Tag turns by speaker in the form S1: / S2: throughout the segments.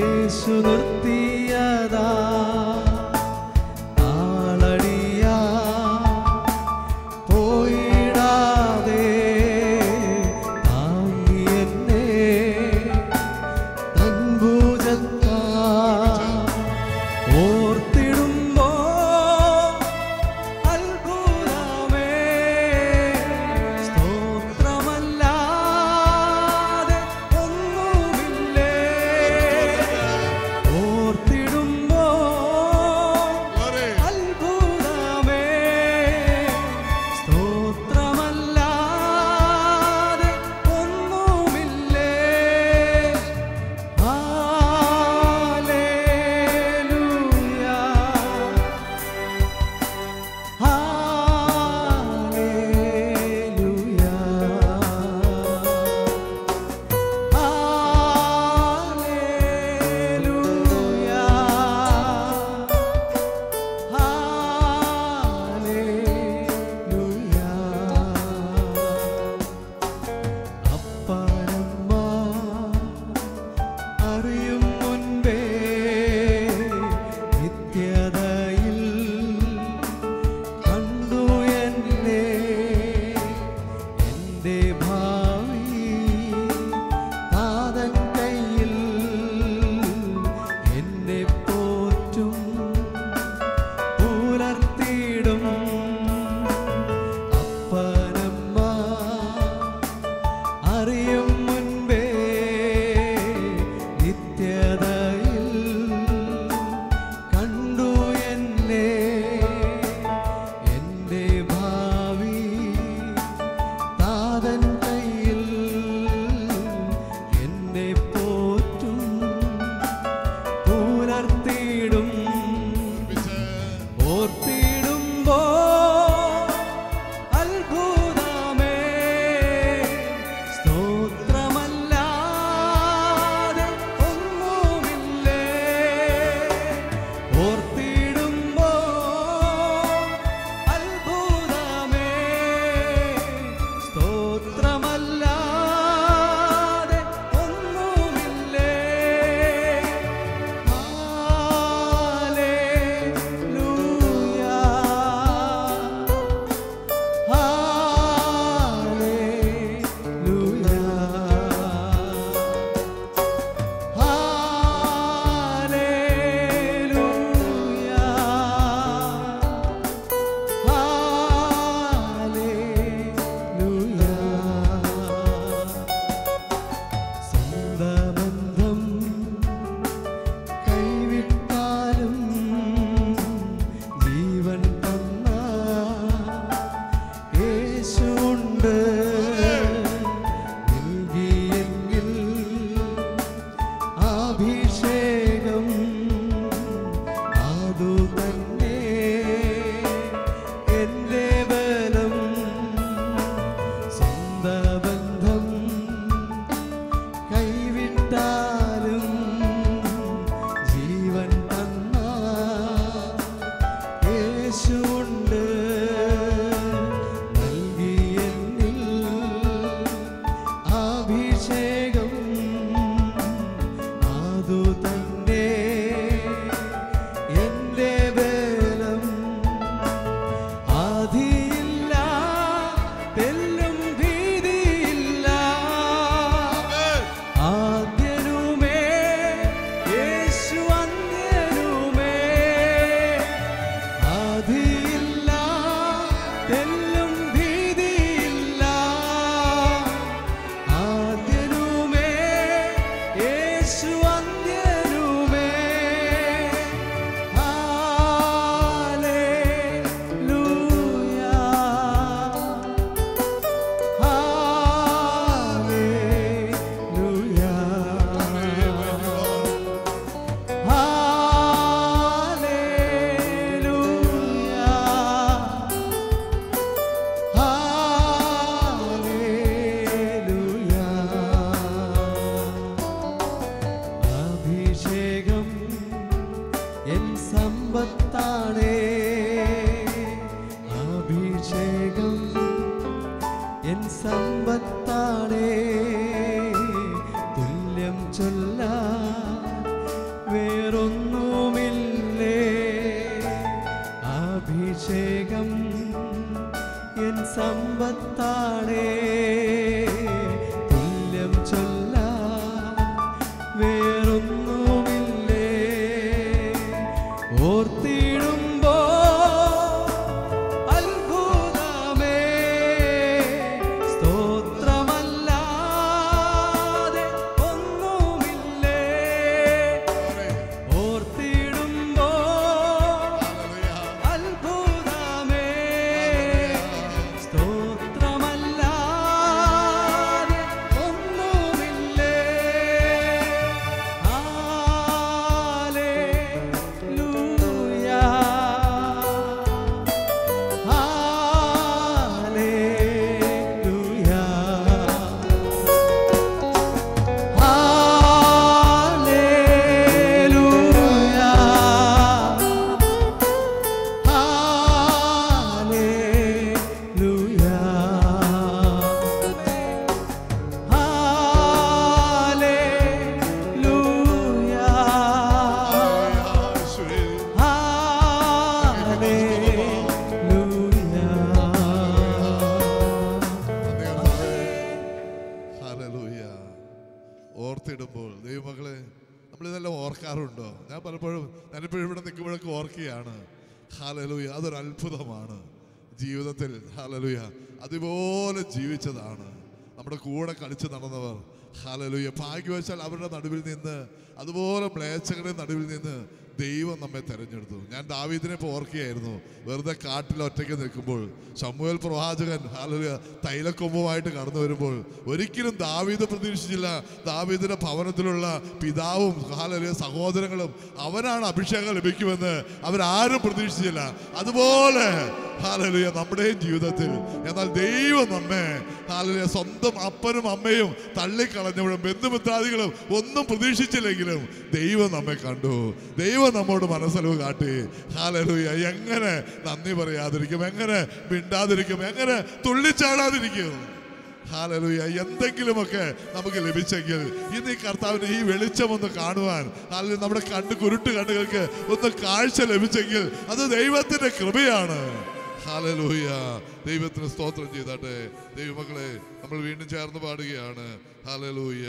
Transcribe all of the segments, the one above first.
S1: യേശു നിർത്തിയതാ ആളടിയാ പോയിടാതെ താങ്ങി എന്നെ തൻ ഭുജത്താ ഓർത്തിടുമ്പോ അത്ഭുതമേ സ്തോത്രമല്ലാതെ ഒന്നുമില്ലേ ഓർത്തിടുമ്പോ
S2: Glory.
S1: അത്ഭുതമേ സ്തോത്രമല്ലാതെ ഒന്നുമില്ലേ ഹല്ലേലൂയ ഹല്ലേലൂയ ഹല്ലേലൂയ അപ്പനമ്മ അറിയും മുൻപേ നിത്യതയിൽ കണ്ടു എന്നെ എൻ്റെ ഭാവി താതൻ കയ്യിൽ എന്നെ പോറ്റും പുലർത്തിയിടും അപ്പനമ്മ അറിയും മുൻപേ നിത്യതയിൽ കണ്ടു എന്നെ എൻ്റെ ഭാവി താതൻ കയ്യിൽ എന്നെ പോറ്റും പുലർത്തിയിടും ഓർത്തിടുമ്പോ അത്ഭുതമേ സ്തോത്രമല്ലാതെ ഒന്നുമില്ലേ ഓർത്തിടുമ്പോ അത്ഭുതമേ സ്തോത്രമല്ലാതെ ഒന്നുമില്ലേ സ്വന്തബന്ധം കൈവിട്ടാലും ജീവൻ തന്ന യേശുണ്ട് നൽകിയെങ്കിൽ അഭിഷേകം അതു തന്നെ എൻ്റെ ബലം സ്വന്തബന്ധം കൈവിട്ടാലും ജീവൻ തന്ന യേശുണ്ട് നൽകിയെന്നിൽ അഭിഷേകം അതു തന്നെ എൻ്റെ ബലം ആധിയില്ല തെല്ലും ഭീതിയില്ല ആദ്യനുമേ യേശു അന്യനുമേ ആധിയില്ല തെല്ലും ഭീതിയില്ല ആദ്യനുമേ യേശു അന്യനുമേ ഹല്ലേലൂയ അഭിഷേകം എൻ സമ്പത്താണേ അഭിഷേകം എൻ സമ്പത്താണേ തുല്യം ചൊല്ല
S2: ഓർക്കാറുണ്ടോ ഞാൻ പലപ്പോഴും ഞാനിപ്പോഴും ഇവിടെ നിൽക്കുമ്പോഴൊക്കെ ഓർക്കുകയാണ് ഹാലലുയ അതൊരു അത്ഭുതമാണ് ജീവിതത്തിൽ ഹാലലുയ അതുപോലെ ജീവിച്ചതാണ് നമ്മുടെ കൂടെ കളിച്ച് നടന്നവർ ഹാലലുയ ഭാഗ്യവശാൽ അവരുടെ നടുവിൽ നിന്ന് അതുപോലെ മ്ലേച്ഛകരുടെ നടുവിൽ നിന്ന് ദൈവം നമ്മെ തെരഞ്ഞെടുത്തു ഞാൻ ദാവീദിനെ ഇപ്പോൾ ഓർക്കുകയായിരുന്നു വെറുതെ കാട്ടിൽ ഒറ്റയ്ക്ക് നിൽക്കുമ്പോൾ ശമുവേൽ പ്രവാചകൻ ഹാലലുയ തൈലക്കൊമ്പുമായിട്ട് കടന്നു വരുമ്പോൾ ഒരിക്കലും ദാവീദ് പ്രതീക്ഷിച്ചില്ല ദാവീദിന്റെ ഭവനത്തിലുള്ള പിതാവും ഹാലലുയ സഹോദരങ്ങളും അവനാണ് അഭിഷേകം ലഭിക്കുമെന്ന് അവരാരും പ്രതീക്ഷിച്ചില്ല അതുപോലെ ഹാലലുയ നമ്മുടെയും ജീവിതത്തിൽ എന്നാൽ ദൈവം നമ്മെ ഹാലലുയ സ്വന്തം അപ്പനും അമ്മയും തള്ളിക്കളഞ്ഞപ്പോഴും ബന്ധുമിത്രാദികളും ഒന്നും പ്രതീക്ഷിച്ചില്ലെങ്കിലും ദൈവം നമ്മെ കണ്ടു ദൈവം നമ്മോട് മനസ്സലവ് കാട്ടി ഹാലലുയ എങ്ങനെ നന്ദി പറയാതിരിക്കും എങ്ങനെ മിണ്ടാതിരിക്കും എങ്ങനെ തുള്ളിച്ചാടാതിരിക്കും ഹാലലുയ എന്തെങ്കിലുമൊക്കെ നമുക്ക് ലഭിച്ചെങ്കിൽ ഇന്ന് ഈ കർത്താവിന് ഈ വെളിച്ചം ഒന്ന് കാണുവാൻ അല്ലെങ്കിൽ നമ്മുടെ കണ്ണ് കുരുട്ട് കണ്ണുകൾക്ക് ഒന്ന് കാഴ്ച ലഭിച്ചെങ്കിൽ അത് ദൈവത്തിന്റെ കൃപയാണ് ഹാലലൂയ ദൈവത്തിന് സ്തോത്രം ചെയ്താട്ടെ ദൈവമക്കളെ നമ്മൾ വീണ്ടും ചേർന്ന് പാടുകയാണ് ഹാലലൂയ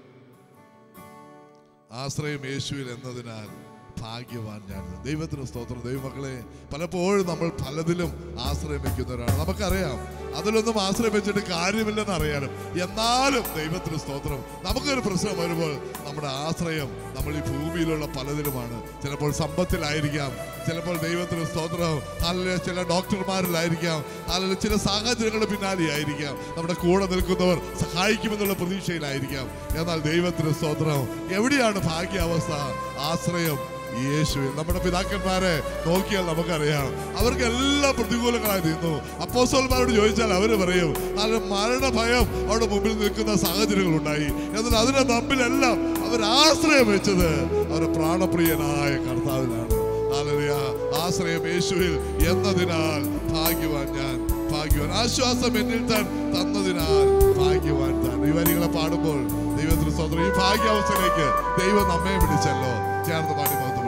S2: ആശ്രയം യേശുവിൽ എന്നതിനാൽ ഭാഗ്യവാൻ ഞാൻ ദൈവത്തിന് സ്തോത്രം ദൈവമക്കളെ പലപ്പോഴും നമ്മൾ പലതിലും ആശ്രയം വെക്കുന്നവരാണ് നമുക്കറിയാം അതിലൊന്നും ആശ്രയം വെച്ചിട്ട് കാര്യമില്ലെന്ന് അറിയാനും എന്നാലും ദൈവത്തിന് സ്തോത്രം നമുക്കൊരു പ്രശ്നം വരുമ്പോൾ നമ്മുടെ ആശ്രയം നമ്മൾ ഈ ഭൂമിയിലുള്ള പലതിലുമാണ് ചിലപ്പോൾ സമ്പത്തിലായിരിക്കാം ചിലപ്പോൾ ദൈവത്തിന് സ്തോത്രം അല്ലെങ്കിൽ ചില ഡോക്ടർമാരിലായിരിക്കാം അല്ലെങ്കിൽ ചില സാഹചര്യങ്ങളുടെ പിന്നാലെയായിരിക്കാം നമ്മുടെ കൂടെ നിൽക്കുന്നവർ സഹായിക്കുമെന്നുള്ള പ്രതീക്ഷയിലായിരിക്കാം എന്നാൽ ദൈവത്തിന് സ്തോത്രം എവിടെയാണ് ഭാഗ്യാവസ്ഥ ആശ്രയം യേശുവിൽ നമ്മുടെ പിതാക്കന്മാരെ നോക്കിയാൽ നമുക്കറിയാം അവർക്ക് എല്ലാ പ്രതികൂലങ്ങളായി തീർന്നു അപ്പോസ്തലന്മാരോട് ചോദിച്ചാൽ അവർ പറയും അതിന് മരണഭയം അവിടെ മുമ്പിൽ നിൽക്കുന്ന സാഹചര്യങ്ങൾ ഉണ്ടായി എന്നാൽ അതിന്റെ തമ്മിലെല്ലാം അവർ ആശ്രയം വെച്ചത് അവരുടെ പ്രാണപ്രിയനായ കർത്താവിലാണ് ഹല്ലേലൂയ. ആശ്രയം യേശുവിൽ എന്നതിനാൽ ഭാഗ്യവാൻ ഞാൻ ഭാഗ്യവാൻ ആശ്വാസം എന്നിൽ താൻ തന്നതിനാൽ ഭാഗ്യവാൻ താൻ ഈ വരികളെ പാടുമ്പോൾ ദൈവത്തിന് സ്വന്തം ഈ ഭാഗ്യാവസ്ഥയിലേക്ക് ദൈവം നമ്മെ വിളിച്ചല്ലോ ചേർന്ന് പാടി മഹത്വപ്പെടുക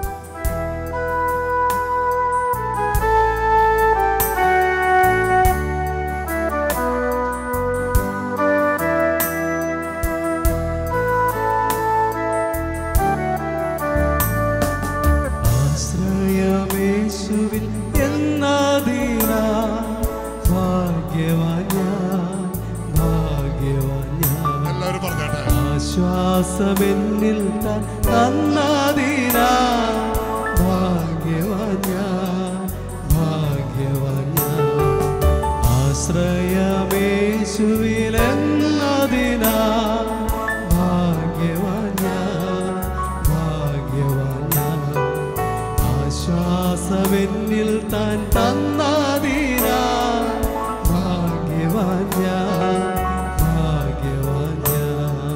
S1: ആശ്രയമേശുവിൽ എന്നതിനാ ഭാഗ്യവാൻ ഞാൻ ഭാഗ്യവാൻ ഞാൻ
S2: എല്ലാവരും പറഞ്ഞാട്ടെ
S1: ആശ്വാസമെന്നിൽ താൻ തന്നതിനാ ഭാഗ്യവാൻ ഞാൻ ഭാഗ്യവാൻ ഞാൻ ആശ്രയമേശുവിലെന്നതിനാ ഭാഗ്യവാൻ ഞാൻ ഭാഗ്യവാൻ ഞാൻ ആശ്വാസമെന്നിൽ താൻ തന്നതിനാ ഭാഗ്യവാൻ ഞാൻ ഭാഗ്യവാൻ ഞാൻ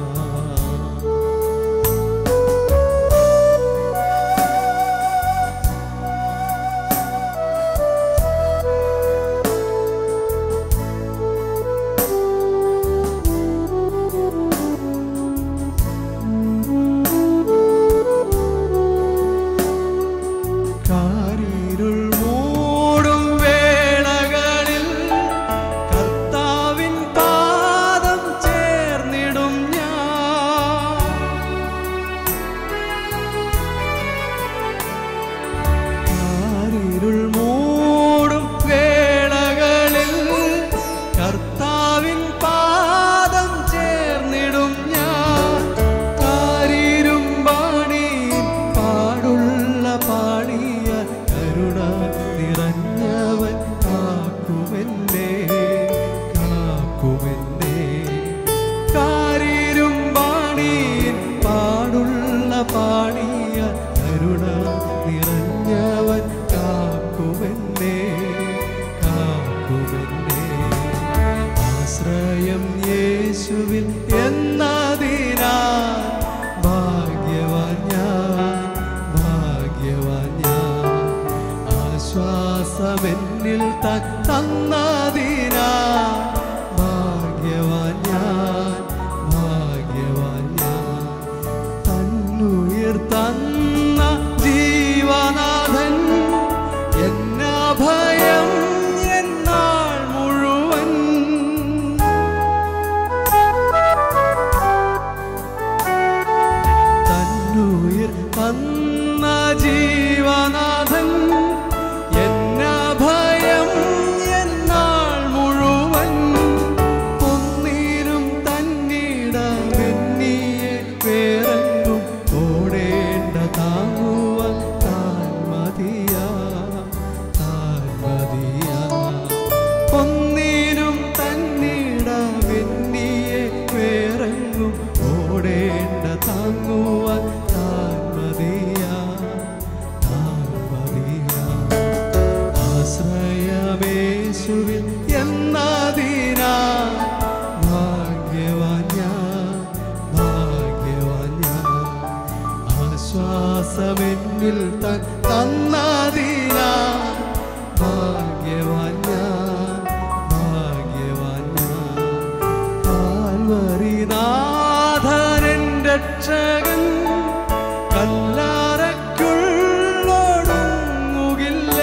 S1: കാരിരുൾ മൂടും വേളകളിൽ കർത്താവിൻ പാദം ചേർന്നിടും ഞാൻ കാരിരുൾ മൂടും വേളകളിൽ കർത്താവിൻ പാദം ചേർന്നിടും ഞാൻ കാരിരും പാണിയിൽ പാടുള്ള പാണിയ കരുണ നിറഞ്ഞവൻ കാക്കുമെന്നേ കാക്കുമെന്നേ കാരിരും പാണിയിൽ പാടുള്ള പാണിയ കരുണ നിറഞ്ഞവൻ കാക്കുമെന്നേ കാക്കുമെന്നേ ആശ്രയം യേശുവിൽ എന്നതിനാൽ ഭാഗ്യവാൻ ഞാൻ ഭാഗ്യവാൻ ഞാൻ ആശ്വാസമെന്നിൽ താൻ തന്നതിനാൽ ഭാഗ്യവാൻ ഞാൻ ഭാഗ്യവാൻ ഞാൻ തന്നുയിർ തന്ന ജീ തന്ന ജീവനാഥൻ എന്ന ഭയം എന്നാൾ മുഴുവൻ ഒന്നിനും തന്നിടമെന്നിയെ വേറെങ്ങും ഓടേണ്ട താങ്ങുവാൻ താൻ മതിയാ താൻ മതിയാ ഒന്നിനും തന്നിടമെന്നിയെ വേറെങ്ങും ഓടേണ്ട താങ്ങുവാൻ താൻ മതിയാ താൻ മതിയാ ആശ്രയമേശുവിൽ എന്നതിനാ ഭാഗ്യവാൻ ഞാൻ ഭാഗ്യവാൻ ഞാൻ ആശ്വാസമെന്നിൽ തൻ തന്നതിനാ ഭാഗ്യവാൻ ഞാൻ ഭാഗ്യവാൻ ഞാൻ കാൽവരിനാഥനൻ രക്ഷകൻ കല്ലാരക്കുള്ളോടുങ്ങുകില്ല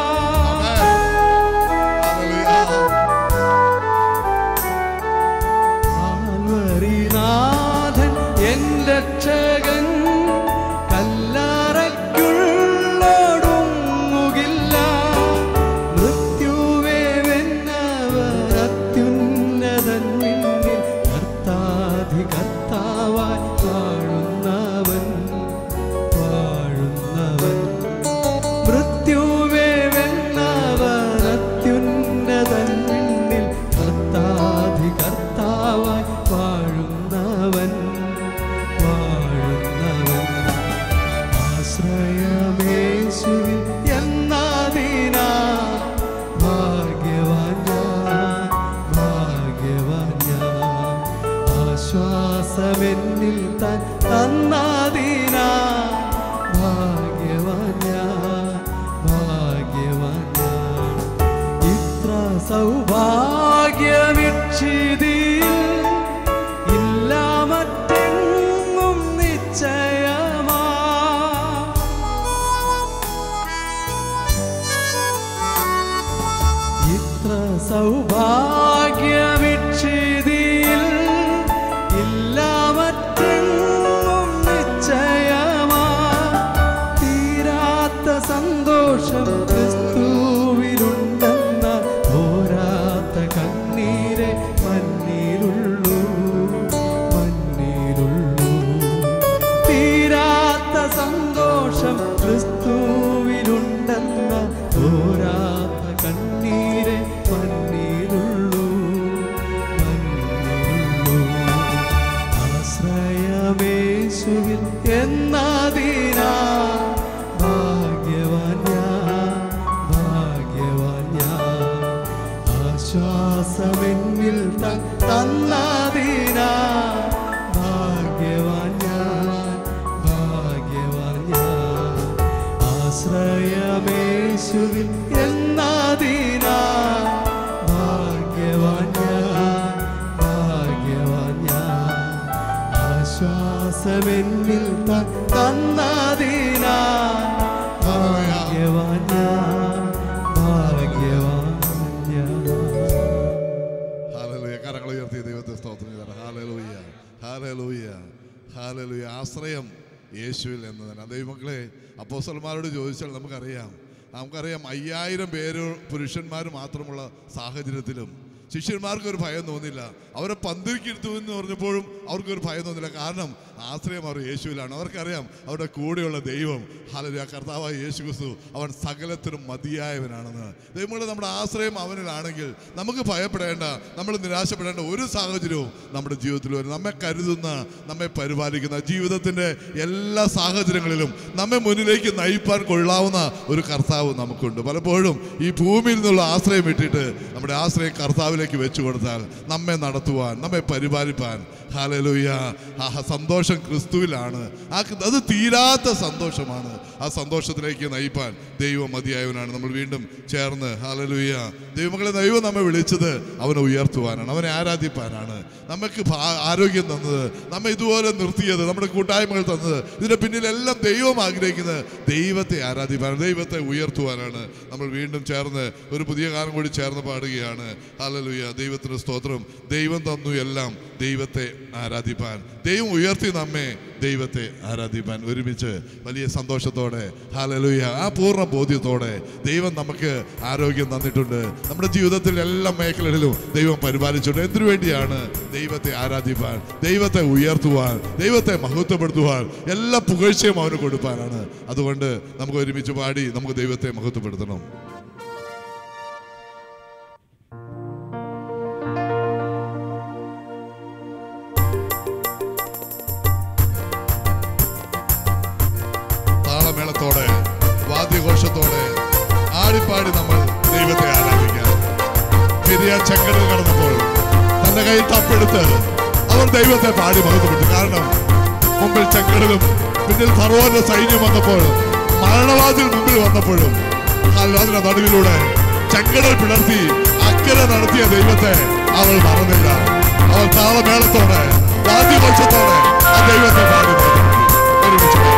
S1: കാൽവരിനാഥൻ എൻ രക്ഷകൻ കല്ലാരക്കുള്ളോടുങ്ങുകില്ല മൃത്യുവേ വെന്നവർ അത്യുന്നതൻ നിന്നിൽ കർത്താധി കർത്താവായി വാഴുന്നവൻ വാഴുന്നവൻ മൃത്യുവേ വെന്നവർ അത്യുന്നതൻ നിന്നിൽ കർത്താധി കർത്താവായി വാഴുന്നവൻ വാഴുന്നവൻ ആശ്രയമേശുവിൽ എന്നതിനാ ഭാഗ്യവാൻ ഞാൻ ഭാഗ്യവാൻ ഞാൻ ആശ്വാസമെന്നിൽ താൻ തന്നതിനാ ഭാഗ്യവാൻ ഞാൻ ഭാഗ്യവാൻ ഞാൻ ഇത്ര സൗഭാഗ്യവിക്ഷിതിയിൽ ഇല്ല മറ്റെങ്ങും നിശ്ചയമാ ഇത്ര സൗഭാഗ്യവിക്ഷിതിയിൽ ഇല്ല മറ്റെങ്ങും നിശ്ചയമാ തീരാത്ത സന്തോഷം ക്രിസ്തുവിലുണ്ടെന്ന പോരാത്ത കണ്ണീരെ മണ്ണിലുള്ളൂ മണ്ണിലുള്ളൂ തീരാത്ത സന്തോഷം ക്രിസ്തുവിലുണ്ടെന്ന തോരാത്ത കണ്ണീരെ മണ്ണിലുള്ളൂ മണ്ണിലുള്ളൂ ആശ്രയമേശുവിൽ എന്നതിനാ ഭാഗ്യവാൻ ഞാൻ ഭാഗ്യവാൻ ഞാൻ ആശ്വാസമെന്നിൽ തൻ തന്നതിനാ ഭാഗ്യവാൻ ഞാൻ ഭാഗ്യവാൻ ഞാൻ ആശ്രയമേശുവിൽ എന്നതിനാ ഭാഗ്യവാൻ ഞാൻ ഭാഗ്യവാൻ ഞാൻ ആശ്വാസമെന്നിൽ തൻ തന്നതിനാ ഭാഗ്യവാൻ ഞാൻ ഭാഗ്യവാൻ ഞാൻ
S2: ഹാലലൂയ കരങ്ങൾ ഉയർത്തി ദൈവത്തെ സ്തോത്രം ചെയ്തതാണ് ഹാലലൂയ ഹാലലൂയ ഹാലലൂയ ആശ്രയം യേശുവിൽ എന്നതാണ് ദൈവമക്കളെ അപ്പോസ്റ്റൽമാരോട് ചോദിച്ചാൽ നമുക്കറിയാം നമുക്കറിയാം അയ്യായിരം പേര് പുരുഷന്മാർ മാത്രമുള്ള സാഹചര്യത്തിലും ശിഷ്യന്മാർക്ക് ഒരു ഭയം തോന്നില്ല അവരെ പന്തിരിക്കിരുത്തു എന്ന് പറഞ്ഞപ്പോഴും അവർക്കൊരു ഭയം തോന്നില്ല കാരണം ആശ്രയം അവർ യേശുവിലാണ് അവർക്കറിയാം അവരുടെ കൂടെയുള്ള ദൈവം ഹാലലൂയ കർത്താവായ യേശു ക്രിസ്തു അവൻ സകലത്തിനും മതിയായവനാണെന്ന് ദൈവങ്ങളെ നമ്മുടെ ആശ്രയം അവനിലാണെങ്കിൽ നമുക്ക് ഭയപ്പെടേണ്ട നമ്മൾ നിരാശപ്പെടേണ്ട ഒരു സാഹചര്യവും നമ്മുടെ ജീവിതത്തിൽ വരും നമ്മെ കരുതുന്ന നമ്മെ പരിപാലിക്കുന്ന ജീവിതത്തിൻ്റെ എല്ലാ സാഹചര്യങ്ങളിലും നമ്മെ മുന്നിലേക്ക് നയിപ്പാൻ കൊള്ളാവുന്ന ഒരു കർത്താവ് നമുക്കുണ്ട് പലപ്പോഴും ഈ ഭൂമിയിൽ നിന്നുള്ള ആശ്രയം ഇട്ടിട്ട് നമ്മുടെ ആശ്രയം കർത്താവിലേക്ക് വെച്ചു കൊടുത്താൽ നമ്മെ നടത്തുവാൻ നമ്മെ പരിപാലിപ്പാൻ ഹാലലൂയ ആ സന്തോഷം ക്രിസ്തുവിലാണ് ആ അത് തീരാത്ത സന്തോഷമാണ് ആ സന്തോഷത്തിലേക്ക് നയിപ്പാൻ ദൈവം മതിയായവനാണ് നമ്മൾ വീണ്ടും ചേർന്ന് ഹാലലൂയ ദൈവമക്കളെ ദൈവം നമ്മെ വിളിച്ചത് അവനെ ഉയർത്തുവാനാണ് അവനെ ആരാധിപ്പാനാണ് നമുക്ക് ഭാ- ആരോഗ്യം തന്നത് നമ്മെ ഇതുപോലെ നിർത്തിയത് നമ്മുടെ കൂട്ടായ്മകൾ തന്നത് ഇതിന്റെ പിന്നിലെല്ലാം ദൈവം ആഗ്രഹിക്കുന്നത് ദൈവത്തെ ആരാധിപ്പാനാണ് ദൈവത്തെ ഉയർത്തുവാനാണ് നമ്മൾ വീണ്ടും ചേർന്ന് ഒരു പുതിയ ഗാനം കൂടി ചേർന്ന് പാടുകയാണ് ഹാലലൂയ ഹാലലുയ ദൈവത്തിന് സ്തോത്രം ദൈവം തന്നു എല്ലാം ദൈവത്തെ ആരാധിപ്പാൻ ദൈവം ഉയർത്തി നമ്മെ ദൈവത്തെ ആരാധിപ്പാൻ ഒരുമിച്ച് വലിയ സന്തോഷത്തോടെ ഹാലലുയ ആ പൂർണ്ണ ബോധ്യത്തോടെ ദൈവം നമുക്ക് ആരോഗ്യം തന്നിട്ടുണ്ട് നമ്മുടെ ജീവിതത്തിൽ എല്ലാ മേഖലകളിലും ദൈവം പരിപാലിച്ചിട്ടുണ്ട് എന്തിനു വേണ്ടിയാണ് ദൈവത്തെ ആരാധിപ്പാൻ ദൈവത്തെ ഉയർത്തുവാൻ ദൈവത്തെ മഹത്വപ്പെടുത്തുവാൻ എല്ലാ പുകഴ്ചയും അവന് കൊടുപ്പാനാണ് അതുകൊണ്ട് നമുക്ക് ഒരുമിച്ച് പാടി നമുക്ക് ദൈവത്തെ മഹത്വപ്പെടുത്തണം താളമേളത്തോടെ വാദ്യഘോഷത്തോടെ ആടിപ്പാടി നമ്മൾ ദൈവത്തെ ആരാധിക്കാം പെരിയ ചെങ്കടൽ കടന്നപ്പോൾ തന്റെ കയ്യിൽ തപ്പെടുത്ത് അവർ ദൈവത്തെ പാടി മഹത്വപ്പെട്ടു കാരണം മുമ്പിൽ ചെങ്കടലും പിന്നിൽ ഫറോന്റെ സൈന്യം വന്നപ്പോൾ മരണവാതിൽ മുമ്പിൽ വന്നപ്പോഴും അതിന്റെ നടുവിലൂടെ ചെങ്കടൽ പിളർത്തി അക്കരെ നടത്തിയ ദൈവത്തെ അവൾ മറന്നില്ല അവൾ താളമേളത്തോടെ വാദ്യഘോഷത്തോടെ ആ ദൈവത്തെ പാടി മഹത്വപ്പെടുത്തി ഒരുമിച്ച് പാടി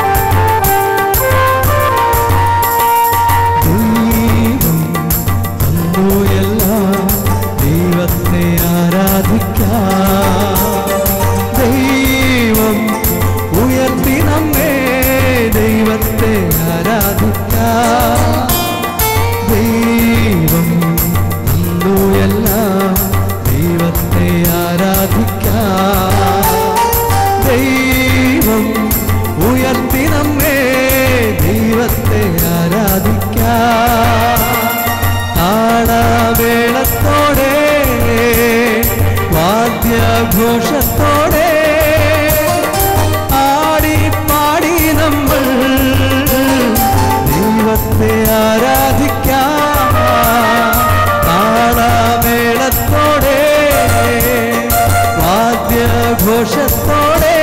S1: ദൈവം തന്നു എല്ലാം ദൈവത്തെ ആരാധിക്കാം ദൈവം ഉയർത്തി നമ്മെ ദൈവത്തെ ആരാധിക്കാം ദൈവം തന്നു എല്ലാം ദൈവത്തെ ആരാധിക്കാം ദൈവം ഉയർത്തി നമ്മെ ദൈവത്തെ ആരാധിക്കാം താളവേളത്തോടെ വാദ്യഘോഷത്തോടെ ആടി പാടി നമ്മൾ ദൈവത്തെ ആരാധിക്കാം താളമേളത്തോടെ വാദ്യഘോഷത്തോടെ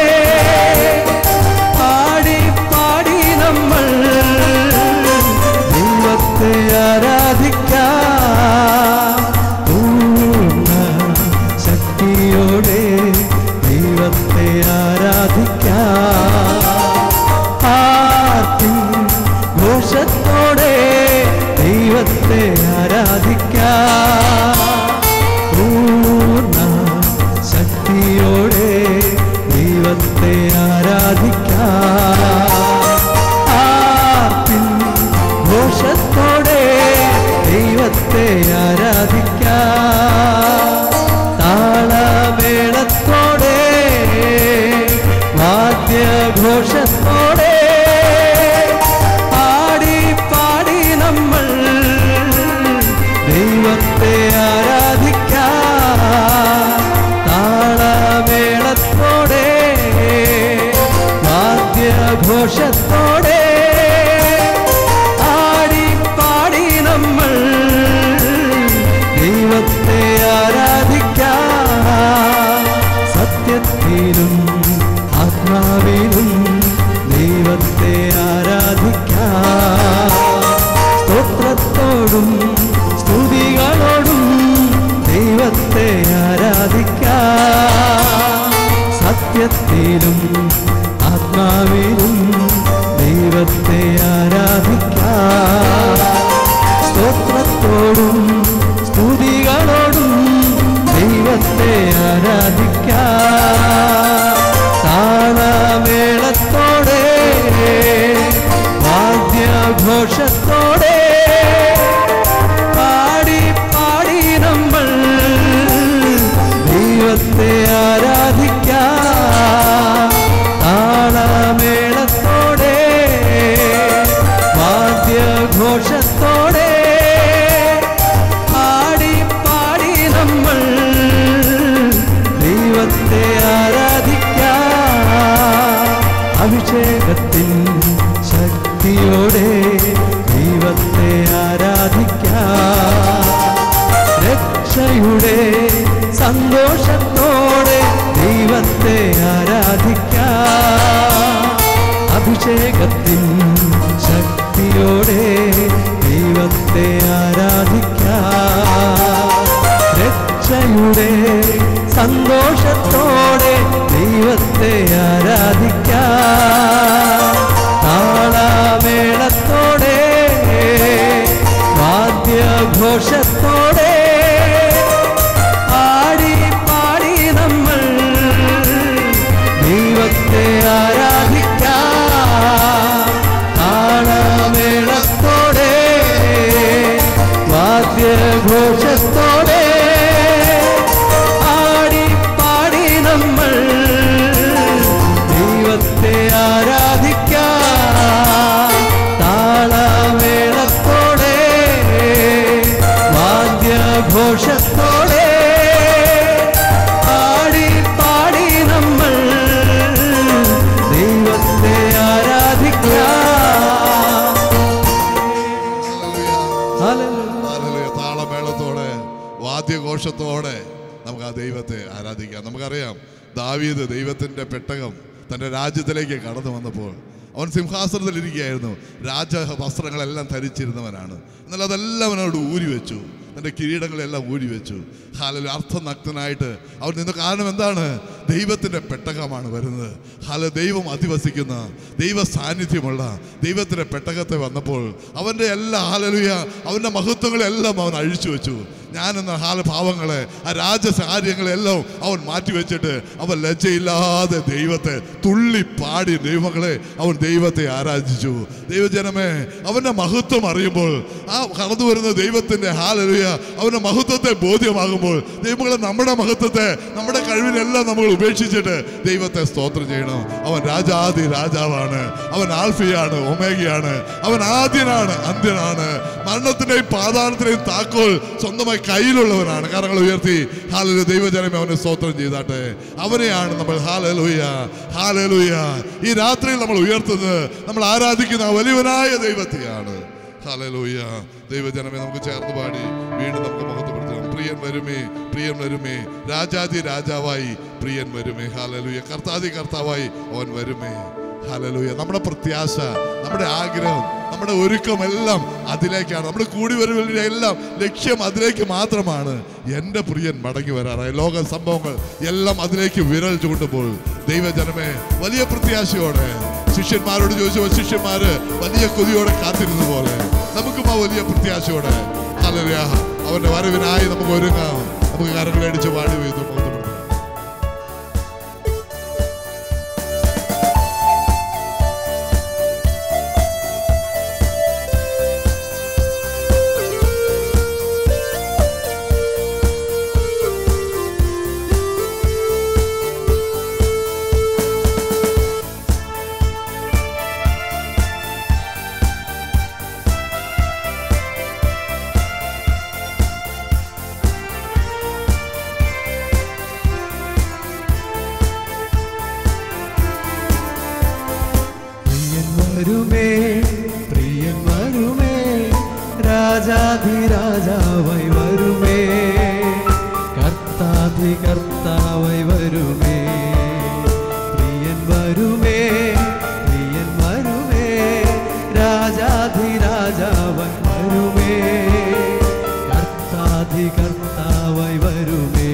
S1: പാടി പാടി നമ്മൾ ദൈവത്തെ ആരാധിക്കാം പൂർണ്ണ ശക്തിയോടെ ദൈവത്തെ ആരാധിക്കാം ആർത്തി ഘോഷത്തോടെ ദൈവത്തെ ആരാധിക്കാം പൂർണ്ണ ശക്തിയോടെ ദൈവത്തെ ആരാധിക്കാം ആർത്തിൻ ഘോഷത്തോടെ ദൈവത്തെ ആരാധിക്കാം താളമേളത്തോടെ വാദ്യഘോഷത്തോടെ പാടി പാടി നമ്മൾ ദൈവത്തെ ആരാധിക്കാം താളമേളത്തോടെ വാദ്യഘോഷത്തോടെ ആടി പാടി നമ്മൾ ദൈവത്തെ ആരാധിക്കാം സത്യത്തിലും ആത്മാവിലും ദൈവത്തെ ആരാധിക്കാം സ്തോത്രത്തോടും സ്തുതികളോടും ദൈവത്തെ ആരാധിക്കാം സത്യത്തിലും ആത്മാവിലും ദൈവത്തെ ആരാധിക്കാം സ്തോത്രത്തോടും സ്തുതികളോടും ദൈവത്തെ ആരാധിക്കാം താളമേളത്തോടെ വാദ്യഘോഷത്തോടെ പാടി പാടി നമ്മൾ ദൈവത്തെ ആരാധിക്കാം താളമേളത്തോടെ വാദ്യഘോഷത്തോടെ പാടി പാടി നമ്മൾ ദൈവത്തെ ആരാധിക്കാം അഭിഷേകത്തിൻ ശക്തിയോടെ ദൈവത്തെ ആരാധിക്കാം രക്ഷയുടെ സന്തോഷത്തോടെ ദൈവത്തെ ആരാധിക്കാം അഭിഷേകത്തിൻ ശക്തിയോടെ ദൈവത്തെ ആരാധിക്കാം രക്ഷയുടെ സന്തോഷത്തോടെ ദൈവത്തെ ആരാധിക്കാം താളമേളത്തോടെ വാദ്യഘോഷത്തോടെ
S2: സന്തോഷത്തോടെ നമുക്ക് ആ ദൈവത്തെ ആരാധിക്കാം നമുക്കറിയാം ദാവീദ് ദൈവത്തിൻ്റെ പെട്ടകം തൻ്റെ രാജ്യത്തിലേക്ക് കടന്നു വന്നപ്പോൾ അവൻ സിംഹാസനത്തിൽ ഇരിക്കുകയായിരുന്നു രാജ വസ്ത്രങ്ങളെല്ലാം ധരിച്ചിരുന്നവനാണ് എന്നാൽ അതെല്ലാം അവനോട് ഊരി വെച്ചു തൻ്റെ കിരീടങ്ങളെല്ലാം ഊരി വെച്ചു ഹാലൽ അർത്ഥനഗ്നനായിട്ട് അവൻ നിന്ന് കാരണം എന്താണ് ദൈവത്തിൻ്റെ പെട്ടകമാണ് വരുന്നത് ഹാല ദൈവം അധിവസിക്കുന്ന ദൈവ സാന്നിധ്യമുള്ള ദൈവത്തിൻ്റെ പെട്ടകത്തെ വന്നപ്പോൾ അവൻ്റെ എല്ലാ ഹാലലുയ അവൻ്റെ മഹത്വങ്ങളെല്ലാം അവൻ അഴിച്ചു വെച്ചു ഞാനെന്ന ഹാലഭാവങ്ങളെ ആ രാജകാര്യങ്ങളെല്ലാം അവൻ മാറ്റി വെച്ചിട്ട് അവൻ ലജ്ജയില്ലാതെ ദൈവത്തെ തുള്ളി പാടി ദൈവങ്ങളെ അവൻ ദൈവത്തെ ആരാധിച്ചു ദൈവജനമേ അവൻ്റെ മഹത്വം അറിയുമ്പോൾ ആ കടന്നു വരുന്ന ദൈവത്തിൻ്റെ ഹാലലുയ അവൻ്റെ മഹത്വത്തെ ബോധ്യമാകുമ്പോൾ ദൈവങ്ങളെ നമ്മുടെ മഹത്വത്തെ നമ്മുടെ കഴിവിനെല്ലാം നമ്മൾ ഉപേക്ഷിച്ചിട്ട് ദൈവത്തെ സ്തോത്രം ചെയ്യണം അവൻ രാജാതി രാജാവാണ് അവൻ ആൽഫിയാണ് ഒമേഗയാണ് അവൻ ആദ്യനാണ് അന്ത്യനാണ് മരണത്തിന്റെയും പാതാളത്തിന്റെയും താക്കോൽ സ്വന്തമായി കയ്യിലുള്ളവനാണ് കരങ്ങൾ ഉയർത്തി ഹാലലു ദൈവജനമേ അവനെ സ്തോത്രം ചെയ്താട്ടെ അവനെയാണ് നമ്മൾ ഹാലലൂയ ഹാലലൂയ ഈ രാത്രിയിൽ നമ്മൾ ഉയർത്തുന്നത് നമ്മൾ ആരാധിക്കുന്ന ആ വലിയവനായ ദൈവത്തെയാണ് ഹാലലൂയ ദൈവജനമേ നമുക്ക് ചേർന്ന് പാടി വീണ്ടും നമുക്ക് മഹത്വപ്പെടുത്താം പ്രിയൻ വരുമേ പ്രിയൻ വരുമേ രാജാതി രാജാവായി പ്രിയൻ വരുമേ ഹാലലൂയ കർത്താതി കർത്താവായി അവൻ വരുമേ ഹാലലൂയ നമ്മുടെ പ്രത്യാശ നമ്മുടെ ആഗ്രഹം നമ്മുടെ ഒരുക്കം എല്ലാം അതിലേക്കാണ് നമ്മുടെ കൂടി വരവിന്റെ എല്ലാം ലക്ഷ്യം അതിലേക്ക് മാത്രമാണ് എൻ്റെ പ്രിയൻ മടങ്ങി വരാറായി ലോക സംഭവങ്ങൾ എല്ലാം അതിലേക്ക് വിരൽ ചൂണ്ടുമ്പോൾ ദൈവജനമേ വലിയ പ്രത്യാശയോടെ ശിഷ്യന്മാരോട് ചോദിച്ചപ്പോൾ ശിഷ്യന്മാര് വലിയ കൊതിയോടെ കാത്തിരുന്ന പോലെ നമുക്കും ആ വലിയ പ്രത്യാശയോടെ ഹല്ലേലൂയ അവന്റെ വരവിനായി നമുക്ക് ഒരുങ്ങാം നമുക്ക് കരങ്ങളടിച്ച് പാടി വീതും
S1: പ്രിയൻ വരുമേ പ്രിയൻ വരുമേ രാജാധിരാജാവായി വരുമേ കർത്താധി കർത്താവായി വരുമേ പ്രിയൻ വരുമേ പ്രിയൻ വരുമേ രാജാധിരാജാവായി വരുമേ കർത്താധി കർത്താവായി വരുമേ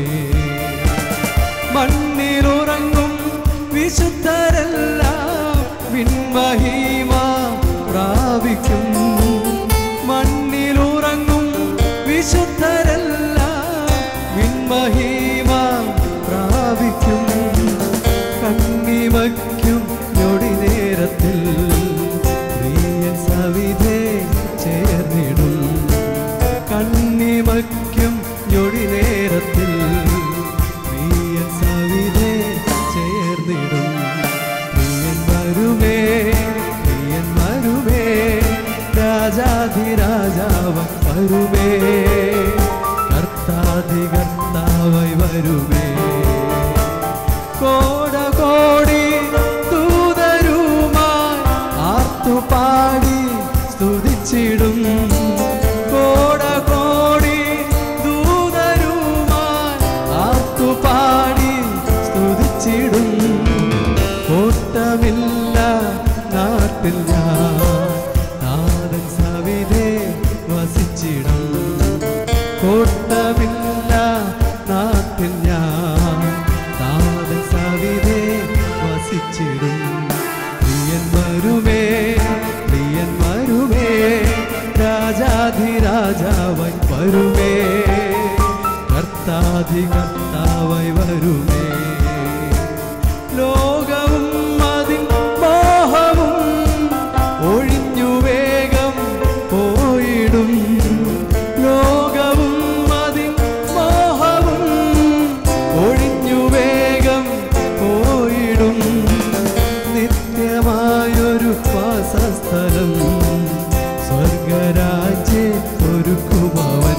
S1: മണ്ണിലുറങ്ങും വിശുദ്ധരെല്ലാം വിൺമഹിമ പ്രാപിക്കും മണ്ണിലുറങ്ങും വിശുദ്ധരെല്ലാം വിൺമഹിമ പ്രാപിക്കും കണ്ണിവയ്ക്കും ഞൊടി നേരത്തിൽ പ്രിയ സവിധേ ചേർന്നിടും കണ്ണിമയ്ക്കും ഞൊടി നേരത്തിൽ പ്രിയ സവിധേ ചേർന്നിടും പ്രിയൻ വരുമേ പ്രിയൻ വരുമേ രാജാധിരാജാവൻ വരുമേ കർത്താധി കർത്താവായി വരുമേ കോട കോടി ദൂതരുമായി ആർത്തുപാടി സ്തുതിച്ചിടും കോട കോടി ദൂതരുമായി ആർത്തുപാടി സ്തുതിച്ചിടും കോട്ടമില്ല നാട്ടിൽ ഞാൻ നാടൻ സവിധേ വസിച്ചിടും കോട്ടമില്ല നാട്ടിൽ ഞാൻ നാടൻ സവിധേ വസിച്ചിടും പ്രിയൻ വരുമേ പ്രിയൻ വരുമേ രാജാധിരാജാവായി വരുമേ കർത്താധി കർത്താവായി വരുമേ ലോകവും അതിൻ മോഹവും ഒഴിഞ്ഞു വേഗം പോയിടും ലോകവും അതിൻ മോഹവും ഒഴിഞ്ഞു വേഗം പോയിടും നിത്യമായൊരു വാസസ്ഥലം സ്വർഗരാജ്യ ഒരുക്കുമവൻ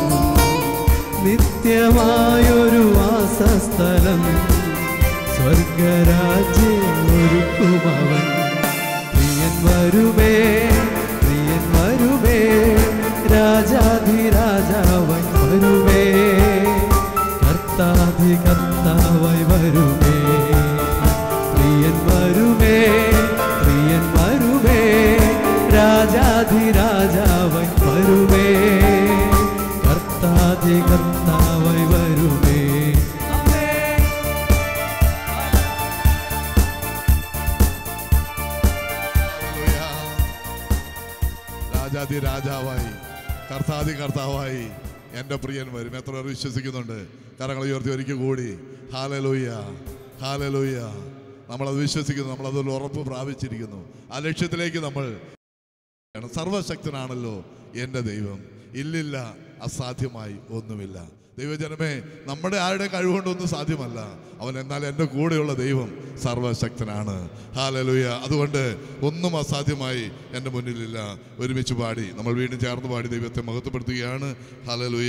S1: നിത്യമായൊരു വാസസ്ഥലം സ്വർഗരാജ്യ ഒരുക്കുമവൻ പ്രിയൻ വരുമേ പ്രിയൻ വരുമേ രാജാധിരാജാവൻ വരുമേ രാജാധിരാജാവായി വരുമേ കർത്താതി കർത്താവായി വരുമേ
S2: ഹല്ലേലൂയ. രാജാതി രാജാവായി കർത്താതി കർത്താവായി എൻ്റെ പ്രിയൻ വരും എത്ര പേർ വിശ്വസിക്കുന്നുണ്ട് കരങ്ങൾ ഉയർത്തി ഒരിക്കൽ കൂടി ഹാലലൂയ ഹാലലൂയ നമ്മളത് വിശ്വസിക്കുന്നു നമ്മളതൊരു ഉറപ്പ് പ്രാപിച്ചിരിക്കുന്നു ആ ലക്ഷ്യത്തിലേക്ക് നമ്മൾ സർവശക്തനാണല്ലോ എൻ്റെ ദൈവം ഇല്ലില്ല അസാധ്യമായി ഒന്നുമില്ല ദൈവജനമേ നമ്മുടെ ആരുടെ കഴിവുകൊണ്ടൊന്നും സാധ്യമല്ല അവൻ എന്നാൽ എൻ്റെ കൂടെയുള്ള ദൈവം സർവശക്തനാണ് ഹാലലുയ അതുകൊണ്ട് ഒന്നും അസാധ്യമായി എൻ്റെ മുന്നിലില്ല ഒരുമിച്ച് പാടി നമ്മൾ വീണ്ടും ചേർന്ന് പാടി ദൈവത്തെ മഹത്വപ്പെടുത്തുകയാണ് ഹാലലുയ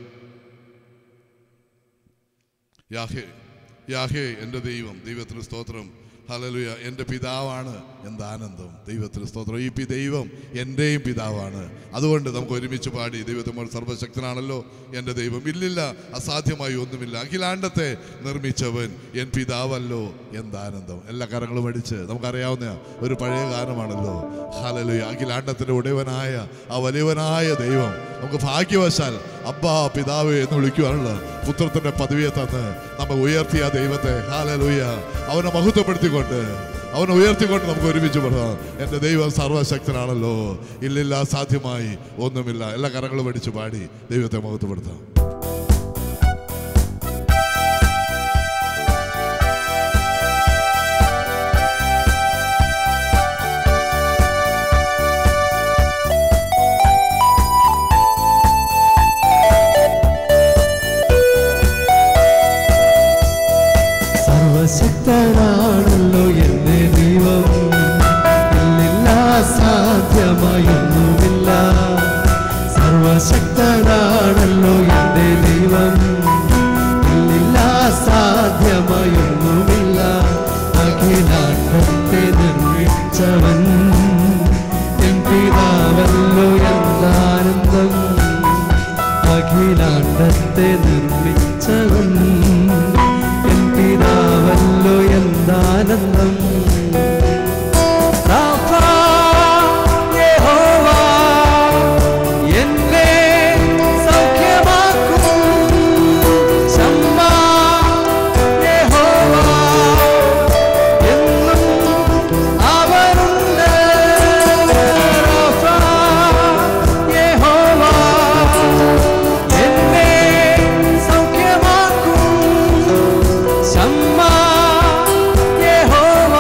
S2: യാഹേ യാഹേ എൻ്റെ ദൈവം ദൈവത്തിന് സ്തോത്രം ഹലലുയ എൻ്റെ പിതാവാണ് എന്ത് ആനന്ദം ദൈവത്തിന് സ്തോത്രം ഈ പി ദൈവം എൻ്റെയും പിതാവാണ് അതുകൊണ്ട് നമുക്ക് ഒരുമിച്ച് പാടി ദൈവത്തെ മോൾ സർവശക്തനാണല്ലോ എൻ്റെ ദൈവം ഇല്ലില്ല അസാധ്യമായി ഒന്നുമില്ല അഖിലാണ്ടത്തെ നിർമ്മിച്ചവൻ എൻ പിതാവല്ലോ എന്താനന്ദം എല്ലാ കരങ്ങളും അടിച്ച് നമുക്കറിയാവുന്ന ഒരു പഴയ ഗാനമാണല്ലോ ഹലലുയ അഖിലാണ്ടത്തിൻ്റെ ഉടയവനായ ആ വലിയവനായ ദൈവം നമുക്ക് ഭാഗ്യവശാൽ അബ്ബാ പിതാവ് എന്ന് വിളിക്കുവാനുള്ള പുത്രത്തിന്റെ പദവിയെ തന്ന് നമ്മെ ഉയർത്തിയ ആ ദൈവത്തെ ഹാലലൂയ അവനെ മഹത്വപ്പെടുത്തിക്കൊണ്ട് അവനെ ഉയർത്തിക്കൊണ്ട് നമുക്ക് ഒരുമിച്ച് പറയാം എൻ്റെ ദൈവം സർവശക്തനാണല്ലോ ഇല്ലില്ല സാധ്യമായി ഒന്നുമില്ല എല്ലാ കരങ്ങളും അടിച്ച് പാടി ദൈവത്തെ മഹത്വപ്പെടുത്താം
S1: സർവശക്തനാണല്ലോ എന്റെ ദൈവം ഇല്ലില്ല സാധ്യമായൊന്നുമില്ല സർവശക്തനാണല്ലോ എന്റെ ദൈവം ഇല്ലില്ല സാധ്യമായൊന്നുമില്ല അഖിലാണ്ടത്തെ നിർമ്മിച്ചവൻ എൻ പിതാവല്ലോ എന്താനന്ദം അഖിലാണ്ടത്തെ നിർമ്മിച്ചവൻ എൻ പിതാവല്ലോ എന്താനന്ദം റാഫാ, യഹോവ, എന്നെ സൗഖ്യമാക്കും. ശമ്മാ, യഹോവ, എന്നും അവനുണ്ട്. റാഫാ, യഹോവ, എന്നെ സൗഖ്യമാക്കും ശമ്മാ യഹോവ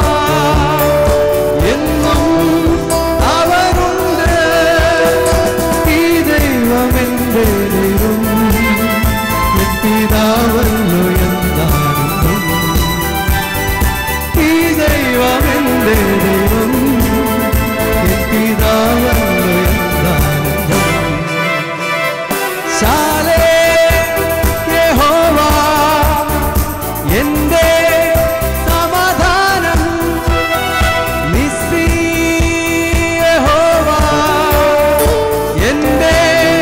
S1: എന്നും അവനുണ്ട് ഈ ദൈവം എൻ്റെ ദൈവം എൻ പിതാവല്ലോ എന്താനന്ദം ഈ ദൈവം എൻ്റെ ദൈവം എൻ പിതാവല്ലോ എന്താനന്ദം ശാലേ യഹോവ എന്റെ സമാധാനം നിസ്സി യഹോവ എന്റെ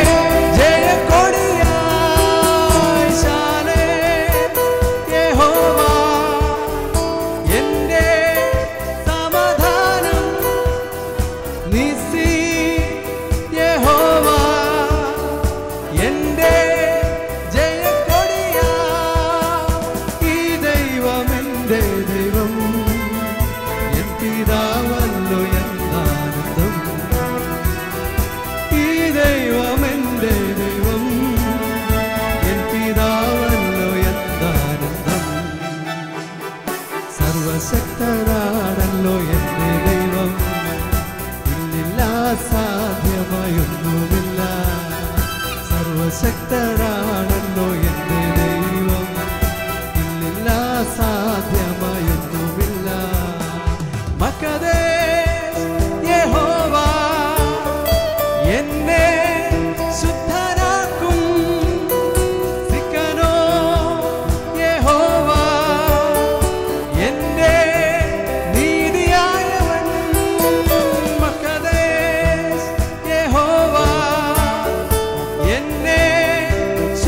S1: ജയക്കൊടിയായി ശാലേ യഹോവ എന്റെ സമാധാനം നിസ്സി യഹോവ എന്റെ ജയക്കൊടിയാ ഈ ദൈവം എന്റെ ദൈവം എൻ പിതാവല്ലോ എന്നാനന്ദം ഈ ദൈവം എന്റെ ദൈവം എൻ പിതാവല്ലോ എന്താനന്ദം സർവശക്തനാണല്ലോ എന്റെ ദൈവം ഇല്ലില്ല സാധ്യമായൊന്നുമില്ല സർവശക്തനാണല്ലോ എന്റെ ദൈവം ഇല്ലില്ല സാധ്യമായൊന്നുമില്ല മക്കതേ യഹോവ എന്നെ ശുദ്ധനാക്കും സിക്കനോ യഹോവ എന്റെ നീതിയായവൻ മക്കദേശ് യഹോവ എന്നെ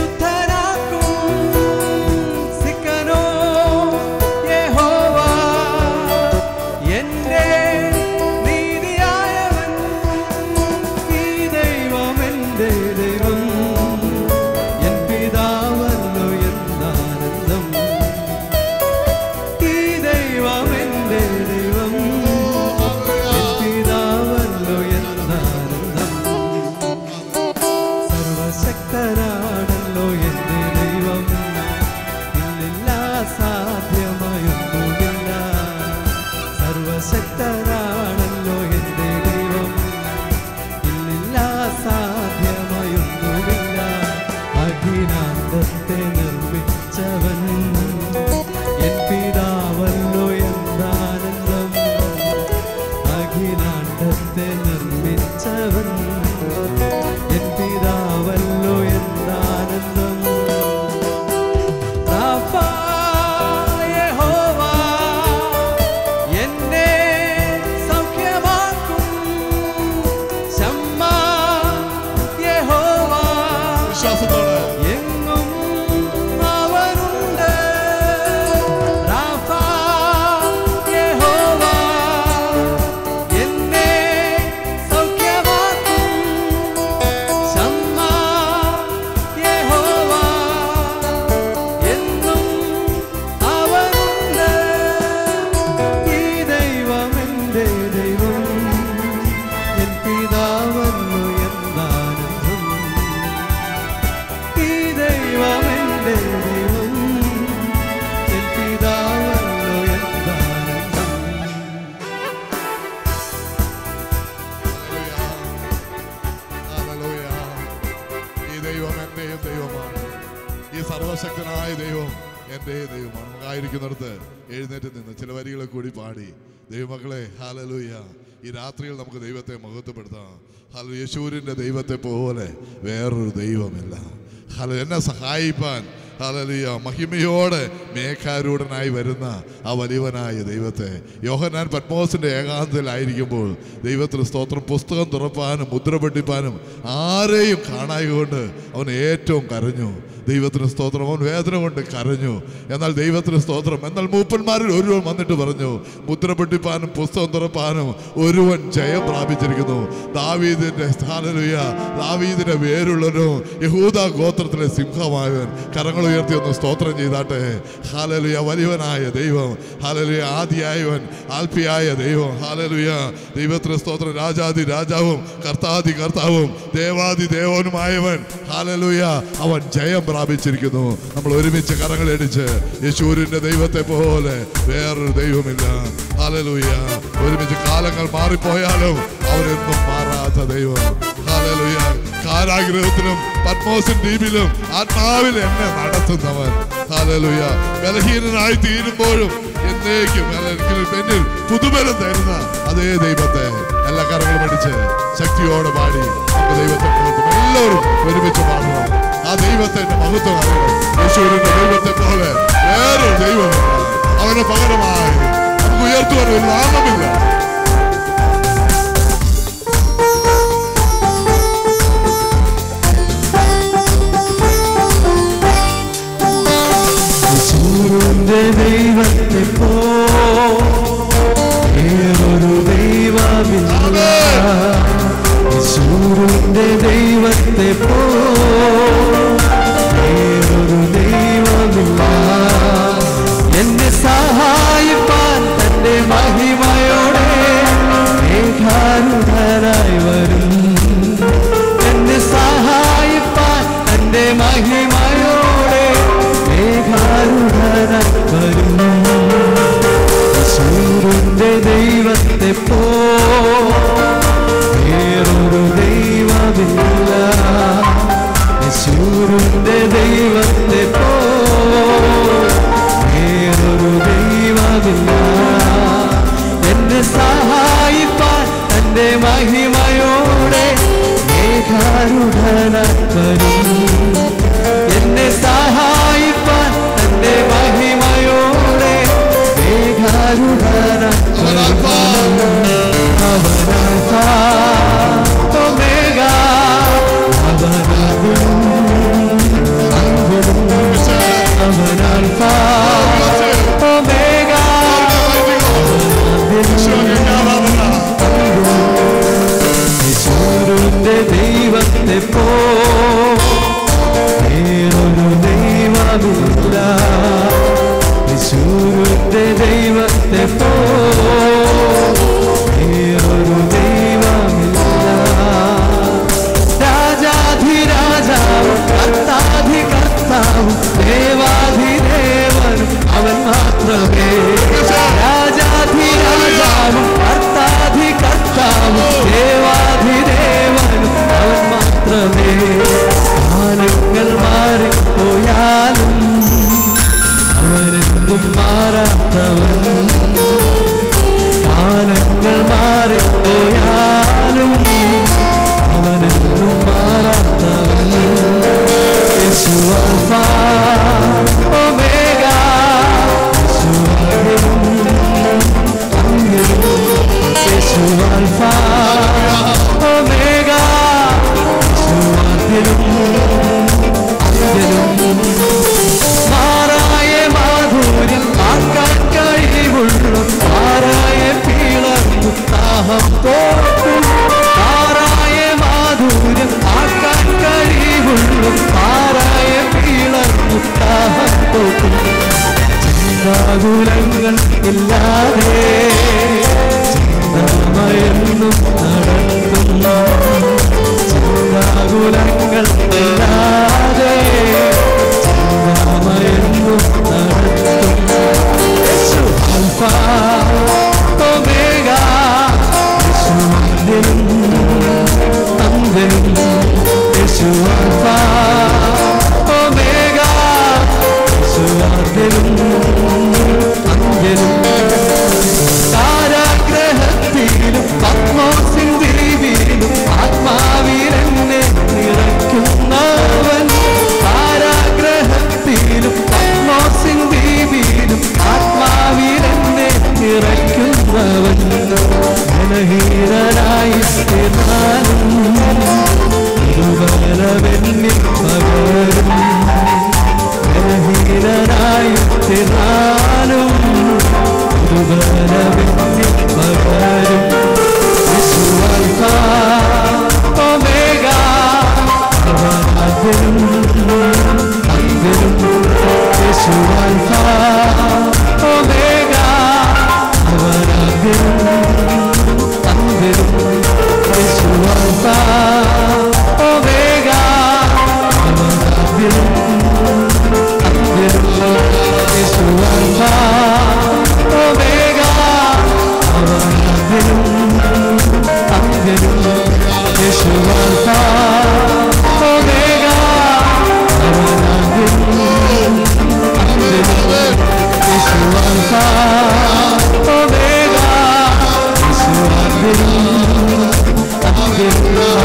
S1: ലോകത്തെ നിർമ്മിച്ചവൻ എൻ പിതാവല്ലോ എന്താനന്ദം റാഫാ യഹോവ എന്നെ സൗഖ്യമാക്കും ശമ്മാ യഹോവ
S2: വിശ്വാസത്തോടെ
S1: എങ്ങും അവനുണ്ട് റാഫാ യഹോവ എന്നെ സൗഖ്യമാക്കും ശമ്മാ യഹോവ എന്നും അവനുണ്ട് ഈ ദൈവം എൻ്റെ ദൈവം എൻ പിതാവല്ലോ എന്താനന്ദം ഈ ദൈവം എൻ്റെ ദൈവം എൻ പിതാവല്ലോ എന്താനന്ദം
S2: ഹല്ലേലൂയ. ഈ ദൈവം എന്റെയും ദൈവമാണ് ഈ സർവശക്തനായ ദൈവം എന്റെ ദൈവമാണ് നമുക്കായിരിക്കുന്നിടത്ത് എഴുന്നേറ്റ് നിന്ന് ചില വരികളെ കൂടി പാടി ദൈവമക്കളെ ഹാലലൂയ ഈ രാത്രിയിൽ നമുക്ക് ദൈവത്തെ മഹത്വപ്പെടുത്താം ഹലോ യേശൂരിന്റെ ദൈവത്തെ പോലെ വേറൊരു ദൈവമില്ല ഹലോ എന്നെ സഹായിപ്പാൻ ഹലലിയ മഹിമയോടെ മേഘാരൂഢനായി വരുന്ന ആ വലിയവനായ ദൈവത്തെ യോഹനാൻ പത്മോസിന്റെ ഏകാന്തത്തിലായിരിക്കുമ്പോൾ ദൈവത്തിന് സ്തോത്രം പുസ്തകം തുറപ്പാനും മുദ്ര പൊട്ടിപ്പാനും ആരെയും കാണായകൊണ്ട് അവൻ ഏറ്റവും കരഞ്ഞു ദൈവത്തിന് സ്തോത്രം അവൻ വേദന കൊണ്ട് കരഞ്ഞു എന്നാൽ ദൈവത്തിന് സ്തോത്രം എന്നാൽ മൂപ്പന്മാരിൽ ഒരുവൻ വന്നിട്ട് പറഞ്ഞു മുദ്ര പൊട്ടിപ്പാനും പുസ്തകം തുറപ്പാനും ഒരുവൻ ജയം പ്രാപിച്ചിരിക്കുന്നു ദാവീദിന്റെ സ്ഥാനലുയ ദാവീദിന്റെ വേരുള്ളവനും യഹൂദ ഗോത്രത്തിലെ സിംഹമായവൻ കരങ്ങൾ ഉയർത്തി ഒന്ന് സ്തോത്രം ചെയ്താട്ടെ ഹാലലുയ വലിയവനായ ദൈവം ഹാലലുയ ആദിയായവൻ ആൽപ്പിയായ ദൈവം ഹാലലുയ ദൈവത്തിന് സ്തോത്രം രാജാതി രാജാവും കർത്താതി കർത്താവും ദേവാതി ദേവനുമായവൻ ഹാലലുയ അവൻ ജയം പ്രാപിച്ചിരിക്കുന്നു നമ്മൾ ഒരുമിച്ച് കരങ്ങളടിച്ച് യേശൂരിന്റെ ദൈവത്തെ പോലെ വേറൊരു ദൈവമില്ല ഹാലലുയ ഒരുമിച്ച് കാലങ്ങൾ മാറിപ്പോയാലും അവരെന്നും മാറാത്ത ദൈവം ഹാലലുയ കാരാഗ്രഹത്തിലും പത്മോസിൻ ദ്വീപിലും ആത്മാവിൽ എന്നെ നടത്തുന്നവൻ ഹാലലുയ ബലഹീനനായി തീരുമ്പോഴും എന്നേക്കും അല്ലെങ്കിൽ എന്നിൽ പുതുബലം തരുന്ന അതേ ദൈവത്തെ എല്ലാ കരങ്ങളും അടിച്ച് ശക്തിയോടെ പാടി നമുക്ക് ദൈവത്തെ മഹത്വം എല്ലാവരും ഒരുമിച്ച് പാടണം ആ ദൈവത്തിന്റെ മഹത്വം അറിയണം യേശുവിന്റെ ദൈവത്തെ പോലെ വേറൊരു ദൈവമില്ല അവന് പകരമായി നമുക്ക് ഉയർത്തുവാൻ ഒരു നാമമില്ല
S1: യേശുവിന്റെ ദൈവത്തെ പോ വേറൊരു ദൈവമില്ല യേശുവിന്റെ ദൈവത്തെ പോ വേറൊരു ദൈവമില്ല എന്നെ സഹായിപ്പാൻ തന്റെ മഹിമയോടെ മേഘാരുധരായി വരും എന്നെ സഹായിപ്പാൻ തന്റെ മഹിമയോടെ മേഘാരുധരായി വരും സൂര്യന്റെ ദൈവത്തെ പോ വേറൊരു ദൈവമില്ല സൂര്യന്റെ ദൈവത്തെ പോ വേറൊരു ദൈവമില്ല എന്നെ സഹായിപ്പാൻ തന്റെ മഹിമയോടെ മേഘാരുധന വരും എന്നെ സഹായിപ്പാൻ തന്റെ മഹിമയോടെ മേഘാരുധന
S2: അവൻ അൽഫാ,
S1: അവനൽഫ ഒമേഗ അവനതും അവനൽഫ ഒമേഗ യേശുവിന്റെ ദൈവത്തെ പോ വേറൊരു ദൈവമില്ല യേശുവിന്റെ ദൈവത്തെ പോ വേറൊരു ദൈവമില്ല രാജാധിരാജാവും കർത്താധി കർത്താവും ദേവാധിദേവനും അവൻ മാത്രമേ രാജാധിരാജാവും കർത്താധി കർത്താവും ദേവാധിദേവനും അവൻ മാത്രമേ കാലങ്ങൾ മാറിപ്പോയാലും അവരെന്തും മാറാത്തവൻ കാലങ്ങൾ മാറിപ്പോയാലും യേശു ആൽഫ ഒമേഗ യേശു ആദ്യനും യേശു ആൽഫ ഒമേഗ യേശു ആദ്യനും അന്ത്യനും മാറായ മാധുര്യം ആക്കാൻ കഴിവുള്ള മാറായ പിളർന്നു ദാഹം തോക്കും മാറായ മാധുര്യം ആക്കാൻ കഴിവുള്ള മാറായ പിളർന്നു ദാഹം തോക്കും ചിന്താകുലങ്ങൾ ഇല്ലാതെ ചിന്താമയെന്നും നടത്തുന്നു ചിന്താകുലങ്ങൾ ഇല്ലാതെ ചിന്താമയെന്നും നടത്തുന്നു യേശു ആൽഫ ഒമേഗ യേശു ആദ്യനും അന്ത്യനും യേശു ആൽഫ ഒമേഗ യേശു ആദ്യനും അന്ത്യനും കാരാഗ്രഹത്തിലും പത്മോസിൻ ദ്വീപിലും ആത്മാവിലെന്നെ നിറയ്ക്കുന്നവൻ കാരാഗ്രഹത്തിലും പത്മോസിൻ ദ്വീപിലും ആത്മാവിലെന്നെ നിറയ്ക്കുന്നവൻ ജനഹീനനായി തീർന്നാലും ഇരുവരവെന്നിൽ പകരും ജനഹീനനായി തീർന്നാലും ഇരുവരവെന്നിൽ പകരും യേശു ആൽഫ ഒമേഗ അവനാദ്യനും അന്ത്യനും യേശു ആൽഫ ഒമേഗ അവനാദ്യനും അന്ത്യനും യേശു ആൽഫ ഒമേഗ അവനാദ്യനും അന്ത്യനും യേശു ആൽഫ ഒമേഗ അവനാദ്യനും അന്ത്യനും യേശു ആൽഫ ഒമേഗ അവനാദ്യനും അന്ത്യനും യേശു ആൽഫ ഒമേഗ യേശു ആദ്യനും അന്ത്യനും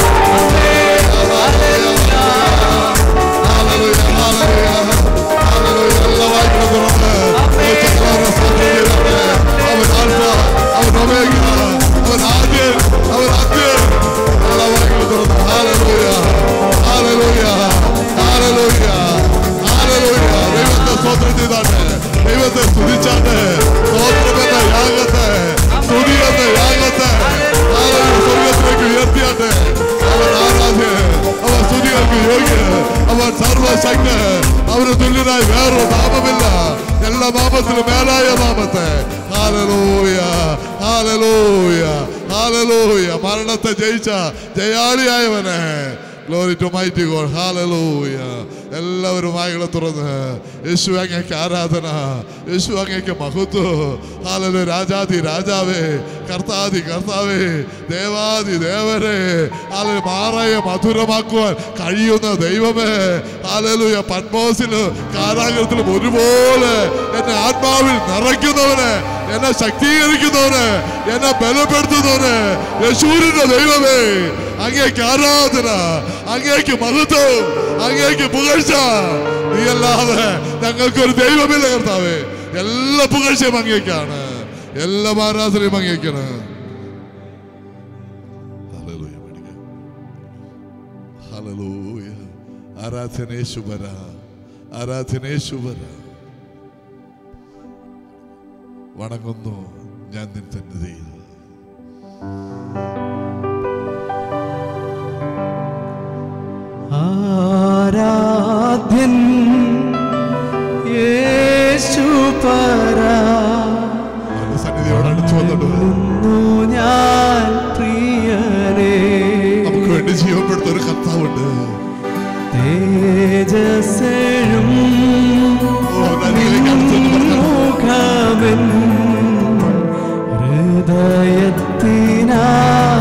S2: ദൈവത്തെ സ്തുതിച്ചാട്ടെ സ്തോത്രമെന്ന യാഗത്തെ സ്തുതി എന്ന യാഗത്തെ സ്വർഗത്തിലേക്ക് ഉയർത്തിയാട്ടെ അവൻ ആരാധ്യ അവൻ സ്തുതികൾക്ക് യോഗ്യ അവൻ സർവശക്ത അവന് തുല്യനായി വേറൊരു നാമമില്ല എല്ലാ നാമത്തിലും മേലായ നാമത്തെ ഹാലലൂയ ഹാലലൂയ ഹാലലൂയ മരണത്തെ ജയിച്ച ജയാളിയായവനെ glory to mighty god hallelujah എല്ലാവരും വായികളെ തുറന്ന് യേശു അങ്ങേക്ക് ആരാധന യേശു അങ്ങേക്ക് മഹത്വം ഹാലലു രാജാതി രാജാവേ കർത്താതി കർത്താവേ ദേവാതി ദേവരെ ഹാലു മാറയെ മധുരമാക്കുവാൻ കഴിയുന്ന ദൈവമേ ഹാലലുയ പത്മോസിലും കാരാഗ്രഹത്തിലും ഒരുപോലെ എന്നെ ആത്മാവിൽ നിറയ്ക്കുന്നവനെ എന്നെ ശക്തീകരിക്കുന്നവന് എന്നെ ബലപ്പെടുത്തുന്നവന് യശൂരിന്റെ ദൈവമേ അങ്ങേക്ക് ആരാധന അങ്ങേക്ക് മഹത്വം അങ്ങേക്ക് പുകഴ്ച നീയല്ലാതെ ഞങ്ങൾക്കൊരു ദൈവമില്ല കർത്താവേ എല്ലാ പുകഴ്ചയും അങ്ങേക്കാണ് എല്ലാ ആരാധനയും അങ്ങേക്കാണ് ഹല്ലേലൂയ, പഠിക്കാം. ഹല്ലേലൂയ. ആരാധനേശുവര ആരാധനേശുവര വണങ്ങുന്നു ഞാൻ നിൻ സന്നിധിയിൽ
S1: ആരാധ്യൻ യേശുപരാ
S2: അവന്റെ സന്നിധിയോട് അടുത്ത് വന്നിട്ട്
S1: നിന്നു ഞാൻ പ്രിയനേ
S2: നമുക്ക് വേണ്ടി ജീവപ്പെടുത്ത ഒരു കർത്താവുണ്ട്
S1: തേജസ്സെഴും
S2: ഓ, നന്ദിയിലേക്ക് അടുത്തെന്ന് പറഞ്ഞു
S1: മുഖമെൻ ഹൃദയത്തിനാ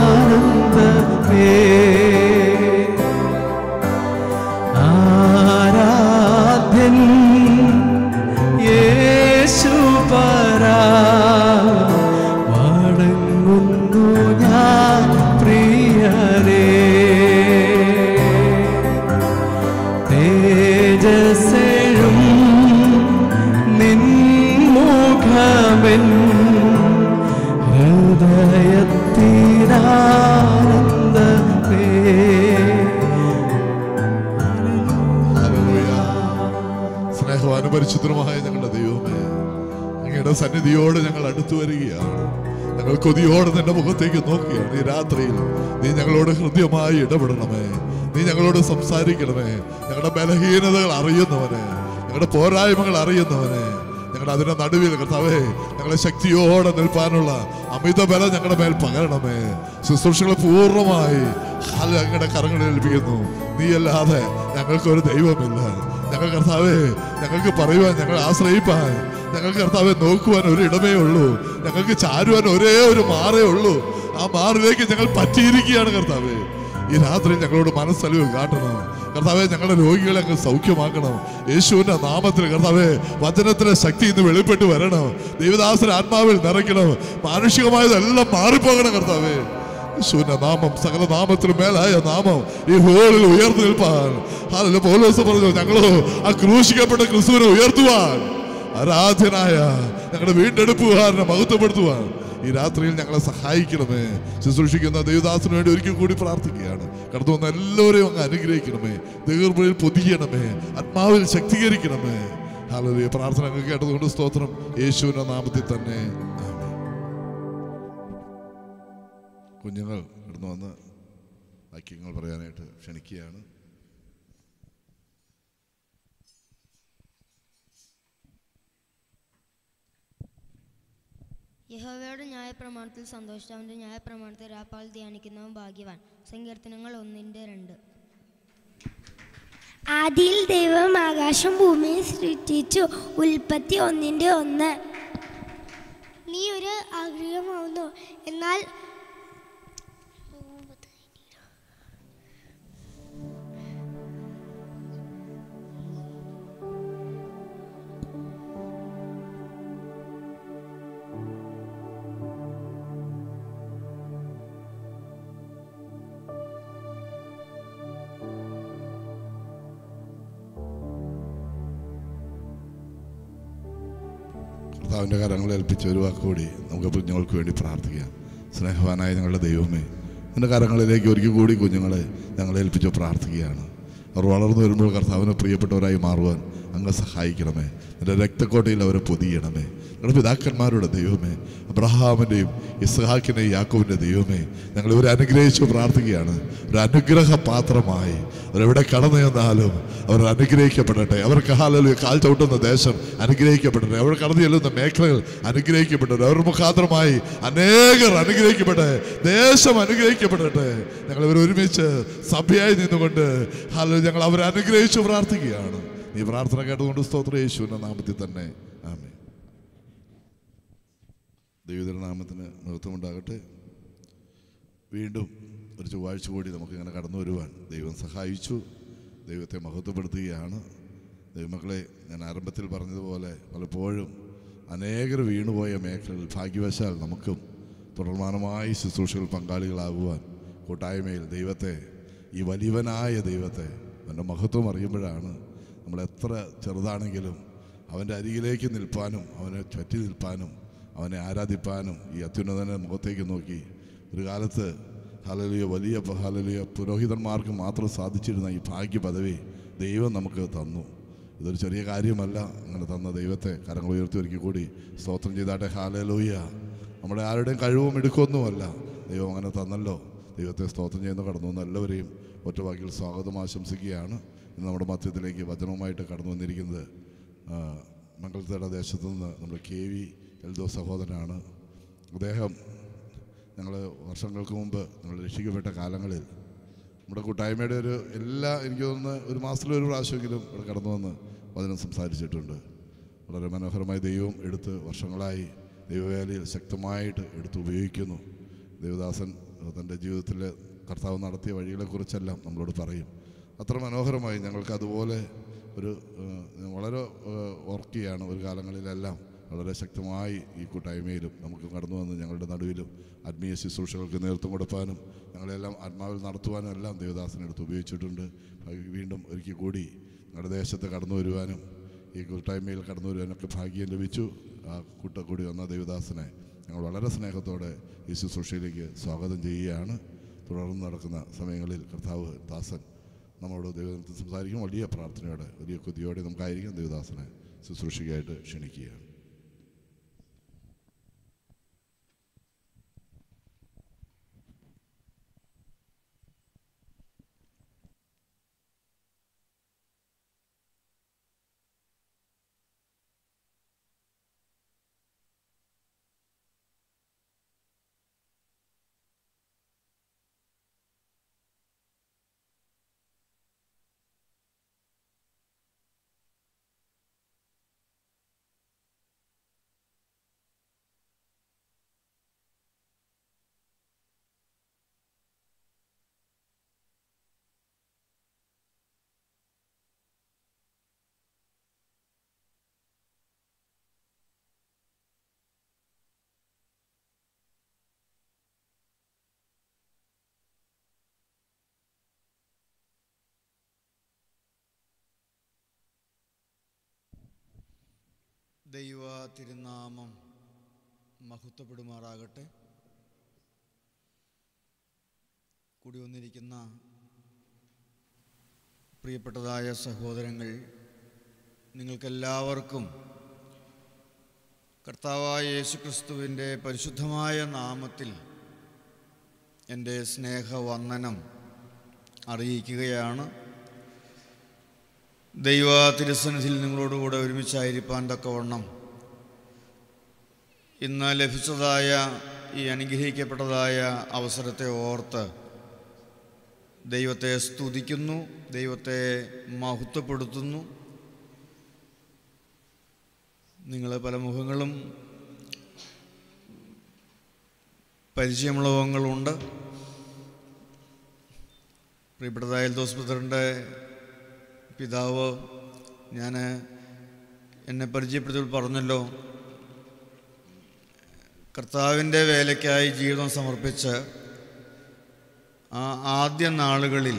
S2: പരിശുദ്ധമായ ഞങ്ങളുടെ ദൈവമേ അങ്ങയുടെ സന്നിധിയോട് ഞങ്ങൾ അടുത്തു വരികയാണ് ഞങ്ങൾ കൊതിയോടെ നിന്റെ മുഖത്തേക്ക് നോക്കുകയാണ് ഈ രാത്രിയിൽ നീ ഞങ്ങളോട് ഹൃദ്യമായി ഇടപെടണമേ നീ ഞങ്ങളോട് സംസാരിക്കണമേ ഞങ്ങളുടെ ബലഹീനതകൾ അറിയുന്നവനെ ഞങ്ങളുടെ പോരായ്മകൾ അറിയുന്നവനെ ഞങ്ങളുടെ അതിന്റെ നടുവിൽ കർത്താവേ ഞങ്ങളെ ശക്തിയോടെ നിൽപ്പാനുള്ള അമിത ബലം ഞങ്ങളുടെ മേൽ പകരണമേ ശുശ്രൂഷകളെ പൂർണ്ണമായി ഹാല അങ്ങയുടെ കരങ്ങളിൽ ഏൽപ്പിക്കുന്നു നീയല്ലാതെ ഞങ്ങൾക്കൊരു ദൈവമില്ല ഞങ്ങൾ കർത്താവേ ഞങ്ങൾക്ക് പറയുവാൻ ഞങ്ങൾ ആശ്രയിപ്പാൻ ഞങ്ങൾക്ക് കർത്താവെ നോക്കുവാൻ ഒരു ഇടമേ ഉള്ളൂ ഞങ്ങൾക്ക് ചാരുവാൻ ഒരേ ഒരു മാറേ ഉള്ളൂ ആ മാറിലേക്ക് ഞങ്ങൾ പറ്റിയിരിക്കുകയാണ് കർത്താവേ ഈ രാത്രി ഞങ്ങളോട് മനസ്സലിവ് കാട്ടണം കർത്താവെ ഞങ്ങളുടെ രോഗികളെ അങ്ങ് സൗഖ്യമാക്കണം യേശുവിന്റെ നാമത്തിൽ കർത്താവെ വചനത്തിലെ ശക്തി ഇന്ന് വെളിപ്പെട്ട് വരണം ദൈവദാസന്റെ ആത്മാവിൽ നിറയ്ക്കണം മാനുഷികമായതെല്ലാം മാറിപ്പോകണം കർത്താവേ യേശുവിന്റെ നാമം സകല നാമത്തിലും മേലായ നാമം ഈ ഹോളിൽ ഉയർന്നു നിൽപ്പാൻ ഹാലല്ലോ പൗലോസ് പറഞ്ഞു ഞങ്ങളോ ആ ക്രൂശിക്കപ്പെട്ട ക്രിസ്തുവിനെ ഉയർത്തുവാൻ ആരാധ്യനായ ഞങ്ങളുടെ വീണ്ടെടുപ്പുകാരനെ മഹത്വപ്പെടുത്തുവാൻ ഈ രാത്രിയിൽ ഞങ്ങളെ സഹായിക്കണമേ ശുശ്രൂഷിക്കുന്ന ദേവദാസിന് വേണ്ടി ഒരിക്കൽ കൂടി പ്രാർത്ഥിക്കുകയാണ് കടന്നു വന്ന എല്ലാവരെയും അങ്ങ് അനുഗ്രഹിക്കണമേ ദീർഘയിൽ പൊതിയണമേ ആത്മാവിൽ ശക്തീകരിക്കണമേ ഹാലോ പ്രാർത്ഥന അങ്ങ് കേട്ടതുകൊണ്ട് സ്തോത്രം യേശുവിന്റെ നാമത്തിൽ തന്നെ ആമേൻ. കുഞ്ഞുങ്ങൾ കടന്നു വന്ന് വാക്യങ്ങൾ പറയാനായിട്ട് ക്ഷണിക്കുകയാണ്
S3: യഹോവയുടെ ന്യായപ്രമാണത്തിൽ സന്തോഷിച്ച് അവൻ്റെ ന്യായപ്രമാണത്തെ രാപ്പാൽ ധ്യാനിക്കുന്നവൻ ഭാഗ്യവാൻ സങ്കീർത്തനങ്ങൾ ഒന്നിൻ്റെ രണ്ട്
S4: ആദിയിൽ ദൈവം ആകാശം ഭൂമിയെ സൃഷ്ടിച്ചു ഉൽപ്പത്തി ഒന്നിൻ്റെ ഒന്ന് നീ ഒരു ആഗ്രഹമാവുന്നു എന്നാൽ
S2: കർത്താവിൻ്റെ കരങ്ങളിൽ ഏൽപ്പിച്ച ഒരു വാക്കുകൂടി നമുക്ക് കുഞ്ഞുങ്ങൾക്ക് വേണ്ടി പ്രാർത്ഥിക്കാം സ്നേഹവാനായ ഞങ്ങളുടെ ദൈവമേ നിന്റെ കരങ്ങളിലേക്ക് ഒരിക്കൽ കൂടി കുഞ്ഞുങ്ങളെ ഞങ്ങളെ ഏൽപ്പിച്ച് പ്രാർത്ഥിക്കുകയാണ് അവർ വളർന്നു വരുമ്പോൾ കർത്താവിന് പ്രിയപ്പെട്ടവരായി മാറുവാൻ അങ്ങ് സഹായിക്കണമേ നിന്റെ രക്തക്കോട്ടയിൽ അവരെ പൊതിയണമേ ഞങ്ങളുടെ പിതാക്കന്മാരുടെ ദൈവമേ അബ്രഹാമിൻ്റെയും ഇസ്ഹാക്കിൻ്റെയും യാക്കോവിൻ്റെ ദൈവമേ ഞങ്ങൾ ഇവരെ അനുഗ്രഹിച്ച് പ്രാർത്ഥിക്കുകയാണ് ഒരു അനുഗ്രഹ പാത്രമായി അവരെവിടെ കടന്നു ചെന്നാലും അവർ അനുഗ്രഹിക്കപ്പെടട്ടെ അവർക്ക് ഹാലലു കാൽ ചവിട്ടുന്ന ദേശം അനുഗ്രഹിക്കപ്പെടട്ടെ അവർ കടന്നു ചെല്ലുന്ന മേഖലകൾ അനുഗ്രഹിക്കപ്പെടട്ടെ അവർ മുഖാന്തരമായി അനേകർ അനുഗ്രഹിക്കപ്പെടട്ടെ ദേശം അനുഗ്രഹിക്കപ്പെടട്ടെ ഞങ്ങൾ ഇവർ ഒരുമിച്ച് സഭയായി നിന്നുകൊണ്ട് ഹാലു ഞങ്ങൾ അവരെ അനുഗ്രഹിച്ച് പ്രാർത്ഥിക്കുകയാണ് ഈ പ്രാർത്ഥന കേട്ടുകൊണ്ട് സ്തോത്ര യേശുവിൻ്റെ നാമത്തിൽ തന്നെ ആമേ ദൈവത്തിൻ്റെ നാമത്തിന് മഹത്വമുണ്ടാകട്ടെ വീണ്ടും ഒരു ചൊവ്വാഴ്ച കൂടി നമുക്കിങ്ങനെ കടന്നു വരുവാൻ ദൈവം സഹായിച്ചു ദൈവത്തെ മഹത്വപ്പെടുത്തുകയാണ് ദൈവമക്കളെ ഞാൻ ആരംഭത്തിൽ പറഞ്ഞതുപോലെ പലപ്പോഴും അനേകർ വീണുപോയ മേഖലയിൽ ഭാഗ്യവശാൽ നമുക്കും തുടർമാനമായി ശുശ്രൂഷകൾ പങ്കാളികളാകുവാൻ കൂട്ടായ്മയിൽ ദൈവത്തെ ഈ വലിയവനായ ദൈവത്തെ അവൻ്റെ മഹത്വം അറിയുമ്പോഴാണ് നമ്മൾ എത്ര ചെറുതാണെങ്കിലും അവൻ്റെ അരികിലേക്ക് നിൽപ്പാനും അവനെ ചുറ്റി നിൽപ്പാനും അവനെ ആരാധിപ്പാനും ഈ അത്യുന്നതനെ മുഖത്തേക്ക് നോക്കി ഒരു കാലത്ത് ഹലലിയ വലിയ ഹലലിയ പുരോഹിതന്മാർക്ക് മാത്രം സാധിച്ചിരുന്ന ഈ ഭാഗ്യ പദവി ദൈവം നമുക്ക് തന്നു ഇതൊരു ചെറിയ കാര്യമല്ല അങ്ങനെ തന്ന ദൈവത്തെ കരങ്ങൾ ഉയർത്തി ഒരിക്കൽ കൂടി സ്തോത്രം ചെയ്താട്ടെ ഹാലലൂയ നമ്മുടെ ആരുടെയും കഴിവും എടുക്കൊന്നുമല്ല ദൈവം അങ്ങനെ തന്നല്ലോ ദൈവത്തെ സ്തോത്രം ചെയ്യുന്ന കടന്നു വന്ന എല്ലാവരെയും ഒറ്റ വാക്കിൽ സ്വാഗതം ആശംസിക്കുകയാണ് ഇന്ന് നമ്മുടെ മധ്യത്തിലേക്ക് വചനവുമായിട്ട് കടന്നു വന്നിരിക്കുന്നത് ആ, മംഗളത്തേട ദേശത്തു നിന്ന് നമ്മുടെ കെ വി എൽദോ സഹോദരനാണ് അദ്ദേഹം ഞങ്ങൾ വർഷങ്ങൾക്ക് മുമ്പ് ഞങ്ങൾ രക്ഷിക്കപ്പെട്ട കാലങ്ങളിൽ നമ്മുടെ കൂട്ടായ്മയുടെ ഒരു എല്ലാ എനിക്ക് തോന്നുന്ന ഒരു മാസത്തിൽ ഒരു പ്രാവശ്യമെങ്കിലും ഇവിടെ കടന്നു വന്ന് വചനം സംസാരിച്ചിട്ടുണ്ട് വളരെ മനോഹരമായി ദൈവം എടുത്ത് വർഷങ്ങളായി ദൈവവേലയിൽ ശക്തമായിട്ട് എടുത്ത് ഉപയോഗിക്കുന്നു ദേവദാസൻ തൻ്റെ ജീവിതത്തിൽ കർത്താവ് നടത്തിയ വഴികളെക്കുറിച്ചെല്ലാം നമ്മളോട് പറയും അത്ര മനോഹരമായി ഞങ്ങൾക്ക് അതുപോലെ ഒരു ഏഹ്, വളരെ ഏഹ്, ഓർക്കുകയാണ് ഒരു കാലങ്ങളിലെല്ലാം വളരെ ശക്തമായി ഈ കൂട്ടായ്മയിലും നമുക്ക് കടന്നു വന്ന് ഞങ്ങളുടെ നടുവിലും ആത്മീയ ശുശ്രൂഷകൾക്ക് നേതൃത്വം കൊടുക്കാനും ഞങ്ങളെല്ലാം ആത്മാവിൽ നടത്തുവാനും എല്ലാം ദേവദാസനെടുത്ത് ഉപയോഗിച്ചിട്ടുണ്ട് ഭാഗ്യ- വീണ്ടും ഒരിക്കൽ കൂടി ഞങ്ങളുടെ ദേശത്ത് കടന്നു വരുവാനും ഈ കൂട്ടായ്മയിൽ കടന്നു വരുവാനൊക്കെ ഭാഗ്യം ലഭിച്ചു ആ കൂട്ട കൂടി വന്ന ദേവദാസനെ ഞങ്ങൾ വളരെ സ്നേഹത്തോടെ ഈ ശുശ്രൂഷയിലേക്ക് സ്വാഗതം ചെയ്യുകയാണ് തുടർന്ന് നടക്കുന്ന സമയങ്ങളിൽ കർത്താവ് ദാസൻ നമ്മളോട് ദൈവത്തിൽ സംസാരിക്കും വലിയ പ്രാർത്ഥനയോടെ വലിയ കൊതിയോടെ നമുക്കായിരിക്കും ദേവദാസനെ ശുശ്രൂഷയ്ക്കായിട്ട് ക്ഷണിക്കുകയാണ്
S5: ദൈവ തിരുനാമം മഹത്വപ്പെടുമാറാകട്ടെ കൂടി വന്നിരിക്കുന്ന പ്രിയപ്പെട്ടതായ സഹോദരങ്ങൾ നിങ്ങൾക്കെല്ലാവർക്കും കർത്താവായ യേശുക്രിസ്തുവിൻ്റെ പരിശുദ്ധമായ നാമത്തിൽ എൻ്റെ സ്നേഹവന്ദനം അറിയിക്കുകയാണ് ദൈവ തിരുസന്നിധിയിൽ നിങ്ങളോടുകൂടെ ഒരുമിച്ചായിരിക്കാൻ തക്കവണ്ണം ഇന്ന് ലഭിച്ചതായ ഈ അനുഗ്രഹിക്കപ്പെട്ടതായ അവസരത്തെ ഓർത്ത് ദൈവത്തെ സ്തുതിക്കുന്നു ദൈവത്തെ മഹത്വപ്പെടുത്തുന്നു നിങ്ങൾ പല മുഖങ്ങളും പരിചയമുള്ള മുഖങ്ങളുണ്ട് പ്രിയപ്പെട്ടതായ എൽദോസ് ബ്രദറിൻ്റെ പിതാവ് ഞാൻ എന്നെ പരിചയപ്പെടുത്തി പറഞ്ഞല്ലോ കർത്താവിൻ്റെ വേലയ്ക്കായി ജീവിതം സമർപ്പിച്ച് ആ ആദ്യ നാളുകളിൽ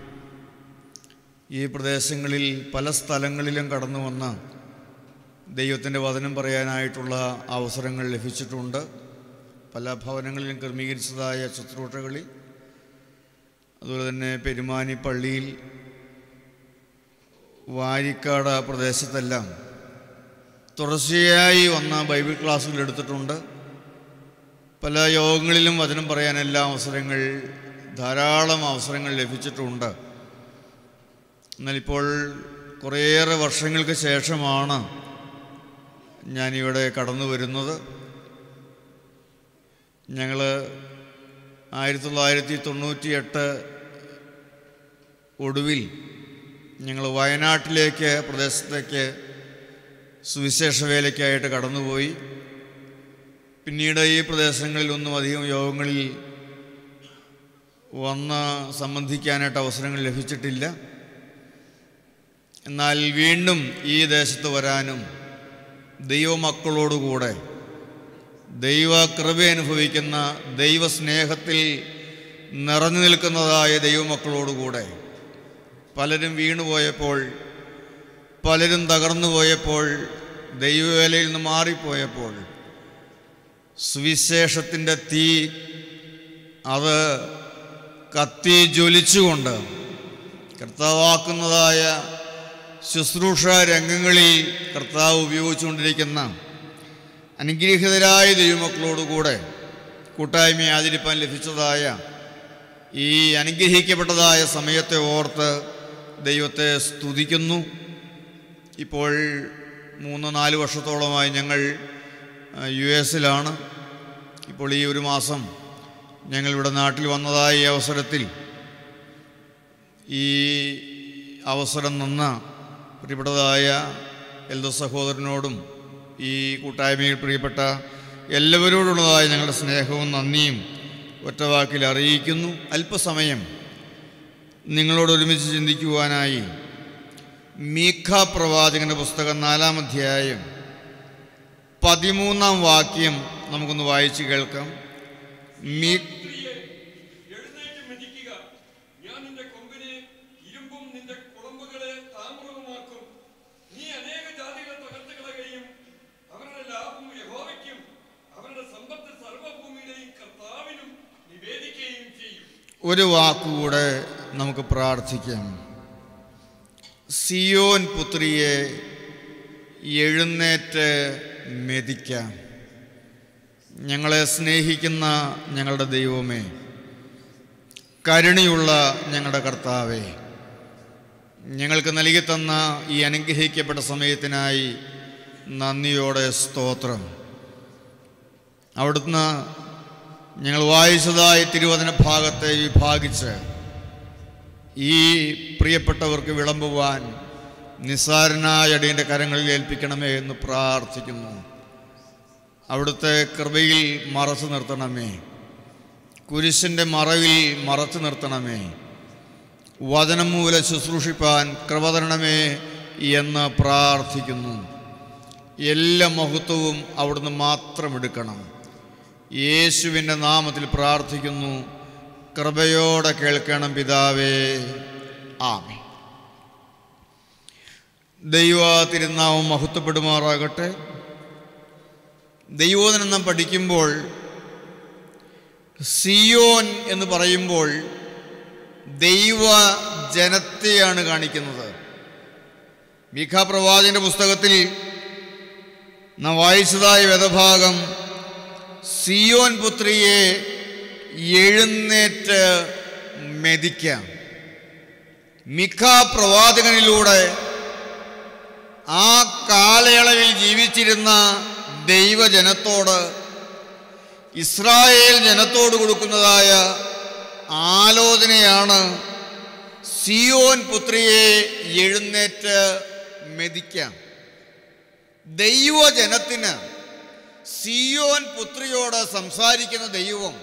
S5: ഈ പ്രദേശങ്ങളിൽ പല സ്ഥലങ്ങളിലും കടന്നു വന്ന് ദൈവത്തിൻ്റെ വചനം പറയാനായിട്ടുള്ള അവസരങ്ങൾ ലഭിച്ചിട്ടുണ്ട് പല ഭവനങ്ങളിലും ക്രമീകരിച്ചതായ ശുശ്രൂഷകളിൽ അതുപോലെ തന്നെ പെരുമാനി പള്ളിയിൽ വാരിക്കാട് പ്രദേശത്തെല്ലാം തുടർച്ചയായി വന്ന ബൈബിൾ ക്ലാസ്സുകൾ എടുത്തിട്ടുണ്ട് പല യോഗങ്ങളിലും വചനം പറയാനെല്ലാം അവസരങ്ങൾ ധാരാളം അവസരങ്ങൾ ലഭിച്ചിട്ടുണ്ട് എന്നാലിപ്പോൾ കുറേയേറെ വർഷങ്ങൾക്ക് ശേഷമാണ് ഞാനിവിടെ കടന്നു വരുന്നത് ഞങ്ങൾ ആയിരത്തി തൊള്ളായിരത്തി തൊണ്ണൂറ്റി എട്ട് ഒടുവിൽ ഞങ്ങൾ വയനാട്ടിലേക്ക് പ്രദേശത്തേക്ക് സുവിശേഷ വേലയ്ക്കായിട്ട് കടന്നുപോയി പിന്നീട് ഈ പ്രദേശങ്ങളിലൊന്നും അധികം യോഗങ്ങളിൽ വന്ന് സംബന്ധിക്കാനായിട്ട് അവസരങ്ങൾ ലഭിച്ചിട്ടില്ല എന്നാൽ വീണ്ടും ഈ ദേശത്ത് വരാനും ദൈവമക്കളോടുകൂടെ ദൈവ കൃപ അനുഭവിക്കുന്ന ദൈവസ്നേഹത്തിൽ നിറഞ്ഞു നിൽക്കുന്നതായ ദൈവമക്കളോടുകൂടെ പലരും വീണുപോയപ്പോൾ പലരും തകർന്നു പോയപ്പോൾ ദൈവവേലയിൽ നിന്ന് മാറിപ്പോയപ്പോൾ സുവിശേഷത്തിൻ്റെ തീ അത് കത്തി ജ്വലിച്ചുകൊണ്ട് കർത്താവാക്കുന്നതായ ശുശ്രൂഷ രംഗങ്ങളിൽ കർത്താവ് ഉപയോഗിച്ചുകൊണ്ടിരിക്കുന്ന അനുഗ്രഹീതരായ ദൈവമക്കളോടുകൂടെ കൂട്ടായ്മ ആചരിപ്പാൻ ലഭിച്ചതായ ഈ അനുഗ്രഹിക്കപ്പെട്ടതായ സമയത്തെ ഓർത്ത് ദൈവത്തെ സ്തുതിക്കുന്നു ഇപ്പോൾ മൂന്ന് നാല് വർഷത്തോളമായി ഞങ്ങൾ ആ, യു എസിലാണ് ഇപ്പോൾ ഈ ഒരു മാസം ഞങ്ങളിവിടെ നാട്ടിൽ വന്നതായ ഈ അവസരത്തിൽ ഈ അവസരം നിന്ന പ്രിയപ്പെട്ടതായ എൽദ സഹോദരനോടും ഈ കൂട്ടായ്മയിൽ പ്രിയപ്പെട്ട എല്ലാവരോടുള്ളതായ ഞങ്ങളുടെ സ്നേഹവും നന്ദിയും ഒറ്റവാക്കിൽ അറിയിക്കുന്നു അല്പസമയം നിങ്ങളോട് ഒരുമിച്ച് ചിന്തിക്കുവാനായി മീഖ പ്രവാചകന്റെ പുസ്തകം നാലാം അധ്യായം പതിമൂന്നാം വാക്യം നമുക്കൊന്ന് വായിച്ച് കേൾക്കാം മീ
S6: എഴുന്നേറ്റ് മെതിക്കുക ഞാൻ നിന്റെ കൊമ്പിനെ ഇരുമ്പും നിന്റെ കുളമ്പുകളെ താമ്രവുമാക്കും നീ അനേക ജാതികളെ തകർത്ത് കളയുകയും അവരുടെ ലാഭം യഹോവയ്ക്കും അവരുടെ സമ്പത്ത് സർവ്വഭൂമിയിലെയും കർത്താവിനും നിവേദിക്കുകയും ചെയ്യും
S5: ഒരു വാക്കുകൂടെ നമുക്ക് പ്രാർത്ഥിക്കാം സിയോൻ പുത്രിയെ എഴുന്നേറ്റ് മെതിക്കാം ഞങ്ങളെ സ്നേഹിക്കുന്ന ഞങ്ങളുടെ ദൈവമേ കരുണയുള്ള ഞങ്ങളുടെ കർത്താവേ ഞങ്ങൾക്ക് നൽകി തന്ന ഈ അനുഗ്രഹിക്കപ്പെട്ട സമയത്തിനായി നന്ദിയോടെ സ്തോത്രം അവിടുന്ന് ഞങ്ങൾ വായിച്ചതായി തിരുവചന ഭാഗത്തെ വിഭാഗിച്ച് ഈ പ്രിയപ്പെട്ടവർക്ക് വിളമ്പുവാൻ നിസ്സാരനായ അടിയൻ്റെ കരങ്ങളിൽ ഏൽപ്പിക്കണമേ എന്ന് പ്രാർത്ഥിക്കുന്നു അവിടുത്തെ കൃപയിൽ മറച്ചു നിർത്തണമേ കുരിശിൻ്റെ മറവിൽ മറച്ചു നിർത്തണമേ വചനം മൂലം ശുശ്രൂഷിപ്പാൻ കൃപ തരണമേ എന്ന് പ്രാർത്ഥിക്കുന്നു എല്ലാ മഹത്വവും അവിടുന്ന് മാത്രം എടുക്കണം യേശുവിൻ്റെ നാമത്തിൽ പ്രാർത്ഥിക്കുന്നു കൃപയോടെ കേൾക്കണം പിതാവേ ആമേ ദൈവ തിരുനാമം മഹത്വപ്പെടുമാറാകട്ടെ ദൈവോധനം നാം പഠിക്കുമ്പോൾ സിയോൻ എന്ന് പറയുമ്പോൾ ദൈവ ജനത്തെയാണ് കാണിക്കുന്നത് മീഖ പ്രവാചകന്റെ പുസ്തകത്തിൽ നാം വായിച്ചതായ വേദഭാഗം സിയോൻ പുത്രിയെ എഴുന്നേറ്റ് മെതിക്കാം മിഖ പ്രവാചകനിലൂടെ ആ കാലയളവിൽ ജീവിച്ചിരുന്ന ദൈവജനത്തോട് ഇസ്രായേൽ ജനത്തോട് കൊടുക്കുന്നതായ ആലോചനയാണ് സിയോൻ പുത്രിയെ എഴുന്നേറ്റ് മെതിക്കാം ദൈവജനത്തിന് സിയോൻ പുത്രിയോട് സംസാരിക്കുന്ന ദൈവം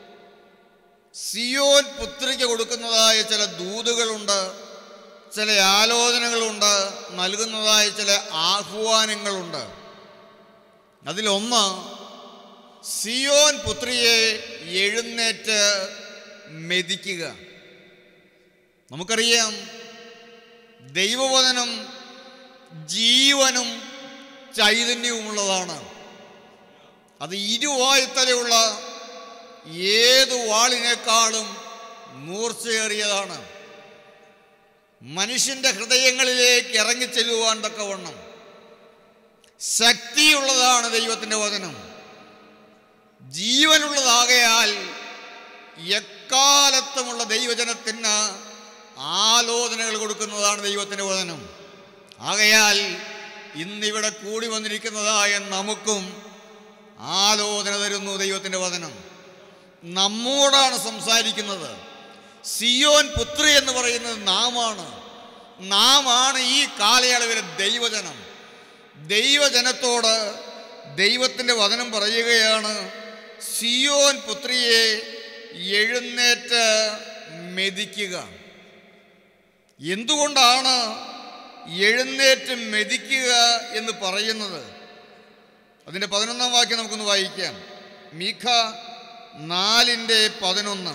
S5: സിയോൻ പുത്രിക്ക് കൊടുക്കുന്നതായ ചില ദൂതുകളുണ്ട് ചില ആലോചനകളുണ്ട് നൽകുന്നതായ ചില ആഹ്വാനങ്ങളുണ്ട് അതിലൊന്ന് സിയോൻ പുത്രിയെ എഴുന്നേറ്റ് മെതിക്കുക നമുക്കറിയാം ദൈവവചനം ജീവനും ചൈതന്യവുമുള്ളതാണ് അത് ഇരുവായുത്തലയുള്ള ഏത് വാളിനേക്കാളും മൂർച്ചയേറിയതാണ് മനുഷ്യന്റെ ഹൃദയങ്ങളിലേക്ക് ഇറങ്ങിച്ചെല്ലുവാൻ തക്കവണ്ണം ശക്തിയുള്ളതാണ് ദൈവത്തിൻ്റെ വചനം ജീവനുള്ളതാകയാൽ എക്കാലത്തുമുള്ള ദൈവജനത്തിന് ആലോചനകൾ കൊടുക്കുന്നതാണ് ദൈവത്തിൻ്റെ വചനം ആകയാൽ ഇന്നിവിടെ കൂടി വന്നിരിക്കുന്നതായ നമുക്കും ആലോചന തരുന്നു ദൈവത്തിൻ്റെ വചനം നമ്മോടാണ് സംസാരിക്കുന്നത് സിയോൻ പുത്രി എന്ന് പറയുന്നത് നാമാണ് നാമാണ് ഈ കാലയളവിലെ ദൈവജനം ദൈവജനത്തോട് ദൈവത്തിൻ്റെ വചനം പറയുകയാണ് സിയോൻ പുത്രിയെ എഴുന്നേറ്റ് മെതിക്കുക എന്തുകൊണ്ടാണ് എഴുന്നേറ്റ് മെതിക്കുക എന്ന് പറയുന്നത് അതിൻ്റെ പതിനൊന്നാം വാക്യം നമുക്കൊന്ന് വായിക്കാം മീഖ നാലിൻ്റെ പതിനൊന്ന്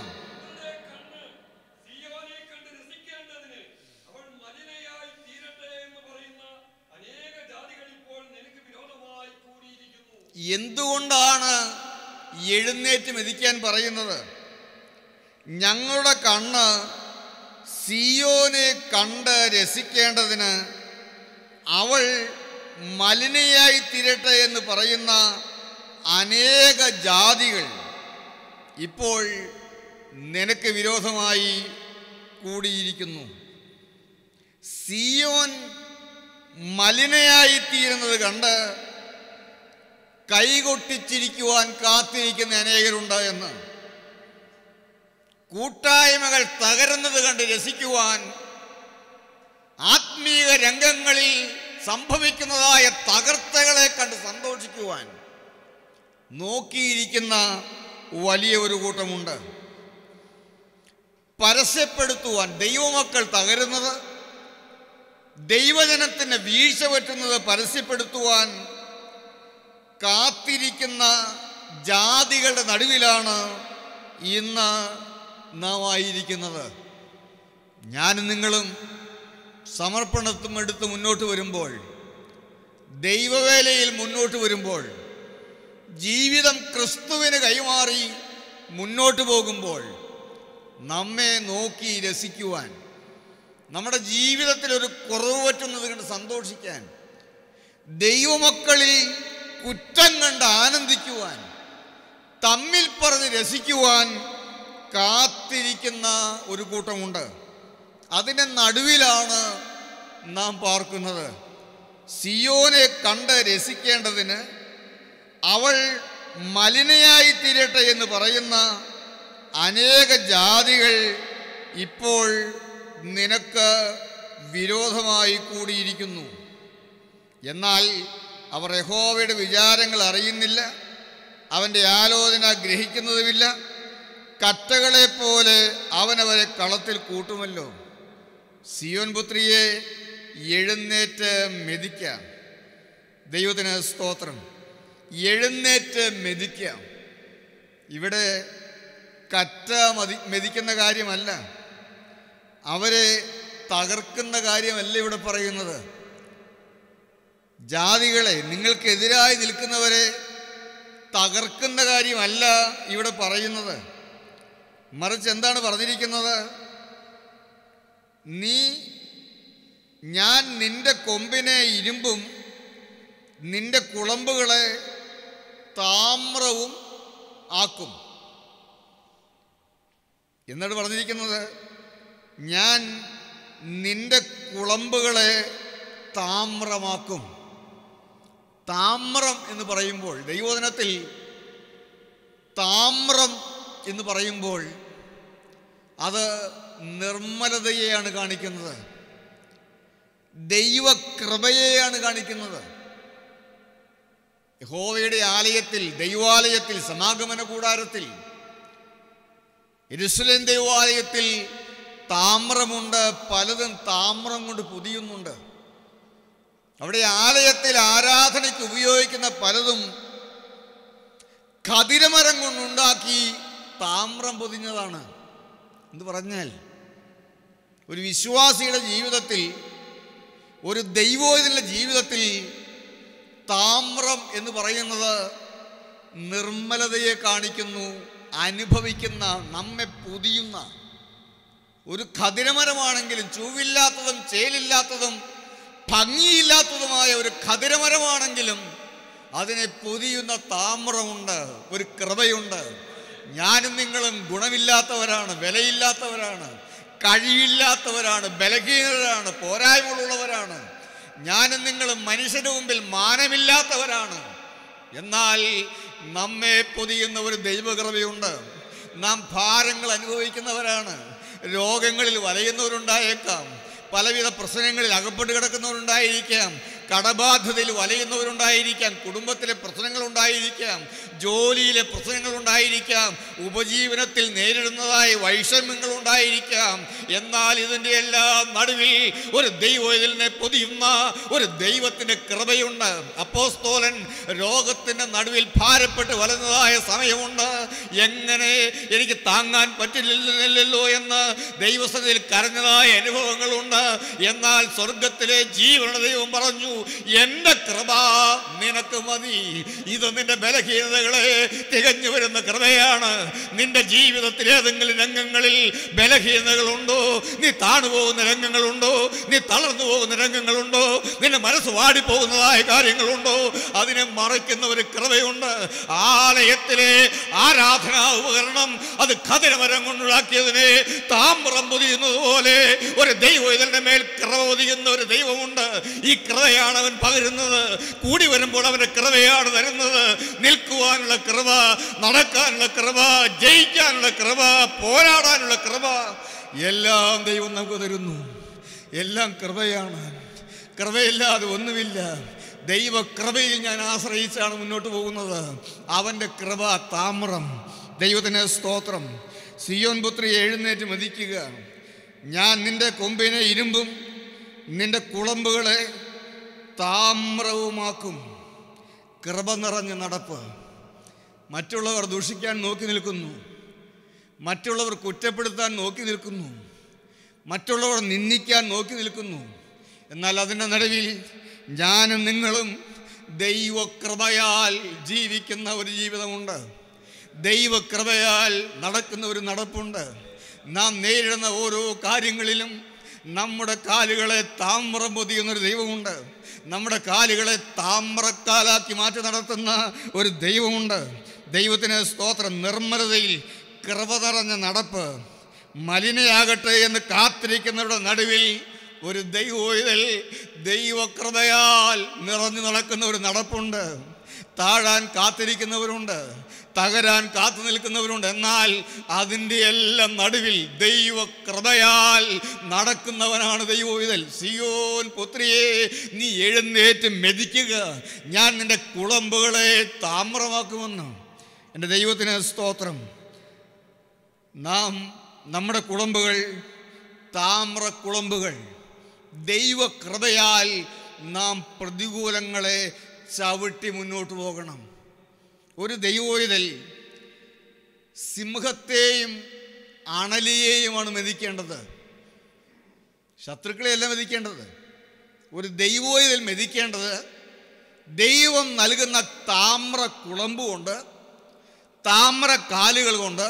S6: സിയോനെ കണ്ട് രസിക്കേണ്ടതിന് അവൾ മലിനയായി തീരട്ടെ എന്ന് പറയുന്ന അനേക ജാതികൾ ഇപ്പോൾ നിനക്ക് വിരോധമായി കൂടിയിരിക്കുന്നു
S5: എന്തുകൊണ്ടാണ് എഴുന്നേറ്റ് മെതിക്കാൻ പറയുന്നത് ഞങ്ങളുടെ കണ്ണ് സിയോനെ കണ്ട് രസിക്കേണ്ടതിന് അവൾ മലിനയായി തീരട്ടെ എന്ന് പറയുന്ന അനേക ജാതികൾ ഇപ്പോൾ നിനക്ക് വിരോധമായി കൂടിയിരിക്കുന്നു സിയോൻ മലിനയായി തീരുന്നത് കണ്ട് കൈകൊട്ടിച്ചിരിക്കുവാൻ കാത്തിരിക്കുന്ന അനേകരുണ്ട് എന്ന് കൂട്ടായ്മകൾ തകരുന്നത് കണ്ട് രസിക്കുവാൻ ആത്മീയ രംഗങ്ങളിൽ സംഭവിക്കുന്നതായ തകർത്തകളെ കണ്ട് സന്തോഷിക്കുവാൻ നോക്കിയിരിക്കുന്ന വലിയ ഒരു കൂട്ടമുണ്ട് പരസ്യപ്പെടുത്തുവാൻ ദൈവമക്കൾ തകരുന്നത് ദൈവജനത്തിന് വീഴ്ച പറ്റുന്നത് പരസ്യപ്പെടുത്തുവാൻ കാത്തിരിക്കുന്ന ജാതികളുടെ നടുവിലാണ് ഇന്ന് നാം ആയിരിക്കുന്നത് ഞാനും നിങ്ങളും സമർപ്പണത്തും എടുത്ത് മുന്നോട്ട് വരുമ്പോൾ ദൈവവേലയിൽ മുന്നോട്ട് വരുമ്പോൾ ജീവിതം ക്രിസ്തുവിന് കൈമാറി മുന്നോട്ട് പോകുമ്പോൾ നമ്മെ നോക്കി രസിക്കുവാൻ നമ്മുടെ ജീവിതത്തിൽ ഒരു കുറവ് പറ്റുന്നത് കണ്ട് സന്തോഷിക്കാൻ ദൈവമക്കളിൽ കുറ്റം കണ്ട് ആനന്ദിക്കുവാൻ തമ്മിൽ പറഞ്ഞ് രസിക്കുവാൻ കാത്തിരിക്കുന്ന ഒരു കൂട്ടമുണ്ട് അതിൻ്റെ നടുവിലാണ് നാം പാർക്കുന്നത് സിയോനെ കണ്ട് രസിക്കേണ്ടതിന് അവൾ മലിനയായി തീരട്ടെ എന്ന് പറയുന്ന അനേക ജാതികൾ ഇപ്പോൾ നിനക്ക് വിരോധമായി കൂടിയിരിക്കുന്നു എന്നാൽ അവർ യഹോവയുടെ വിചാരങ്ങൾ അറിയുന്നില്ല അവൻ്റെ ആലോചന ഗ്രഹിക്കുന്നതുമില്ല കറ്റകളെപ്പോലെ അവനവരെ കളത്തിൽ കൂട്ടുമല്ലോ സിയോൻ പുത്രിയെ എഴുന്നേറ്റ് മെതിക്കാം ദൈവത്തിന് സ്തോത്രം എഴുന്നേറ്റ് മെതിക്കാം ഇവിടെ കറ്റ മതി മെതിക്കുന്ന കാര്യമല്ല അവരെ തകർക്കുന്ന കാര്യമല്ല ഇവിടെ പറയുന്നത് ജാതികളെ നിങ്ങൾക്കെതിരായി നിൽക്കുന്നവരെ തകർക്കുന്ന കാര്യമല്ല ഇവിടെ പറയുന്നത് മറിച്ച് എന്താണ് പറഞ്ഞിരിക്കുന്നത് നീ ഞാൻ നിന്റെ കൊമ്പിനെ ഇരുമ്പും നിന്റെ കുളമ്പുകളെ താമ്രവും ആക്കും എന്നിട്ട് പറഞ്ഞിരിക്കുന്നത് ഞാൻ നിന്റെ കുളമ്പുകളെ താമ്രമാക്കും താമ്രം എന്ന് പറയുമ്പോൾ ദൈവോധനത്തിൽ താമ്രം എന്ന് പറയുമ്പോൾ അത് നിർമ്മലതയെയാണ് കാണിക്കുന്നത് ദൈവകൃപയെയാണ് കാണിക്കുന്നത് യഹോവയുടെ ആലയത്തിൽ ദൈവാലയത്തിൽ സമാഗമന കൂടാരത്തിൽ എരുസലേം ദൈവാലയത്തിൽ താമ്രമുണ്ട് പലതും താമ്രം കൊണ്ട് പുതിയുന്നുണ്ട് അവിടെ ആലയത്തിൽ ആരാധനയ്ക്ക് ഉപയോഗിക്കുന്ന പലതും ഖതിരമരം കൊണ്ടുണ്ടാക്കി താമ്രം പൊതിഞ്ഞതാണ് എന്ന് പറഞ്ഞാൽ ഒരു വിശ്വാസിയുടെ ജീവിതത്തിൽ ഒരു ദൈവോചന്റെ ജീവിതത്തിൽ താമ്രം എന്ന് പറയുന്നത് നിർമ്മലതയെ കാണിക്കുന്നു അനുഭവിക്കുന്ന നമ്മെ പൊതിയുന്ന ഒരു ഖതിരമരമാണെങ്കിലും ചൂവില്ലാത്തതും ചേലില്ലാത്തതും ഭംഗിയില്ലാത്തതുമായ ഒരു ഖതിരമരമാണെങ്കിലും അതിനെ പൊതിയുന്ന താമ്രമുണ്ട് ഒരു കൃപയുണ്ട് ഞാനും നിങ്ങളും ഗുണമില്ലാത്തവരാണ് വിലയില്ലാത്തവരാണ് കഴിവില്ലാത്തവരാണ് ബലഹീനരാണ് പോരായ്മകളുള്ളവരാണ് ഞാനും നിങ്ങളും മനുഷ്യന്റെ മുമ്പിൽ മാനമില്ലാത്തവരാണ് എന്നാൽ നമ്മെ പൊതിയുന്ന ഒരു ദൈവകൃപയുണ്ട് നാം ഭാരങ്ങൾ അനുഭവിക്കുന്നവരാണ് രോഗങ്ങളിൽ വലയുന്നവരുണ്ടായേക്കാം പലവിധ പ്രശ്നങ്ങളിൽ അകപ്പെട്ട് കിടക്കുന്നവരുണ്ടായിരിക്കാം കടബാധ്യതയിൽ വലയുന്നവരുണ്ടായിരിക്കാം കുടുംബത്തിലെ പ്രശ്നങ്ങളുണ്ടായിരിക്കാം ജോലിയിലെ പ്രശ്നങ്ങളുണ്ടായിരിക്കാം ഉപജീവനത്തിൽ നേരിടുന്നതായ വൈഷമ്യങ്ങളുണ്ടായിരിക്കാം എന്നാൽ ഇതിൻ്റെ എല്ലാം നടുവിൽ ഒരു ദൈവത്തിനെ പൊതിയുന്ന ഒരു ദൈവത്തിൻ്റെ കൃപയുണ്ട് അപ്പോസ്തോലൻ രോഗത്തിൻ്റെ നടുവിൽ ഭാരപ്പെട്ട് വലുന്നതായ സമയമുണ്ട് എങ്ങനെ എനിക്ക് താങ്ങാൻ പറ്റില്ലല്ലോ എന്ന് ദൈവസന്നിധിയിൽ കരഞ്ഞതായ അനുഭവങ്ങളുണ്ട് എന്നാൽ സ്വർഗത്തിലെ ജീവനുള്ള ദൈവം പറഞ്ഞു എൻ്റെ കൃപ നിനക്ക് മതി ഇത് നിന്റെ ബലഹീനതകളെ തികഞ്ഞു വരുന്ന കൃപയാണ് നിന്റെ ജീവിതത്തിൽ ഏതെങ്കിലും രംഗങ്ങളിൽ ബലഹീനതകളുണ്ടോ നീ താണു പോകുന്ന രംഗങ്ങളുണ്ടോ നീ തളർന്നു പോകുന്ന രംഗങ്ങളുണ്ടോ നിന്റെ മനസ്സ് വാടിപ്പോകുന്നതായ കാര്യങ്ങളുണ്ടോ അതിനെ മറയ്ക്കുന്ന ഒരു കൃപയുണ്ട് ആലയത്തിലെ ആരാധനാ ഉപകരണം അത് ഖതിരമരം കൊണ്ടുണ്ടാക്കിയതിനെ താമ്രം പൊതിയുന്നത് പോലെ ഒരു ദൈവം ഇതിന്റെ മേൽ കൃപ പൊതിയുന്ന ഒരു ദൈവമുണ്ട് ഈ കൃപയാണ് അവൻ പകരുന്നത് കൂടി വരുമ്പോൾ അവന്റെ കൃപയാണ് തരുന്നത് നിൽക്കുവാനുള്ള കൃപ നടക്കാനുള്ള കൃപ ജയിക്കാനുള്ള കൃപ പോരാടാനുള്ള കൃപ എല്ലാം ദൈവം നമുക്ക് തരുന്നു എല്ലാം കൃപയാണ് കൃപയില്ലാതെ ഒന്നുമില്ല ദൈവ കൃപയിൽ ഞാൻ ആശ്രയിച്ചാണ് മുന്നോട്ട് പോകുന്നത് അവൻ്റെ കൃപ താമ്രം ദൈവത്തിന് സ്തോത്രം സിയോൻ പുത്രി എഴുന്നേറ്റ് മതിക്കുക ഞാൻ നിന്റെ കൊമ്പിനെ ഇരുമ്പും നിന്റെ കുളമ്പുകളെ താമ്രവുമാക്കും കൃപ നിറഞ്ഞ നടപ്പ് മറ്റുള്ളവർ ദൂഷിക്കാൻ നോക്കി നിൽക്കുന്നു മറ്റുള്ളവർ കുറ്റപ്പെടുത്താൻ നോക്കി നിൽക്കുന്നു മറ്റുള്ളവർ നിന്ദിക്കാൻ നോക്കി നിൽക്കുന്നു എന്നാൽ അതിൻ്റെ നടുവിൽ ഞാനും നിങ്ങളും ദൈവകൃപയാൽ ജീവിക്കുന്ന ഒരു ജീവിതമുണ്ട് ദൈവകൃപയാൽ നടക്കുന്ന ഒരു നടപ്പുണ്ട് നാം നേരിടുന്ന ഓരോ കാര്യങ്ങളിലും നമ്മുടെ കാലുകളെ താമ്രം പൊതിയുന്നൊരു ദൈവമുണ്ട് നമ്മുടെ കാലുകളെ താമ്രക്കാലാക്കി മാറ്റി നടത്തുന്ന ഒരു ദൈവമുണ്ട് ദൈവത്തിന് സ്തോത്രം നിർമ്മലതയിൽ കൃപ നിറഞ്ഞ നടപ്പ് മലിനയാകട്ടെ എന്ന് കാത്തിരിക്കുന്നവരുടെ നടുവിൽ ഒരു ദൈവോയിതൽ ദൈവകൃപയാൽ നിറഞ്ഞു നടക്കുന്ന ഒരു നടപ്പുണ്ട് താഴാൻ കാത്തിരിക്കുന്നവരുണ്ട് തകരാൻ കാത്തു നിൽക്കുന്നവരുണ്ട് എന്നാൽ അതിൻ്റെ എല്ലാം നടുവിൽ ദൈവകൃപയാൽ നടക്കുന്നവനാണ് ദൈവോയിതൽ സിയോൻ പുത്രിയെ നീ എഴുന്നേറ്റ് മെതിക്കുക ഞാൻ നിന്റെ കുളമ്പുകളെ താമ്രമാക്കുമെന്ന് എൻ്റെ ദൈവത്തിന് സ്തോത്രം നാം നമ്മുടെ കുളമ്പുകൾ താമ്ര കുളമ്പുകൾ ദൈവകൃപയാൽ നാം പ്രതികൂലങ്ങളെ ചവിട്ടി മുന്നോട്ട് പോകണം ഒരു ദൈവോയിതൽ സിംഹത്തെയും അണലിയെയുമാണ് മെതിക്കേണ്ടത് ശത്രുക്കളെയല്ല മെതിക്കേണ്ടത് ഒരു ദൈവോയിതൽ മെതിക്കേണ്ടത് ദൈവം നൽകുന്ന താമ്ര കുളമ്പ് കൊണ്ട് താമ്ര കാലുകൾ കൊണ്ട്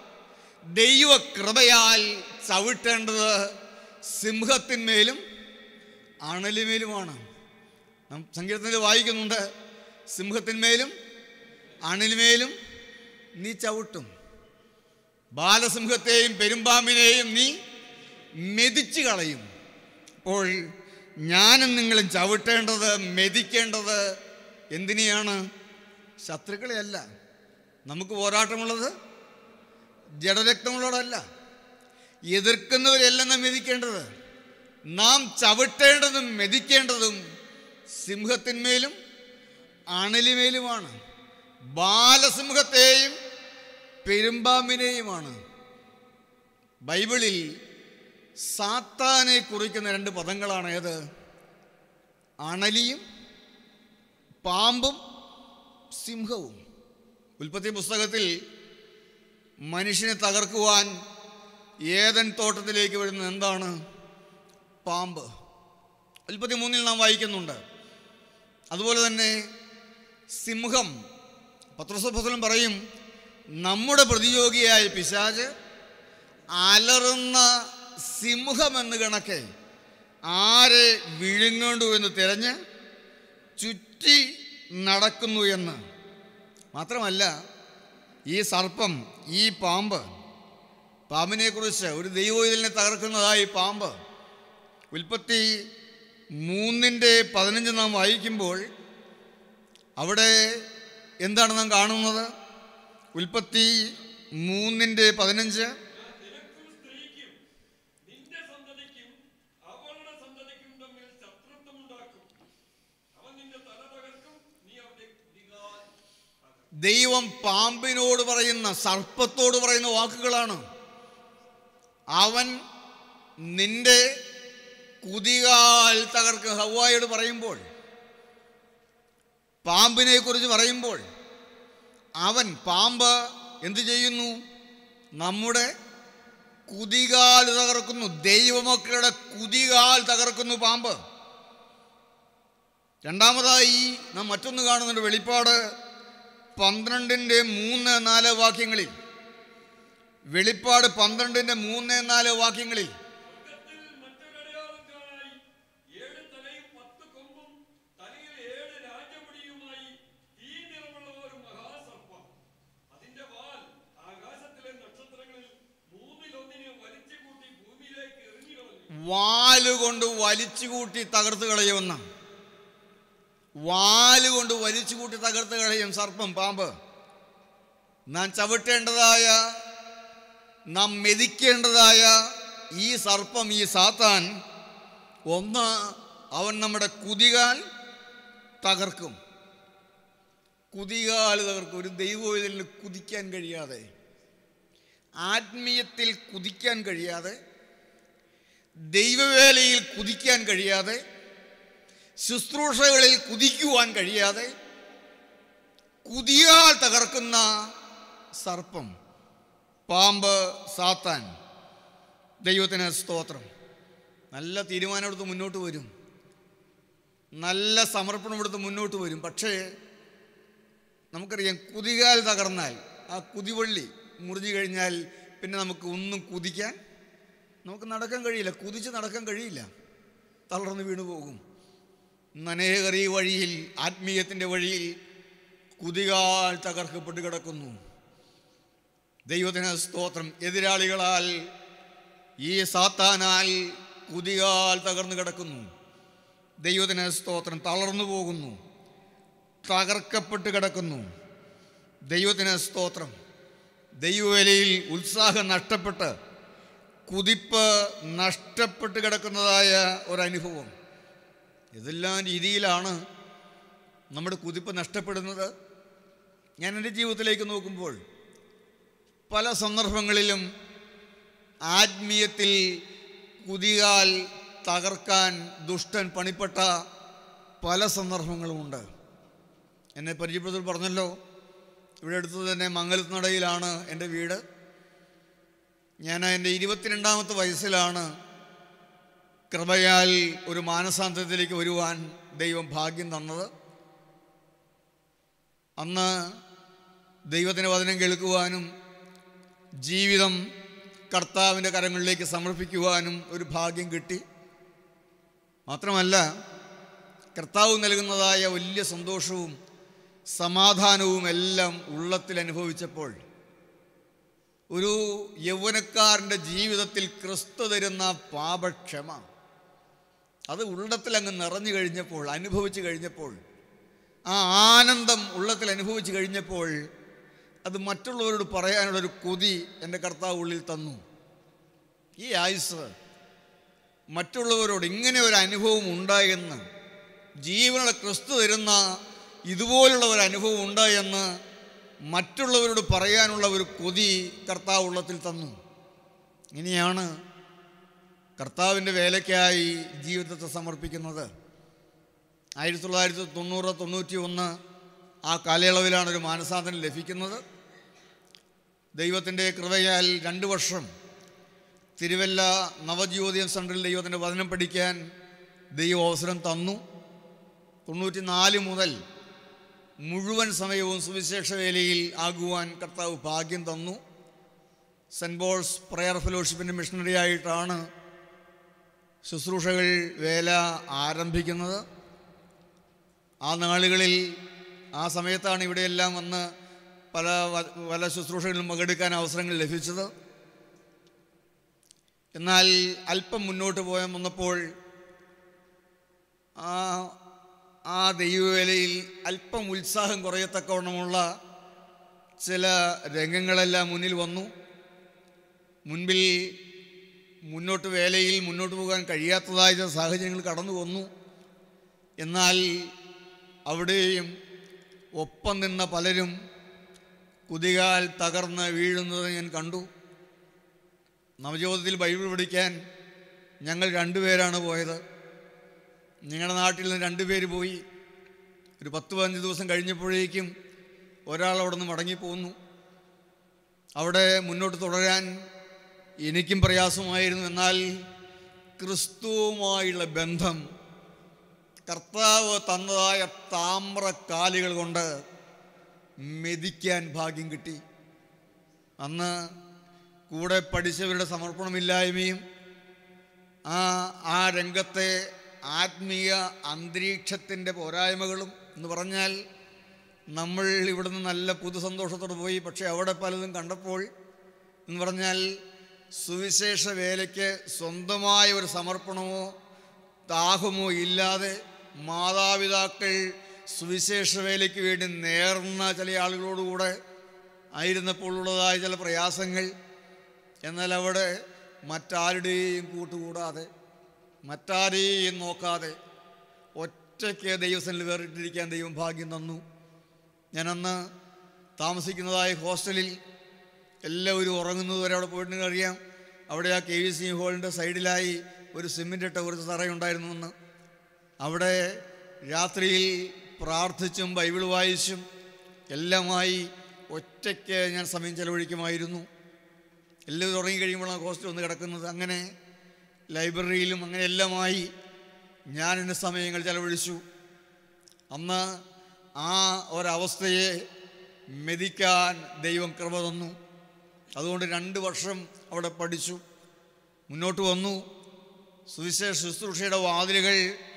S5: ദൈവകൃപയാൽ ചവിട്ടേണ്ടത് സിംഹത്തിന്മേലും അണലിമേലുമാണ് നാം സങ്കീർത്തനത്തിൽ വായിക്കുന്നുണ്ട് സിംഹത്തിന്മേലും അണിലുമേലും നീ ചവിട്ടും ബാലസിംഹത്തെയും പെരുമ്പാമ്പിനെയും നീ മെതിച്ചു കളയും അപ്പോൾ ഞാനും നിങ്ങളും ചവിട്ടേണ്ടത് മെതിക്കേണ്ടത് എന്തിനെയാണ് ശത്രുക്കളെയല്ല നമുക്ക് പോരാട്ടമുള്ളത് ജഡരക്തമുള്ളവരല്ല എതിർക്കുന്നവരെല്ലാം നാം മെതിക്കേണ്ടത് നാം ചവിട്ടേണ്ടതും മെതിക്കേണ്ടതും സിംഹത്തിന്മേലും അണലിമേലുമാണ് ബാലസിംഹത്തെയും പെരുമ്പാമ്പിനെയുമാണ് ബൈബിളിൽ സാത്താനെ കുറിക്കുന്ന രണ്ട് പദങ്ങളാണ് ഏത് അണലിയും പാമ്പും സിംഹവും ഉൽപ്പത്തി പുസ്തകത്തിൽ മനുഷ്യനെ തകർക്കുവാൻ ഏതൻ തോട്ടത്തിലേക്ക് വരുന്നത് എന്താണ് പാമ്പ് ഉൽപ്പത്തി മൂന്നിൽ നാം വായിക്കുന്നുണ്ട് അതുപോലെ തന്നെ സിംഹം പത്രസഭത്തിലും പറയും നമ്മുടെ പ്രതിയോഗിയായ പിശാജ് അലറുന്ന സിംഹമെന്ന് കണക്കെ ആരെ വിഴുങ്ങേണ്ടു എന്ന് തിരഞ്ഞ് ചുറ്റി നടക്കുന്നു എന്ന് മാത്രമല്ല ഈ സർപ്പം ഈ പാമ്പ് പാമ്പിനെക്കുറിച്ച് ഒരു ദൈവോയിലിനെ തകർക്കുന്നതായി പാമ്പ് ഉൽപ്പത്തി മൂന്നിൻ്റെ പതിനഞ്ച് നാം വായിക്കുമ്പോൾ അവിടെ എന്താണ് നാം കാണുന്നത് ഉൽപ്പത്തി മൂന്നിൻ്റെ പതിനഞ്ച്
S6: നിനക്കും സ്ത്രീക്കും നിന്റെ സന്തതിക്കും അവളുടെ സന്തതിക്കും തമ്മിൽ ശത്രുത്വം ഉണ്ടാക്കും അവൻ നിന്റെ തല തകർക്കും നീ അവന്റെ കുതികാൽ
S5: ദൈവം പാമ്പിനോട് പറയുന്ന സർപ്പത്തോട് പറയുന്ന വാക്കുകളാണ് അവൻ നിന്റെ കുതികാൽ തകർക്ക് ഹവായോട് പറയുമ്പോൾ പാമ്പിനെ കുറിച്ച് പറയുമ്പോൾ അവൻ പാമ്പ് എന്തു ചെയ്യുന്നു നമ്മുടെ കുതികാൽ തകർക്കുന്നു ദൈവമക്കളുടെ കുതികാൽ തകർക്കുന്നു പാമ്പ് രണ്ടാമതായി നാം മറ്റൊന്ന് കാണുന്നുണ്ട് വെളിപ്പാട് പന്ത്രണ്ടിൻ്റെ മൂന്ന് നാല് വാക്യങ്ങളിൽ വെളിപ്പാട് പന്ത്രണ്ടിൻ്റെ മൂന്ന് നാല് വാക്യങ്ങളിൽ
S6: സ്വർഗ്ഗത്തിൽ മറ്റൊരടയാളത്തിനായി ഏഴ് തലയും പത്ത് കൊമ്പും തലയിൽ ഏഴ് രാജമുടിയുമായി തീ നിറമുള്ള ഒരു മഹാസർപ്പം അതിന്റെ വാൽ ആകാശത്തിലെ നക്ഷത്രങ്ങളിൽ മൂന്നിലൊന്നിനെ വലിച്ചു കൂട്ടി ഭൂമിയിലേക്ക് എറിഞ്ഞു കളഞ്ഞു
S5: വാലുകൊണ്ട് വലിച്ചു കൂട്ടി തകർത്ത് കളയുമെന്ന വാലുകൊണ്ട് വലിച്ചു കൂട്ടി തകർത്ത് കളയും സർപ്പം പാമ്പ് നാം ചവിട്ടേണ്ടതായ നാം മെതിക്കേണ്ടതായ ഈ സർപ്പം ഈ സാത്താൻ ഒന്ന് അവൻ നമ്മുടെ കുതികാൽ തകർക്കും കുതികാൽ തകർക്കും ഒരു ദൈവവേദനയിൽ കുതിക്കാൻ കഴിയാതെ ആത്മീയത്തിൽ കുതിക്കാൻ കഴിയാതെ ദൈവവേലയിൽ കുതിക്കാൻ കഴിയാതെ ശുശ്രൂഷകളിൽ കുതിക്കുവാൻ കഴിയാതെ കുതിയാൽ തകർക്കുന്ന സർപ്പം പാമ്പ് സാത്താൻ ദൈവത്തിന് സ്തോത്രം നല്ല തീരുമാനമെടുത്ത് മുന്നോട്ട് വരും നല്ല സമർപ്പണം എടുത്ത് മുന്നോട്ട് വരും പക്ഷേ നമുക്കറിയാം കുതികാൽ തകർന്നാൽ ആ കുതിവള്ളി മുറിഞ്ഞു കഴിഞ്ഞാൽ പിന്നെ നമുക്ക് ഒന്നും കുതിക്കാൻ നമുക്ക് നടക്കാൻ കഴിയില്ല കുതിച്ച് നടക്കാൻ കഴിയില്ല തളർന്ന് വീണു പോകും ഇന്ന് അനേകർ ഈ വഴിയിൽ ആത്മീയത്തിൻ്റെ വഴിയിൽ കുതികാൽ തകർക്കപ്പെട്ട് കിടക്കുന്നു ദൈവത്തിന് സ്തോത്രം എതിരാളികളാൽ ഈ സാത്താനാൽ കുതികാൽ തകർന്നു കിടക്കുന്നു ദൈവത്തിന് സ്തോത്രം തളർന്നു പോകുന്നു തകർക്കപ്പെട്ട് കിടക്കുന്നു ദൈവത്തിന് സ്തോത്രം ദൈവവേലയിൽ ഉത്സാഹം നഷ്ടപ്പെട്ട് കുതിപ്പ് നഷ്ടപ്പെട്ട് കിടക്കുന്നതായ ഒരനുഭവം ഇതെല്ലാം രീതിയിലാണ് നമ്മുടെ കുതിപ്പ് നഷ്ടപ്പെടുന്നത് ഞാൻ എൻ്റെ ജീവിതത്തിലേക്ക് നോക്കുമ്പോൾ പല സന്ദർഭങ്ങളിലും ആത്മീയത്തിൽ കുതികാൽ തകർക്കാൻ ദുഷ്ടൻ പണിപ്പെട്ട പല സന്ദർഭങ്ങളുമുണ്ട് എന്നെ പരിചയപ്പെടുത്തൽ പറഞ്ഞല്ലോ ഇവിടെ അടുത്ത് തന്നെ മംഗലത്തിനടയിലാണ് എൻ്റെ വീട് ഞാൻ എൻ്റെ ഇരുപത്തിരണ്ടാമത്തെ വയസ്സിലാണ് കൃപയാൽ ഒരു മാനസാന്തരത്തിലേക്ക് വരുവാൻ ദൈവം ഭാഗ്യം തന്നത് അന്ന് ദൈവത്തിൻ്റെ വചനം കേൾക്കുവാനും ജീവിതം കർത്താവിൻ്റെ കരങ്ങളിലേക്ക് സമർപ്പിക്കുവാനും ഒരു ഭാഗ്യം കിട്ടി മാത്രമല്ല കർത്താവ് നൽകുന്നതായ വലിയ സന്തോഷവും സമാധാനവും എല്ലാം ഉള്ളത്തിൽ അനുഭവിച്ചപ്പോൾ ഒരു യൗവനക്കാരൻ്റെ ജീവിതത്തിൽ ക്രിസ്തു തരുന്ന പാപക്ഷമ അത് ഉള്ളത്തിൽ അങ്ങ് നിറഞ്ഞു കഴിഞ്ഞപ്പോൾ അനുഭവിച്ചു കഴിഞ്ഞപ്പോൾ ആ ആനന്ദം ഉള്ളത്തിൽ അനുഭവിച്ചു കഴിഞ്ഞപ്പോൾ അത് മറ്റുള്ളവരോട് പറയാനുള്ളൊരു കൊതി എൻ്റെ കർത്താവ് ഉള്ളിൽ തന്നു ഈ ആയുസ് മറ്റുള്ളവരോട് ഇങ്ങനെ ഒരു അനുഭവം ഉണ്ടായെന്ന് ജീവനുള്ള ക്രിസ്തു തരുന്ന ഇതുപോലുള്ള ഒരു അനുഭവം ഉണ്ടായെന്ന് മറ്റുള്ളവരോട് പറയാനുള്ള ഒരു കൊതി കർത്താവ് ഉള്ളത്തിൽ തന്നു ഇനിയാണ് കർത്താവിൻ്റെ വേലയ്ക്കായി ജീവിതത്തെ സമർപ്പിക്കുന്നത് ആയിരത്തി തൊള്ളായിരത്തി തൊണ്ണൂറ് തൊണ്ണൂറ്റി ഒന്ന് ആ കാലയളവിലാണ് ഒരു മാനസാന്തരം ലഭിക്കുന്നത് ദൈവത്തിൻ്റെ കൃപയാൽ രണ്ട് വർഷം തിരുവല്ല നവജ്യോതിയം സെൻറ്ററിൽ ദൈവത്തിൻ്റെ വചനം പഠിക്കാൻ ദൈവം അവസരം തന്നു തൊണ്ണൂറ്റി നാല് മുതൽ മുഴുവൻ സമയവും സുവിശേഷ വേലയിൽ ആകുവാൻ കർത്താവ് ഭാഗ്യം തന്നു സെൻറ്റ് പോൾസ് പ്രയർ ഫെലോഷിപ്പിൻ്റെ മിഷണറി ആയിട്ടാണ് ശുശ്രൂഷകൾ വേല ആരംഭിക്കുന്നത് ആ നാളുകളിൽ ആ സമയത്താണ് ഇവിടെയെല്ലാം വന്ന് പല വ- പല ശുശ്രൂഷകളിലും പങ്കെടുക്കാൻ അവസരങ്ങൾ ലഭിച്ചത് എന്നാൽ അല്പം മുന്നോട്ട് പോയാൽ വന്നപ്പോൾ ആ ആ ദൈവവേലയിൽ അല്പം ഉത്സാഹം കുറയത്തക്കവണ്ണമുള്ള ചില രംഗങ്ങളെല്ലാം മുന്നിൽ വന്നു മുൻപിൽ മുന്നോട്ട് വേലയിൽ മുന്നോട്ട് പോകാൻ കഴിയാത്തതായ ചില സാഹചര്യങ്ങൾ കടന്നു വന്നു എന്നാൽ അവിടെയും ഒപ്പം നിന്ന പലരും കുതികാൽ തകർന്ന് വീഴുന്നത് ഞാൻ കണ്ടു നവജോതത്തിൽ ബൈബിൾ പഠിക്കാൻ ഞങ്ങൾ രണ്ടുപേരാണ് പോയത് ഞങ്ങളുടെ നാട്ടിൽ നിന്ന് രണ്ടുപേര് പോയി ഒരു പത്ത് പതിനഞ്ച് ദിവസം കഴിഞ്ഞപ്പോഴേക്കും ഒരാൾ അവിടെ നിന്ന് മടങ്ങിപ്പോന്നു അവിടെ മുന്നോട്ട് തുടരാൻ എനിക്കും പ്രയാസമായിരുന്നു എന്നാൽ ക്രിസ്തുവുമായുള്ള ബന്ധം കർത്താവ് തന്നതായ താമ്ര കാലുകൾ കൊണ്ട് മെതിക്കാൻ ഭാഗ്യം കിട്ടി അന്ന് കൂടെ പഠിച്ചവരുടെ സമർപ്പണമില്ലായ്മയും ആ ആ രംഗത്തെ ആത്മീയ അന്തരീക്ഷത്തിൻ്റെ പോരായ്മകളും എന്ന് പറഞ്ഞാൽ നമ്മൾ ഇവിടുന്ന് നല്ല പുതുസന്തോഷത്തോടെ പോയി പക്ഷേ അവിടെ പലതും കണ്ടപ്പോൾ എന്ന് പറഞ്ഞാൽ സുവിശേഷ വേലയ്ക്ക് സ്വന്തമായ ഒരു സമർപ്പണമോ ദാഹമോ ഇല്ലാതെ മാതാപിതാക്കൾ സുവിശേഷ വേലയ്ക്ക് വേണ്ടി നേർന്ന ചില ആളുകളോടുകൂടെ ആയിരുന്നപ്പോൾ ഉള്ളതായ ചില പ്രയാസങ്ങൾ എന്നാൽ അവിടെ മറ്റാരുടെയും കൂട്ടുകൂടാതെ മറ്റാരെയും നോക്കാതെ ഒറ്റയ്ക്ക് ദൈവസനിൽ വേറിട്ടിരിക്കാൻ ദൈവം ഭാഗ്യം തന്നു ഞാനന്ന് താമസിക്കുന്നതായ ഹോസ്റ്റലിൽ എല്ലാവരും ഉറങ്ങുന്നത് വരെ അവിടെ പോയിട്ടുണ്ടെങ്കിൽ അറിയാം അവിടെ ആ കെ വി സി ഹോളിൻ്റെ സൈഡിലായി ഒരു സിമെൻ്റ് ഇട്ട ഒരു തറയുണ്ടായിരുന്നു എന്ന് അവിടെ രാത്രിയിൽ പ്രാർത്ഥിച്ചും ബൈബിൾ വായിച്ചും എല്ലാമായി ഒറ്റയ്ക്ക് ഞാൻ സമയം ചെലവഴിക്കുമായിരുന്നു എല്ലാവരും ഉറങ്ങി കഴിയുമ്പോഴാണ് ഹോസ്റ്റൽ വന്ന് കിടക്കുന്നത് അങ്ങനെ ലൈബ്രറിയിലും അങ്ങനെ എല്ലാമായി ഞാൻ എൻ്റെ സമയങ്ങൾ ചെലവഴിച്ചു അന്ന് ആ ഒരവസ്ഥയെ മെതിക്കാൻ ദൈവം കൃപ തന്നു അതുകൊണ്ട് രണ്ട് വർഷം അവിടെ പഠിച്ചു മുന്നോട്ട് വന്നു സുവിശേഷ ശുശ്രൂഷയുടെ വാതിലുകൾ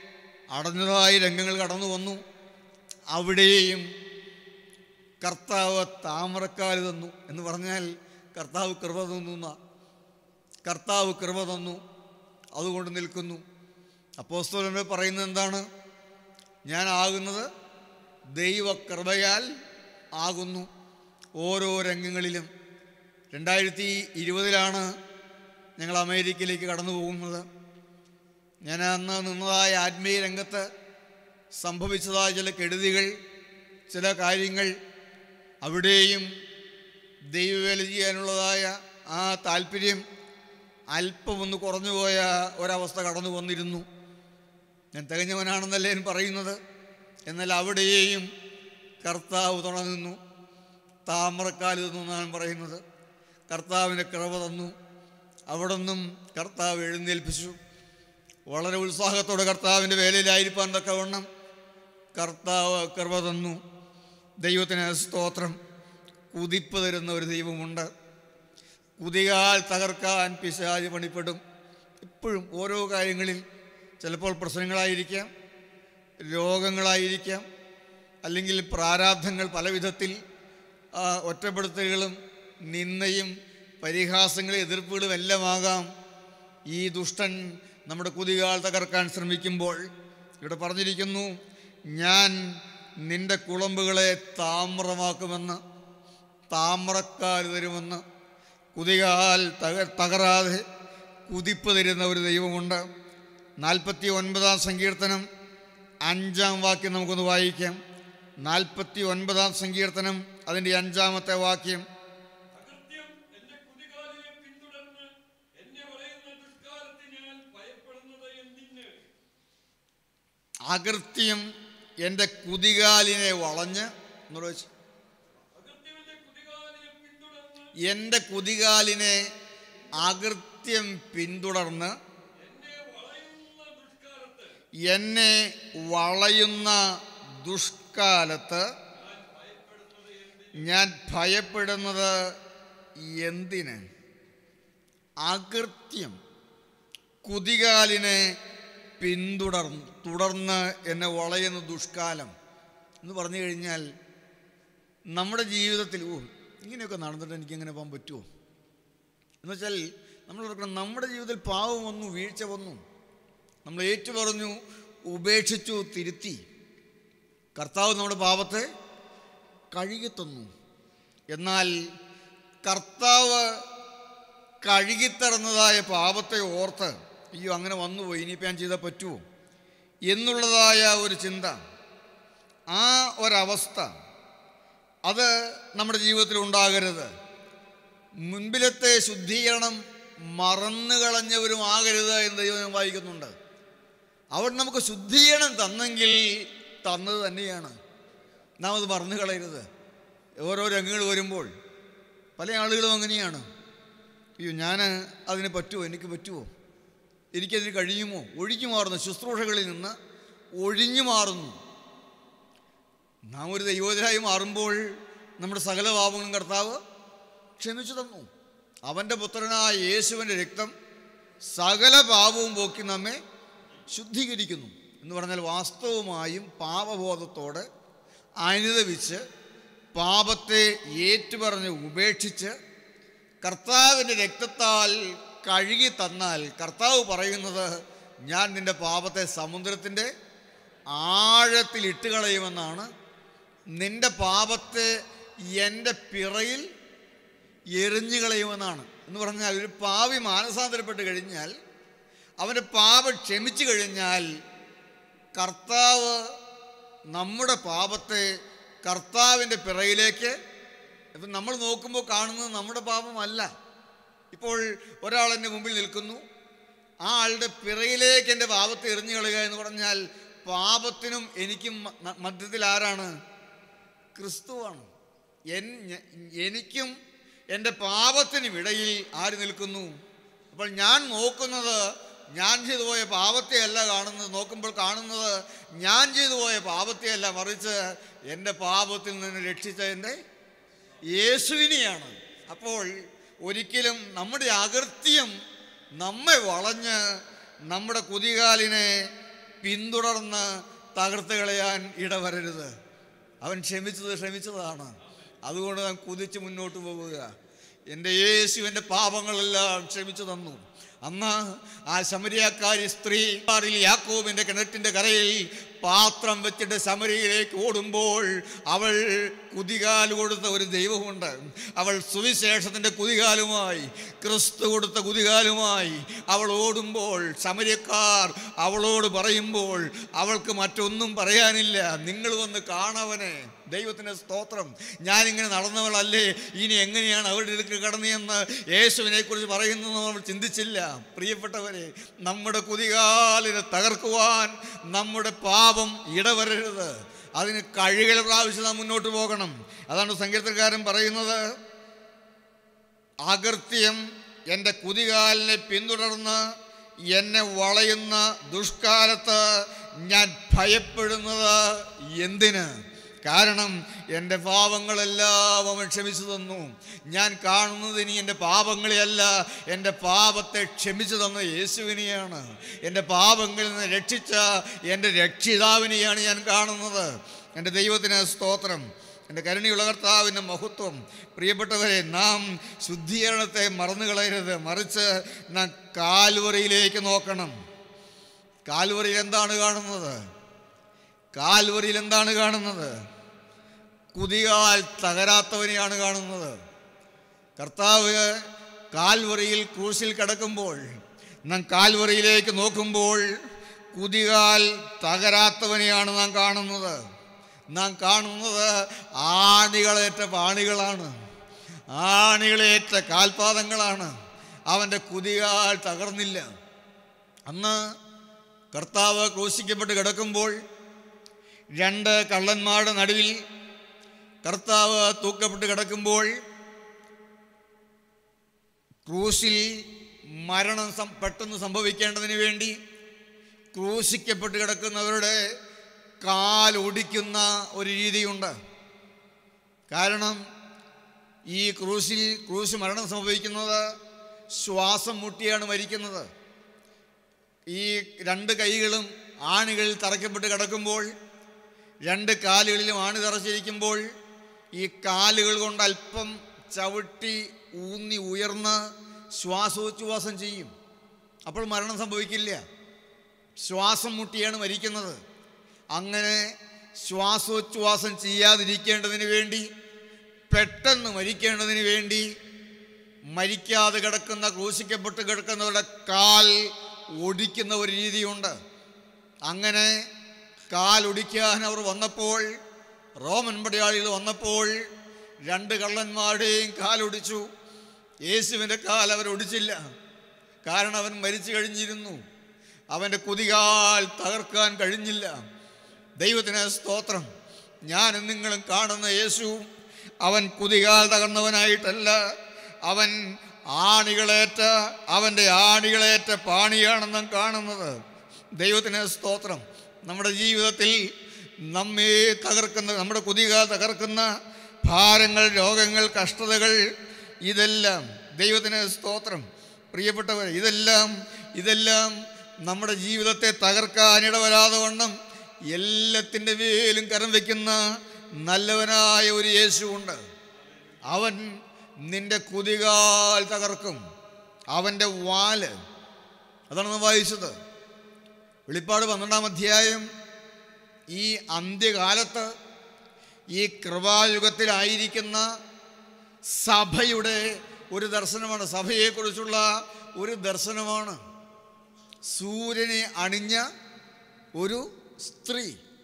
S5: അടഞ്ഞതായ രംഗങ്ങൾ കടന്നു വന്നു അവിടെയും കർത്താവ് താമരക്കാല് തന്നു എന്ന് പറഞ്ഞാൽ കർത്താവ് കൃപ തന്നു എന്നാ. കർത്താവ് കൃപ തന്നു അതുകൊണ്ട് നിൽക്കുന്നു അപ്പോസ്തലൻ പറയുന്നത് എന്താണ് ഞാൻ ആകുന്നത് ദൈവകൃപയാൽ ആകുന്നു ഓരോ രംഗങ്ങളിലും രണ്ടായിരത്തി ഇരുപതിലാണ് ഞങ്ങൾ അമേരിക്കയിലേക്ക് കടന്നു പോകുന്നത് ഞാൻ അന്ന് നിന്നതായ ആത്മീയ രംഗത്ത് സംഭവിച്ചതായ ചില കെടുതികൾ ചില കാര്യങ്ങൾ അവിടെയും ദൈവവേല ചെയ്യാനുള്ളതായ ആ താല്പര്യം അല്പമൊന്ന് കുറഞ്ഞുപോയ ഒരവസ്ഥ കടന്നു വന്നിരുന്നു ഞാൻ തികഞ്ഞവനാണെന്നല്ലേ ഞാൻ പറയുന്നത് എന്നാൽ അവിടെയും കർത്താവ് തുണനിന്നു താമരക്കാല് തന്നു എന്നാണ് പറയുന്നത് കർത്താവിൻ്റെ കൃപ തന്നു അവിടെ നിന്നും കർത്താവ് എഴുന്നേൽപ്പിച്ചു വളരെ ഉത്സാഹത്തോടെ കർത്താവിൻ്റെ വേലയിലായിരിക്കാൻ തക്കവണ്ണം കർത്താവ് കൃപ തന്നു ദൈവത്തിന് സ്തോത്രം കുതിപ്പ് തരുന്ന ഒരു ദൈവമുണ്ട് കുതികാൽ തകർക്കാൻ പിശാച് പണിപ്പെടും എപ്പോഴും ഓരോ കാര്യങ്ങളിൽ ചിലപ്പോൾ പ്രശ്നങ്ങളായിരിക്കാം രോഗങ്ങളായിരിക്കാം അല്ലെങ്കിൽ പ്രാരാബ്ധങ്ങൾ പല വിധത്തിൽ ആ, ഒറ്റപ്പെടുത്തലുകളും നിന്ദയും പരിഹാസങ്ങളും എതിർപ്പുകളും എല്ലാം ആകാം ഈ ദുഷ്ടൻ നമ്മുടെ കുതികാൽ തകർക്കാൻ ശ്രമിക്കുമ്പോൾ ഇവിടെ പറഞ്ഞിരിക്കുന്നു ഞാൻ നിന്റെ കുളമ്പുകളെ താമ്രമാക്കുമെന്ന് താമ്രക്കാൽ തരുമെന്ന് കുതികാൽ തക തകരാതെ കുതിപ്പ് തരുന്ന ഒരു ദൈവമുണ്ട് നാൽപ്പത്തി ഒൻപതാം സങ്കീർത്തനം അഞ്ചാം വാക്യം നമുക്കൊന്ന് വായിക്കാം നാൽപ്പത്തി ഒൻപതാം സങ്കീർത്തനം അതിൻ്റെ അഞ്ചാമത്തെ വാക്യം
S6: അകൃത്യം എന്റെ കുതികാലിനെ പിന്തുടർന്ന് എന്നെ വളയുന്ന ദുഷ്കാലത്ത് ഞാൻ ഭയപ്പെടുന്നത് എന്തിന്
S5: അകൃത്യം എൻ്റെ കുതികാലിനെ വളഞ്ഞ് എന്നോട് വെച്ച്
S6: അകൃത്യം എന്റെ കുതികാലിനെ പിന്തുടർന്ന്
S5: എൻ്റെ കുതികാലിനെ അകൃത്യം പിന്തുടർന്ന്
S6: എന്നെ വളയുന്ന
S5: എന്നെ വളയുന്ന
S6: ദുഷ്കാലത്ത്
S5: ദുഷ്കാലത്ത് ഞാൻ ഭയപ്പെടുന്നത് എന്തിന് അകൃത്യം കുതികാലിനെ പിന്തുടർന്ന് തുടർന്ന് എന്നെ വളയുന്ന ദുഷ്കാലം എന്ന് പറഞ്ഞു കഴിഞ്ഞാൽ നമ്മുടെ ജീവിതത്തിൽ ഓ ഇങ്ങനെയൊക്കെ നടന്നിട്ട് എനിക്ക് എങ്ങനെ പോകാൻ പറ്റുമോ എന്ന് വെച്ചാൽ നമ്മൾ ഓർക്കണം നമ്മുടെ ജീവിതത്തിൽ പാവം വന്നു വീഴ്ച വന്നു നമ്മൾ ഏറ്റു പറഞ്ഞു ഉപേക്ഷിച്ചു തിരുത്തി കർത്താവ് നമ്മുടെ പാപത്തെ കഴുകിത്തന്നു എന്നാൽ കർത്താവ് കഴുകിത്തറുന്നതായ പാപത്തെ ഓർത്ത് അയ്യോ അങ്ങനെ വന്നുപോയി ഇനിയിപ്പോൾ ഞാൻ ചെയ്താൽ പറ്റുമോ എന്നുള്ളതായ ഒരു ചിന്ത ആ ഒരവസ്ഥ അത് നമ്മുടെ ജീവിതത്തിൽ ഉണ്ടാകരുത് മുൻപിലത്തെ ശുദ്ധീകരണം മറന്നു കളഞ്ഞവരും ആകരുത് എന്ന് ദൈവം വായിക്കുന്നുണ്ട് അവൻ നമുക്ക് ശുദ്ധീകരണം തന്നെങ്കിൽ തന്നത് തന്നെയാണ് നാം അത് മറന്നു കളയരുത് ഓരോ രംഗങ്ങൾ വരുമ്പോൾ പല ആളുകളും അങ്ങനെയാണ് അയ്യോ ഞാൻ അതിന് പറ്റുമോ എനിക്ക് പറ്റുമോ എനിക്കതിന് കഴിയുമോ ഒഴിഞ്ഞു മാറുന്നു ശുശ്രൂഷകളിൽ നിന്ന് ഒഴിഞ്ഞു മാറുന്നു നാം ഒരു ദൈവത്തിനായി മാറുമ്പോൾ നമ്മുടെ സകല പാപങ്ങളും കർത്താവ് ക്ഷമിച്ചു തന്നു അവൻ്റെ പുത്രനായ യേശുവിൻ്റെ രക്തം സകല പാപവും പോക്കി നമ്മെ ശുദ്ധീകരിക്കുന്നു എന്ന് പറഞ്ഞാൽ വാസ്തവമായും പാപബോധത്തോടെ അനുദവിച്ച് പാപത്തെ ഏറ്റുപറഞ്ഞ് ഉപേക്ഷിച്ച് കർത്താവിൻ്റെ രക്തത്താൽ കഴുകി തന്നാൽ കർത്താവ് പറയുന്നത് ഞാൻ നിൻ്റെ പാപത്തെ സമുദ്രത്തിൻ്റെ ആഴത്തിൽ ഇട്ട് കളയുമെന്നാണ് നിന്റെ പാപത്തെ എൻ്റെ പിറയിൽ എറിഞ്ഞു കളയുമെന്നാണ് എന്ന് പറഞ്ഞാൽ ഒരു പാവി മാനസാന്തരപ്പെട്ട് കഴിഞ്ഞാൽ അവൻ്റെ പാപം ക്ഷമിച്ചു കഴിഞ്ഞാൽ കർത്താവ് നമ്മുടെ പാപത്തെ കർത്താവിൻ്റെ പിറയിലേക്ക് ഇപ്പം നമ്മൾ നോക്കുമ്പോൾ കാണുന്നത് നമ്മുടെ പാപമല്ല ഇപ്പോൾ ഒരാൾ എൻ്റെ മുമ്പിൽ നിൽക്കുന്നു ആ ആളുടെ പിറയിലേക്ക് എൻ്റെ പാപത്തെ എറിഞ്ഞു കളയുക എന്ന് പറഞ്ഞാൽ പാപത്തിനും എനിക്കും മ- മധ്യത്തിൽ ആരാണ് ക്രിസ്തുവാണ് എൻ ഞ- എനിക്കും എൻ്റെ പാപത്തിനും ഇടയിൽ ആര് നിൽക്കുന്നു അപ്പോൾ ഞാൻ നോക്കുന്നത് ഞാൻ ചെയ്തു പോയ പാപത്തെയല്ല കാണുന്നത് നോക്കുമ്പോൾ കാണുന്നത് ഞാൻ ചെയ്തു പോയ പാപത്തെയല്ല മറിച്ച് എൻ്റെ പാപത്തിൽ നിന്ന് രക്ഷിച്ച എൻ്റെ യേശുവിനെയാണ് അപ്പോൾ ഒരിക്കലും നമ്മുടെ അകൃത്യം നമ്മെ വളഞ്ഞ് നമ്മുടെ കുതികാലിനെ പിന്തുടർന്ന് തകർത്ത് കളയാൻ ഇടവരരുത് അവൻ ക്ഷമിച്ചത് ക്ഷമിച്ചതാണ് അതുകൊണ്ട് ഞാൻ കുതിച്ച് മുന്നോട്ട് പോവുക എൻ്റെ യേശു എൻ്റെ പാപങ്ങളെല്ലാം ക്ഷമിച്ചു തന്നു അന്ന് ആ ശമരിയാക്കാരി സ്ത്രീ ആറിൽ യാക്കോബിൻ്റെ കിണറ്റിൻ്റെ കരയിൽ പാത്രം വെച്ചിട്ട് ശമരിയിലേക്ക് ഓടുമ്പോൾ അവൾ കുതികാൽ കൊടുത്ത ഒരു ദൈവമുണ്ട് അവൾ സുവിശേഷത്തിൻ്റെ കുതികാലുമായി ക്രിസ്തു കൊടുത്ത കുതികാലുമായി അവൾ ഓടുമ്പോൾ ശമരിയക്കാർ അവളോട് പറയുമ്പോൾ അവൾക്ക് മറ്റൊന്നും പറയാനില്ല നിങ്ങൾ വന്ന് കാണവനെ ദൈവത്തിൻ്റെ സ്തോത്രം ഞാനിങ്ങനെ നടന്നവളല്ലേ ഇനി എങ്ങനെയാണ് അവരുടെ അടുക്കൽ കടന്നതെന്ന് യേശുവിനെ കുറിച്ച് പറയുന്നത് നമ്മൾ ചിന്തിച്ചില്ല പ്രിയപ്പെട്ടവരെ നമ്മുടെ കുതികാലിനെ തകർക്കുവാൻ നമ്മുടെ പാപം ഇടവരരുത് അതിന് കഴികൾ പ്രാവശ്യം നാം മുന്നോട്ട് പോകണം അതാണ് സങ്കീർത്തനക്കാരൻ പറയുന്നത് അകൃത്യം എൻ്റെ കുതികാലിനെ പിന്തുടർന്ന് എന്നെ വളയുന്ന ദുഷ്കാലത്ത് ഞാൻ ഭയപ്പെടുന്നത് എന്തിന് കാരണം എൻ്റെ പാപങ്ങളെല്ലാം അവൻ ക്ഷമിച്ചു തന്നു ഞാൻ കാണുന്നത് ഇനി എൻ്റെ പാപങ്ങളെയല്ല എൻ്റെ പാപത്തെ ക്ഷമിച്ചു തന്ന യേശുവിനെയാണ് എൻ്റെ പാപങ്ങളിൽ നിന്ന് രക്ഷിച്ച എൻ്റെ രക്ഷിതാവിനെയാണ് ഞാൻ കാണുന്നത് എൻ്റെ ദൈവത്തിന് സ്തോത്രം എൻ്റെ കരുണയുള്ള കർത്താവിൻ്റെ മഹത്വം പ്രിയപ്പെട്ടവരെ നാം ശുദ്ധീകരണത്തെ മറന്നു കളയരുത് മറിച്ച് നാം കാൽവറിയിലേക്ക് നോക്കണം കാൽവറിയിൽ എന്താണ് കാണുന്നത് കാൽവറിയിൽ എന്താണ് കാണുന്നത് കുതികാൽ തകരാത്തവനെയാണ് കാണുന്നത് കർത്താവ് കാൽവറിയിൽ ക്രൂശിൽ കിടക്കുമ്പോൾ നാം കാൽവറിയിലേക്ക് നോക്കുമ്പോൾ കുതികാൽ തകരാത്തവനെയാണ് നാം കാണുന്നത് നാം കാണുന്നത് ആണികളേറ്റ പാണികളാണ് ആണികളേറ്റ കാൽപാദങ്ങളാണ് അവൻ്റെ കുതികാൽ തകർന്നില്ല അന്ന് കർത്താവ് ക്രൂശിക്കപ്പെട്ട് കിടക്കുമ്പോൾ രണ്ട് കള്ളന്മാരുടെ നടുവിൽ കർത്താവ് തൂക്കപ്പെട്ട് കിടക്കുമ്പോൾ ക്രൂശിൽ മരണം സം- പെട്ടെന്ന് സംഭവിക്കേണ്ടതിന് വേണ്ടി ക്രൂശിക്കപ്പെട്ട് കിടക്കുന്നവരുടെ കാൽ ഒടിക്കുന്ന ഒരു രീതിയുണ്ട് കാരണം ഈ ക്രൂശിൽ ക്രൂശ് മരണം സംഭവിക്കുന്നത് ശ്വാസം മുട്ടിയാണ് മരിക്കുന്നത് ഈ രണ്ട് കൈകളും ആണികളിൽ തറയ്ക്കപ്പെട്ട് കിടക്കുമ്പോൾ രണ്ട് കാലുകളിലും ആണി തറച്ചിരിക്കുമ്പോൾ ഈ കാലുകൾ കൊണ്ട് അല്പം ചവിട്ടി ഊന്നി ഉയർന്ന് ശ്വാസോച്ഛ്വാസം ചെയ്യും അപ്പോൾ മരണം സംഭവിക്കില്ല ശ്വാസം മുട്ടിയാണ് മരിക്കുന്നത് അങ്ങനെ ശ്വാസോച്ഛ്വാസം ചെയ്യാതിരിക്കേണ്ടതിന് വേണ്ടി പെട്ടെന്ന് മരിക്കേണ്ടതിന് വേണ്ടി മരിക്കാതെ കിടക്കുന്ന ക്രൂശിക്കപ്പെട്ട് കിടക്കുന്നവരുടെ കാൽ ഒടിക്കുന്ന ഒരു രീതിയുണ്ട് അങ്ങനെ കാൽ ഒടിക്കാൻ അവർ വന്നപ്പോൾ റോമൻ പടയാളികൾ വന്നപ്പോൾ രണ്ട് കള്ളന്മാരുടെയും കാലൊടിച്ചു യേശുവിൻ്റെ കാൽ അവർ ഒടിച്ചില്ല കാരണം അവൻ മരിച്ചു കഴിഞ്ഞിരുന്നു അവൻ്റെ കുതികാൽ തകർക്കാൻ കഴിഞ്ഞില്ല ദൈവത്തിന് സ്തോത്രം ഞാനും നിങ്ങളും കാണുന്ന യേശു അവൻ കുതികാൽ തകർന്നവനായിട്ടല്ല അവൻ ആണികളേറ്റ അവൻ്റെ ആണികളേറ്റ പാണിയാണെന്ന് നാം കാണുന്നത് ദൈവത്തിന് സ്തോത്രം നമ്മുടെ ജീവിതത്തിൽ നമ്മെ തകർക്കുന്ന നമ്മുടെ കുതികാൽ തകർക്കുന്ന ഭാരങ്ങൾ രോഗങ്ങൾ കഷ്ടതകൾ ഇതെല്ലാം ദൈവത്തിന് സ്തോത്രം പ്രിയപ്പെട്ടവർ ഇതെല്ലാം ഇതെല്ലാം നമ്മുടെ ജീവിതത്തെ തകർക്കാനിടവരാതെ വണ്ണം എല്ലാത്തിൻ്റെ മേലും കരം വയ്ക്കുന്ന നല്ലവനായ ഒരു യേശുവുണ്ട് അവൻ നിന്റെ കുതികാൽ തകർക്കും അവൻ്റെ വാല് അതാണ് നാം വായിച്ചത് വെളിപ്പാട് പന്ത്രണ്ടാം അധ്യായം ഈ അന്ത്യകാലത്ത് ഈ കൃപായുഗത്തിലായിരിക്കുന്ന സഭയുടെ ഒരു ദർശനമാണ് സഭയെക്കുറിച്ചുള്ള ഒരു ദർശനമാണ് സൂര്യനെ അണിഞ്ഞ ഒരു സ്ത്രീ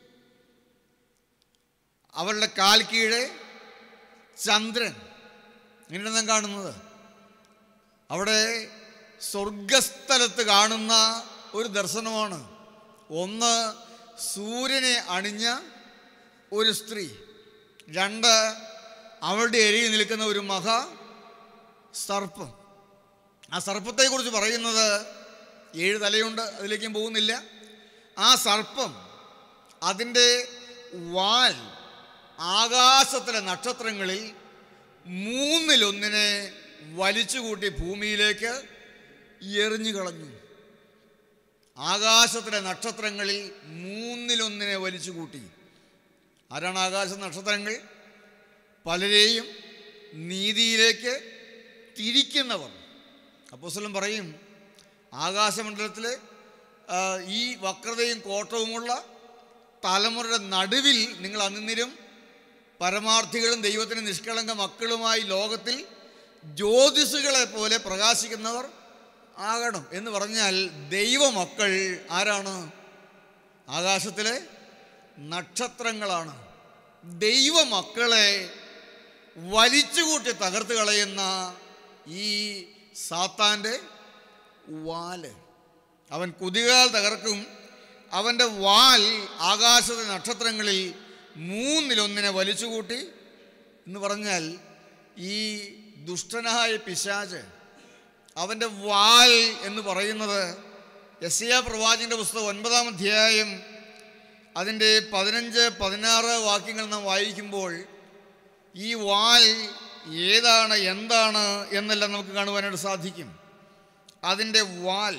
S5: അവളുടെ കാൽ കീഴെ ചന്ദ്രൻ ഇങ്ങനെയാണ് നാം കാണുന്നത് അവിടെ സ്വർഗസ്ഥലത്ത് കാണുന്ന ഒരു ദർശനമാണ് ഒന്ന് സൂര്യനെ അണിഞ്ഞ ഒരു സ്ത്രീ രണ്ട് അവളുടെ എരിയിൽ നിൽക്കുന്ന ഒരു മഹാ സർപ്പം ആ സർപ്പത്തെക്കുറിച്ച് പറയുന്നത് ഏഴ് തലയുണ്ട് അതിലേക്കും പോകുന്നില്ല ആ സർപ്പം അതിൻ്റെ വാൽ ആകാശത്തിലെ നക്ഷത്രങ്ങളിൽ മൂന്നിലൊന്നിനെ വലിച്ചുകൂട്ടി ഭൂമിയിലേക്ക് എറിഞ്ഞു കളഞ്ഞു ആകാശത്തിലെ നക്ഷത്രങ്ങളിൽ മൂന്നിലൊന്നിനെ വലിച്ചു കൂട്ടി ആരാണ് ആകാശ നക്ഷത്രങ്ങൾ പലരെയും നീതിയിലേക്ക് തിരിക്കുന്നവർ അപ്പോസ്തലൻ പറയും ആകാശമണ്ഡലത്തിൽ ആ, ഈ വക്രതയും കോട്ടവുമുള്ള തലമുറയുടെ നടുവിൽ നിങ്ങൾ അന്നിരും പരമാർത്ഥികളും ദൈവത്തിന് നിഷ്കളങ്ക മക്കളുമായി ലോകത്തിൽ ജ്യോതിസുകളെ പോലെ പ്രകാശിക്കുന്നവർ ആകണം എന്ന് പറഞ്ഞാൽ ദൈവമക്കൾ ആരാണ് ആകാശത്തിലെ നക്ഷത്രങ്ങളാണ് ദൈവമക്കളെ വലിച്ചുകൂട്ടി തകർത്ത് കളയുന്ന ഈ സാത്താൻ്റെ വാല് അവൻ കുതികാൽ തകർക്കും അവൻ്റെ വാൽ ആകാശത്തെ നക്ഷത്രങ്ങളിൽ മൂന്നിലൊന്നിനെ വലിച്ചുകൂട്ടി എന്ന് പറഞ്ഞാൽ ഈ ദുഷ്ടനായ പിശാച് അവൻ്റെ വാൽ എന്ന് പറയുന്നത് യസിയ പ്രവാചകൻ്റെ പുസ്തകം ഒൻപതാം അധ്യായം അതിൻ്റെ പതിനഞ്ച് പതിനാറ് വാക്യങ്ങൾ നാം വായിക്കുമ്പോൾ ഈ വാൽ ഏതാണ് എന്താണ് എന്നെല്ലാം നമുക്ക് കാണുവാനായിട്ട് സാധിക്കും അതിൻ്റെ വാൽ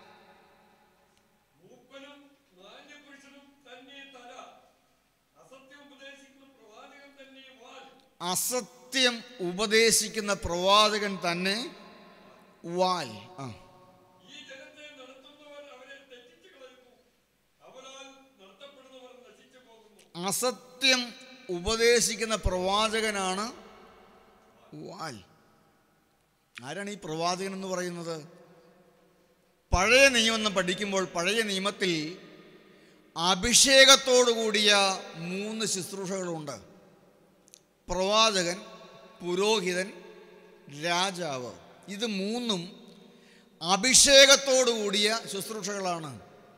S6: മൂപ്പനും മാന്യപുരുഷനും തന്നെ തല അസത്യം ഉപദേശിക്കുന്ന പ്രവാചകൻ തന്നെ വാൽ
S5: അസത്യം ഉപദേശിക്കുന്ന പ്രവാചകൻ തന്നെ വാൽ ആ
S6: ഈ ജനത്തെ നടത്തുന്നവർ അവരെ തെറ്റിച്ചു കളയുന്നു അവരാൽ നടത്തപ്പെടുന്നവർ നശിച്ചു പോകുന്നു
S5: അസത്യം ഉപദേശിക്കുന്ന പ്രവാചകനാണ് വാൽ ആരാണ് ഈ പ്രവാചകൻ എന്ന് പറയുന്നത് പഴയ നിയമം പഠിക്കുമ്പോൾ പഴയ നിയമത്തിൽ അഭിഷേകത്തോടു കൂടിയ മൂന്ന് ശുശ്രൂഷകളുണ്ട് പ്രവാചകൻ പുരോഹിതൻ രാജാവ് ഇത് മൂന്നും അഭിഷേകത്തോടു കൂടിയ ശുശ്രൂഷകളാണ്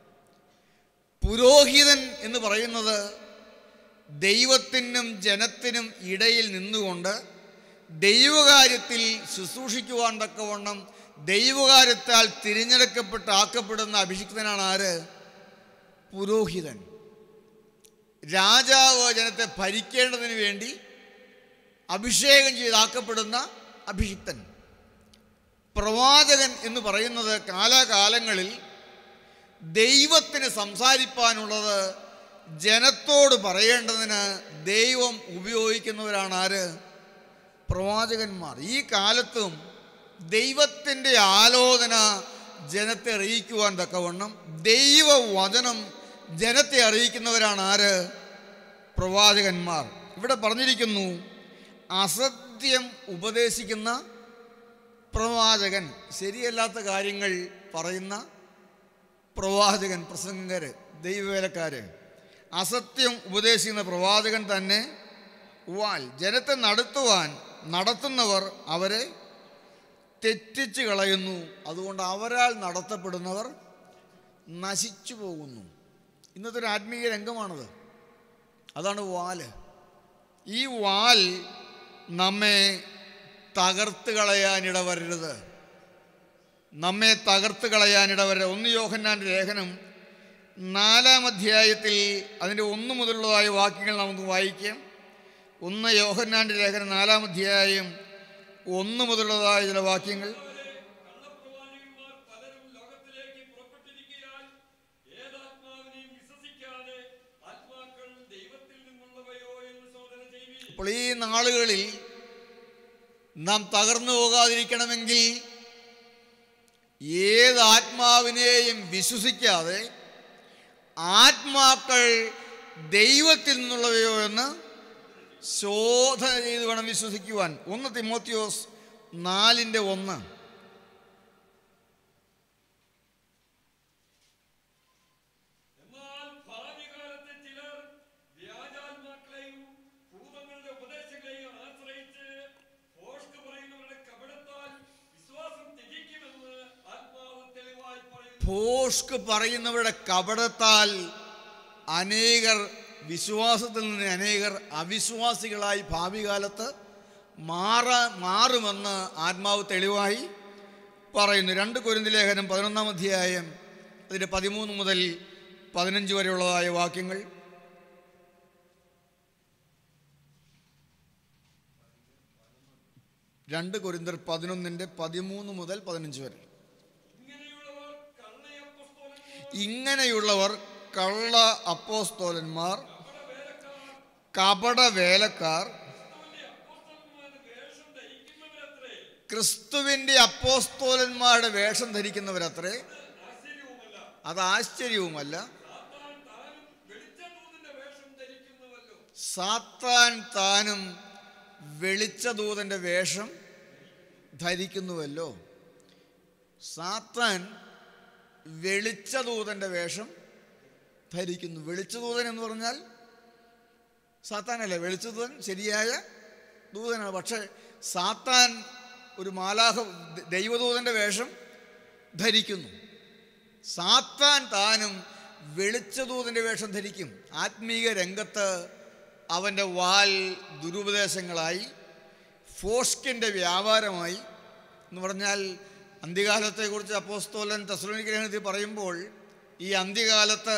S5: പുരോഹിതൻ എന്ന് പറയുന്നത് ദൈവത്തിനും ജനത്തിനും ഇടയിൽ നിന്നുകൊണ്ട് ദൈവകാര്യത്തിൽ ശുശ്രൂഷിക്കുവാൻ തക്കവണ്ണം ദൈവകാര്യത്താൽ തിരഞ്ഞെടുക്കപ്പെട്ട് ആക്കപ്പെടുന്ന അഭിഷിക്തനാണ് ആര് പുരോഹിതൻ രാജാവ് ജനത്തെ ഭരിക്കേണ്ടതിന് വേണ്ടി അഭിഷേകം ചെയ്താക്കപ്പെടുന്ന അഭിഷിക്തൻ പ്രവാചകൻ എന്ന് പറയുന്നത് കാലാകാലങ്ങളിൽ ദൈവത്തിന് സംസാരിപ്പാനുള്ളത് ജനത്തോട് പറയേണ്ടതിന് ദൈവം ഉപയോഗിക്കുന്നവരാണ് ആര് പ്രവാചകന്മാർ ഈ കാലത്തും ദൈവത്തിൻ്റെ ആലോചന ജനത്തെ അറിയിക്കുവാൻ തക്കവണ്ണം ദൈവവചനം ജനത്തെ അറിയിക്കുന്നവരാണ് ആര് പ്രവാചകന്മാർ ഇവിടെ പറഞ്ഞിരിക്കുന്നു അസത്യം ഉപദേശിക്കുന്ന പ്രവാചകൻ ശരിയല്ലാത്ത കാര്യങ്ങൾ പറയുന്ന പ്രവാചകൻ പ്രസംഗര് ദൈവവേലക്കാര് അസത്യം ഉപദേശിക്കുന്ന പ്രവാചകൻ തന്നെ വാൽ ജനത്തെ നടത്തുവാൻ നടത്തുന്നവർ അവരെ തെറ്റിച്ച് കളയുന്നു അതുകൊണ്ട് അവരാൽ നടത്തപ്പെടുന്നവർ നശിച്ചു പോകുന്നു ഇന്നത്തെ ഒരു ആത്മീയ രംഗമാണത് അതാണ് വാല് ഈ വാൽ നമ്മെ തകർത്ത് കളയാനിട വരരുത് നമ്മെ തകർത്ത് കളയാനിട വരരുത് ഒന്ന് യോഹന്നാൻ്റെ ലേഖനം നാലാം അധ്യായത്തിൽ അതിൻ്റെ ഒന്ന് മുതലുള്ളതായ വാക്യങ്ങൾ നമുക്ക് വായിക്കാം ഒന്ന് യോഹന്നാൻ്റെ ലേഖനം നാലാം അധ്യായം ഒന്ന് മുതലുള്ളതായ ചില വാക്യങ്ങൾ
S6: കള്ളപ്രവാചകന്മാർ പലരും ലോകത്തിലേക്ക് പുറപ്പെട്ടിരിക്കാൻ ഏതാത്മാവിനെയും വിശ്വസിക്കാതെ ആത്മാക്കൾ ദൈവത്തിൽ നിന്നുള്ളവയോ എന്ന് ശോധന ചെയ്യുവിൻ
S5: അപ്പോൾ ഈ നാളുകളിൽ നാം തകർന്നു പോകാതിരിക്കണമെങ്കിൽ ഏത് ആത്മാവിനെയും വിശ്വസിക്കാതെ ആത്മാക്കൾ ദൈവത്തിൽ നിന്നുള്ളവയോ എന്ന് ശോധന ചെയ്ത് വേണം വിശ്വസിക്കുവാൻ ഒന്ന് തിമോത്തിയോസ് നാലിൻ്റെ ഒന്ന്
S6: എന്നാൽ ഭാവി കാലത്ത് ചിലർ വ്യാജാത്മാക്കളെയും ഭൂതങ്ങളുടെ ഉപദേശങ്ങളെയും ആശ്രയിച്ച് ഭോഷ്ക് പറയുന്നവരുടെ കപടത്താൽ വിശ്വാസം ത്യജിക്കുമെന്ന് ആത്മാവ് തെളിവായി പറയുന്നു
S5: ഭോഷ്ക് പറയുന്നവരുടെ കപടത്താൽ അനേകർ വിശ്വാസത്തിൽ നിന്ന് അനേകർ അവിശ്വാസികളായി ഭാവി കാലത്ത് മാറ മാറുമെന്ന് ആത്മാവ് തെളിവായി പറയുന്നു രണ്ട് കുരുന്തി ലേഖനം പതിനൊന്നാം അധ്യായം അതിൻ്റെ പതിമൂന്ന് മുതൽ പതിനഞ്ച് വരെയുള്ളതായ വാക്യങ്ങൾ രണ്ട് കുരിന്തർ പതിനൊന്നിൻ്റെ പതിമൂന്ന് മുതൽ പതിനഞ്ച് വരെ
S6: ഇങ്ങനെയുള്ളവർ കള്ളയപ്പസ്തോലന്മാർ
S5: ഇങ്ങനെയുള്ളവർ കള്ള അപ്പോസ്തോലന്മാർ കപട വേലക്കാർ ക്രിസ്തുവിൻ്റെ അപ്പോസ്തോലന്മാരുടെ വേഷം ധരിക്കുന്നവരത്രേ അത് ആശ്ചര്യവുമല്ല സാത്താൻ താനും വെളിച്ചദൂതന്റെ വേഷം ധരിക്കുന്നുവല്ലോ സാത്താൻ വെളിച്ചദൂതന്റെ വേഷം ധരിക്കുന്നു വെളിച്ചദൂതൻ എന്ന് പറഞ്ഞാൽ സാത്താനല്ലേ വെളിച്ചദൂതൻ ശരിയായ ദൂതനാണ് പക്ഷേ സാത്താൻ ഒരു മാലാഹ ദൈവദൂതന്റെ വേഷം ധരിക്കുന്നു സാത്താൻ താനും വെളിച്ചദൂതന്റെ വേഷം ധരിക്കും ആത്മീക രംഗത്ത് അവൻ്റെ വാൽ ദുരുപദേശങ്ങളായി ഫോഷ്കിൻ്റെ വ്യാപാരമായി എന്ന് പറഞ്ഞാൽ അന്ത്യകാലത്തെക്കുറിച്ച് അപ്പോസ്തോലൻ തെസ്ലോനിഗ്രഹണത്തിൽ പറയുമ്പോൾ ഈ അന്ത്യകാലത്ത്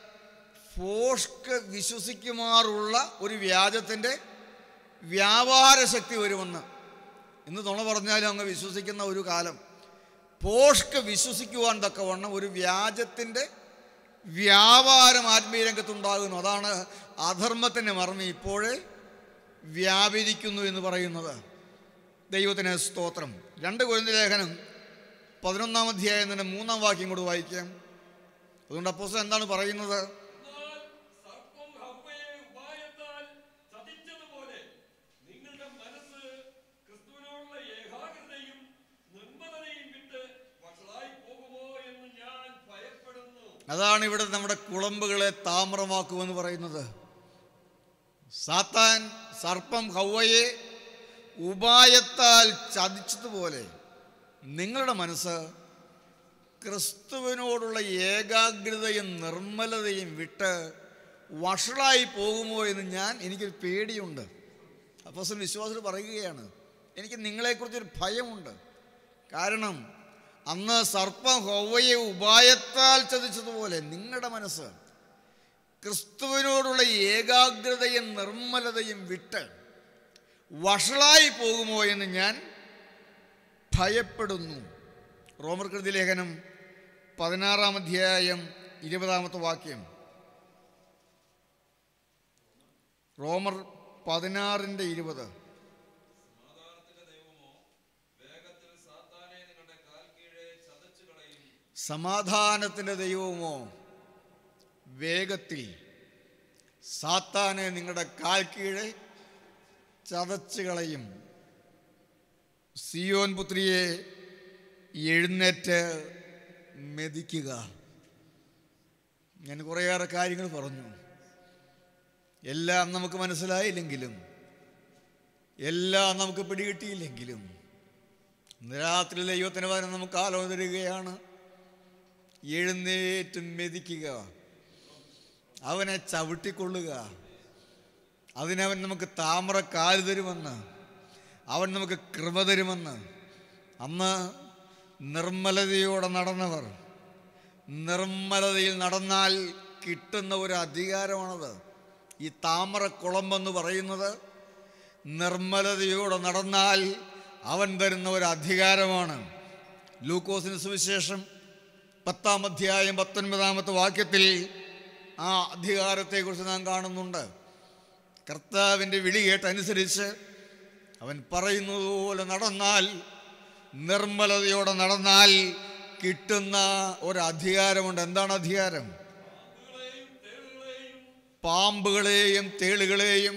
S5: ഫോഷ്ക്ക് വിശ്വസിക്കുമാറുള്ള ഒരു വ്യാജത്തിൻ്റെ വ്യാപാര ശക്തി വരുമെന്ന് ഇന്ന് തുണ പറഞ്ഞാലും അങ്ങ് വിശ്വസിക്കുന്ന ഒരു കാലം പോഷ്ക്ക് വിശ്വസിക്കുവാൻ തക്കവണ്ണം ഒരു വ്യാജത്തിൻ്റെ വ്യാപാരം ആത്മീയ രംഗത്തുണ്ടാകുന്നു അതാണ് അധർമ്മത്തിൻ്റെ മർമ്മി ഇപ്പോഴേ വ്യാപരിക്കുന്നു എന്ന് പറയുന്നത് ദൈവത്തിന് സ്തോത്രം രണ്ട് കുരുന്ന ലേഖനം പതിനൊന്നാം അധ്യായം തന്നെ മൂന്നാം വാക്യം കൂടെ വായിക്കാം അതുകൊണ്ട് അപ്പോസ് എന്താണ് പറയുന്നത്
S6: എന്നാൽ സർപ്പം ഹവ്വയെ ഉപായത്താൽ ചതിച്ചതുപോലെ നിങ്ങളുടെ മനസ്സ് ക്രിസ്തുവിനോടുള്ള ഏകാഗ്രതയും നിർമ്മലതയും വിട്ട് വഷളായി പോകുമോ എന്ന് ഞാൻ ഭയപ്പെടുന്നു
S5: അതാണ് ഇവിടെ നമ്മുടെ കുളമ്പുകളെ താമ്രമാക്കുമെന്ന് പറയുന്നത് സാത്താൻ സർപ്പം ഹൗവയെ ഉപായത്താൽ ചതിച്ചതുപോലെ നിങ്ങളുടെ മനസ്സ് ക്രിസ്തുവിനോടുള്ള ഏകാഗ്രതയും നിർമ്മലതയും വിട്ട് വഷളായി പോകുമോ എന്ന് ഞാൻ എനിക്കൊരു പേടിയുണ്ട് അപ്പോസൻ വിശ്വാസത്തിൽ പറയുകയാണ് എനിക്ക് നിങ്ങളെക്കുറിച്ചൊരു ഭയമുണ്ട് കാരണം അന്ന് സർപ്പം ഹൊവയെ ഉപായത്താൽ ചതിച്ചതുപോലെ നിങ്ങളുടെ മനസ്സ് ക്രിസ്തുവിനോടുള്ള ഏകാഗ്രതയും നിർമ്മലതയും വിട്ട് വഷളായി പോകുമോ എന്ന് ഞാൻ ഭയപ്പെടുന്നു റോമർ കൃതി ലേഖനം പതിനാറാം അധ്യായം ഇരുപതാമത്തെ വാക്യം റോമർ പതിനാറിൻ്റെ ഇരുപത് സമാധാനത്തിൻ്റെ ദൈവമോ വേഗത്തിൽ സാത്താനെ നിങ്ങളുടെ കാൽ കീഴെ ചതച്ച് കളയും സിയോൻ പുത്രിയെ എഴുന്നേറ്റ് മെതിക്കുക ഞാൻ കുറേയേറെ കാര്യങ്ങൾ പറഞ്ഞു എല്ലാം നമുക്ക് മനസ്സിലായില്ലെങ്കിലും എല്ലാം നമുക്ക് പിടികിട്ടിയില്ലെങ്കിലും ഇന്ന് രാത്രി ദൈവത്തിന് വരെ നമുക്ക് ആലോചന തരികയാണ് എഴുന്നേറ്റ് മെതിക്കുക അവനെ ചവിട്ടിക്കൊള്ളുക അതിനവൻ നമുക്ക് താമര കാല് തരുമെന്ന് അവൻ നമുക്ക് കൃപ തരുമെന്ന് അന്ന് നിർമ്മലതയോടെ നടന്നവർ നിർമ്മലതയിൽ നടന്നാൽ കിട്ടുന്ന ഒരു അധികാരമാണത് ഈ താമര കുളമ്പെന്ന് പറയുന്നത് നിർമ്മലതയോടെ നടന്നാൽ അവൻ തരുന്ന ഒരു അധികാരമാണ് ലൂക്കോസിന് സുവിശേഷം പത്താം അധ്യായം പത്തൊൻപതാമത്തെ വാക്യത്തിൽ ആ അധികാരത്തെക്കുറിച്ച് നാം കാണുന്നുണ്ട് കർത്താവിൻ്റെ വിളി കേട്ടനുസരിച്ച് അവൻ പറയുന്നത് പോലെ നടന്നാൽ നിർമ്മലതയോടെ നടന്നാൽ കിട്ടുന്ന ഒരു അധികാരമുണ്ട് എന്താണ് അധികാരം പാമ്പുകളെയും തേളുകളെയും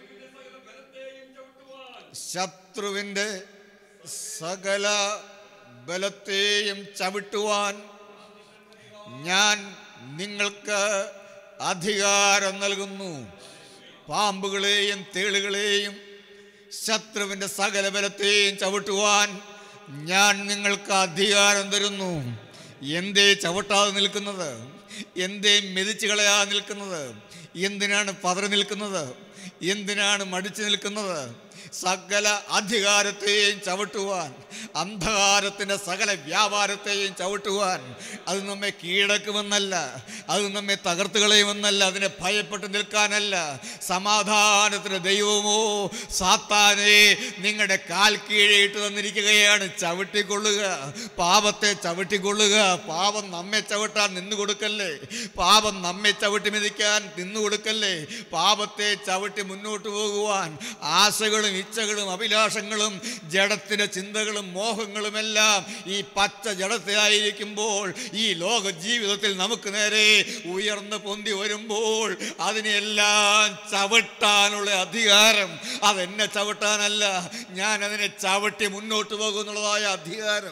S5: ശത്രുവിൻ്റെ സകല ബലത്തെയും ചവിട്ടുവാൻ ഞാൻ നിങ്ങൾക്ക് അധികാരം നൽകുന്നു പാമ്പുകളെയും തേളുകളെയും ശത്രുവിൻ്റെ സകല ബലത്തെയും ചവിട്ടുവാൻ ഞാൻ നിങ്ങൾക്ക് അധികാരം തരുന്നു എന്തേ ചവിട്ടാതെ നിൽക്കുന്നത് എന്തേ മെതിച്ച് കളയാതെ നിൽക്കുന്നത് എന്തിനാണ് പതറി നിൽക്കുന്നത് എന്തിനാണ് മടിച്ചു നിൽക്കുന്നത് സകല അധികാരത്തെയും ചവിട്ടുവാൻ അന്ധകാരത്തിൻ്റെ സകല വ്യാപാരത്തെയും ചവിട്ടുവാൻ അത് നമ്മെ കീഴടക്കുമെന്നല്ല അത് നമ്മെ തകർത്ത് കളയുമെന്നല്ല അതിനെ ഭയപ്പെട്ട് നിൽക്കാനല്ല സമാധാനത്തിന് ദൈവമോ സാത്താനെ നിങ്ങളുടെ കാൽ കീഴിട്ട് തന്നിരിക്കുകയാണ് ചവിട്ടിക്കൊള്ളുക പാപത്തെ ചവിട്ടിക്കൊള്ളുക പാപം നമ്മെ ചവിട്ടാൻ നിന്നു കൊടുക്കല്ലേ പാപം നമ്മെ ചവിട്ടി മെതിക്കാൻ നിന്നു കൊടുക്കല്ലേ പാപത്തെ ചവിട്ടി മുന്നോട്ട് പോകുവാൻ ആശകളും ഇച്ഛകളും അഭിലാഷങ്ങളും ജഡത്തിൻ്റെ ചിന്തകളും മോഹങ്ങളുമെല്ലാം ഈ പച്ച ജഡത്തിലായിരിക്കുമ്പോൾ ഈ ലോക ജീവിതത്തിൽ നമുക്ക് നേരെ ഉയർന്ന് പൊന്തി വരുമ്പോൾ അതിനെല്ലാം ചവിട്ടാനുള്ള അധികാരം അതെന്നെ ചവിട്ടാനല്ല ഞാൻ അതിനെ ചവിട്ടി മുന്നോട്ട് പോകുന്നുള്ളതായ അധികാരം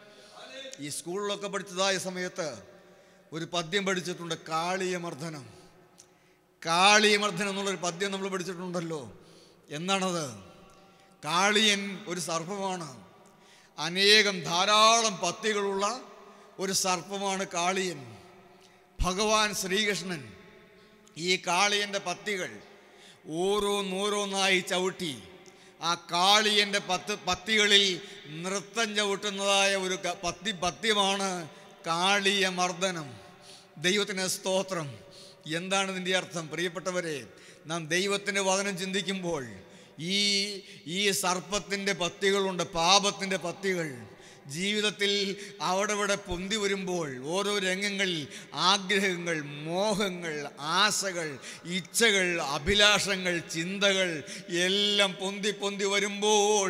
S5: ഈ സ്കൂളിലൊക്കെ പഠിച്ചതായ സമയത്ത് ഒരു പദ്യം പഠിച്ചിട്ടുണ്ട് കാളിയമർദ്ദനം കാളിയമർദ്ദനം എന്നുള്ളൊരു പദ്യം നമ്മൾ പഠിച്ചിട്ടുണ്ടല്ലോ എന്താണത് കാളിയൻ ഒരു സർപ്പമാണ് അനേകം ധാരാളം പത്തികളുള്ള ഒരു സർപ്പമാണ് കാളിയൻ ഭഗവാൻ ശ്രീകൃഷ്ണൻ ഈ കാളിയൻ്റെ പത്തികൾ ഓരോന്നോരോന്നായി ചവിട്ടി ആ കാളിയൻ്റെ പത്ത് പത്തികളിൽ നൃത്തം ചവിട്ടുന്നതായ ഒരു ക- പത്തി പത്യമാണ് കാളിയ മർദ്ദനം ദൈവത്തിന് സ്തോത്രം എന്താണ് ഇതിൻ്റെ അർത്ഥം പ്രിയപ്പെട്ടവരെ നാം ദൈവത്തിൻ്റെ വചനം ചിന്തിക്കുമ്പോൾ ഈ ഈ സർപ്പത്തിൻ്റെ പത്തികളുണ്ട് പാപത്തിൻ്റെ പത്തികൾ ജീവിതത്തിൽ അവിടെ ഇവിടെ പൊന്തി വരുമ്പോൾ ഓരോ രംഗങ്ങളിൽ ആഗ്രഹങ്ങൾ മോഹങ്ങൾ ആശകൾ ഇച്ഛകൾ അഭിലാഷങ്ങൾ ചിന്തകൾ എല്ലാം പൊന്തി പൊന്തി വരുമ്പോൾ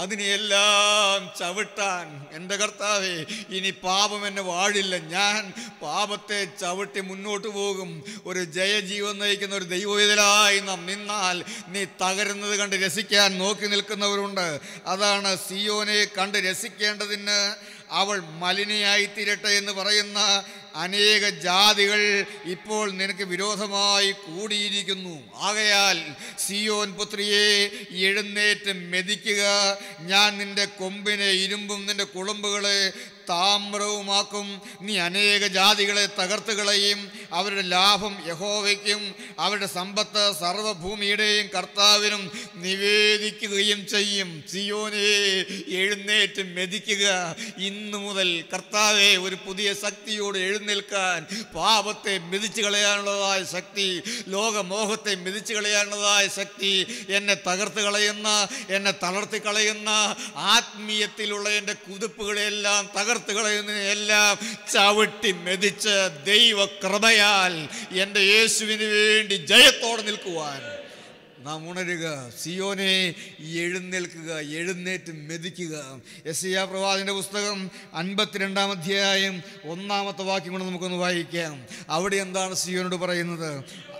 S5: അതിനെല്ലാം ചവിട്ടാൻ എൻ്റെ കർത്താവേ ഇനി പാപം എന്നെ വാഴില്ല ഞാൻ പാപത്തെ ചവിട്ടി മുന്നോട്ട് പോകും ഒരു ജയജീവൻ നയിക്കുന്ന ഒരു ദൈവവിതലായി നാം നിന്നാൽ നീ തകരുന്നത് കണ്ട് രസിക്കാൻ നോക്കി നിൽക്കുന്നവരുണ്ട് അതാണ് സിയോനെ കണ്ട് രസിക്കേണ്ടതിന് അവൾ മലിനയായി തീരട്ടെ എന്ന് പറയുന്ന അനേക ജാതികൾ ഇപ്പോൾ നിനക്ക് വിരോധമായി കൂടിയിരിക്കുന്നു ആകയാൽ സിയോൻ പുത്രിയെ എഴുന്നേറ്റ് മെതിക്കുക ഞാൻ നിന്റെ കൊമ്പിനെ ഇരുമ്പും നിന്റെ കുളമ്പുകളെ താമ്രവുമാക്കും നീ അനേക ജാതികളെ തകർത്ത് കളയും അവരുടെ ലാഭം യഹോവയ്ക്കും അവരുടെ സമ്പത്ത് സർവഭൂമിയുടെയും കർത്താവിനും നിവേദിക്കുകയും ചെയ്യും സിയോനെ എഴുന്നേറ്റ് മെതിക്കുക ഇന്നു മുതൽ കർത്താവെ ഒരു പുതിയ ശക്തിയോട് എഴുന്നേൽക്കാൻ പാപത്തെ മെതിച്ചു കളയാനുള്ളതായ ശക്തി ലോകമോഹത്തെ മെതിച്ചു കളയാനുള്ളതായ ശക്തി എന്നെ തകർത്ത് കളയുന്ന എന്നെ തളർത്തി കളയുന്ന ആത്മീയത്തിലുള്ള എൻ്റെ കുതിപ്പുകളെല്ലാം തകർത്ത് കളയുന്നതിനെല്ലാം ചവിട്ടി മെതിച്ച് ദൈവകൃപയാൽ എൻ്റെ യേശുവിന് വേണ്ടി ജയത്തോടെ നിൽക്കുവാൻ നാം ഉണരുക സിയോനെ എഴുന്നേൽക്കുക എഴുന്നേറ്റ് മെതിക്കുക എസ് യാ പ്രവാചൻ്റെ പുസ്തകം അൻപത്തിരണ്ടാം അധ്യായം ഒന്നാമത്തെ വാക്യം കൊണ്ട് നമുക്കൊന്ന് വായിക്കാം അവിടെ എന്താണ് സിയോനോട് പറയുന്നത്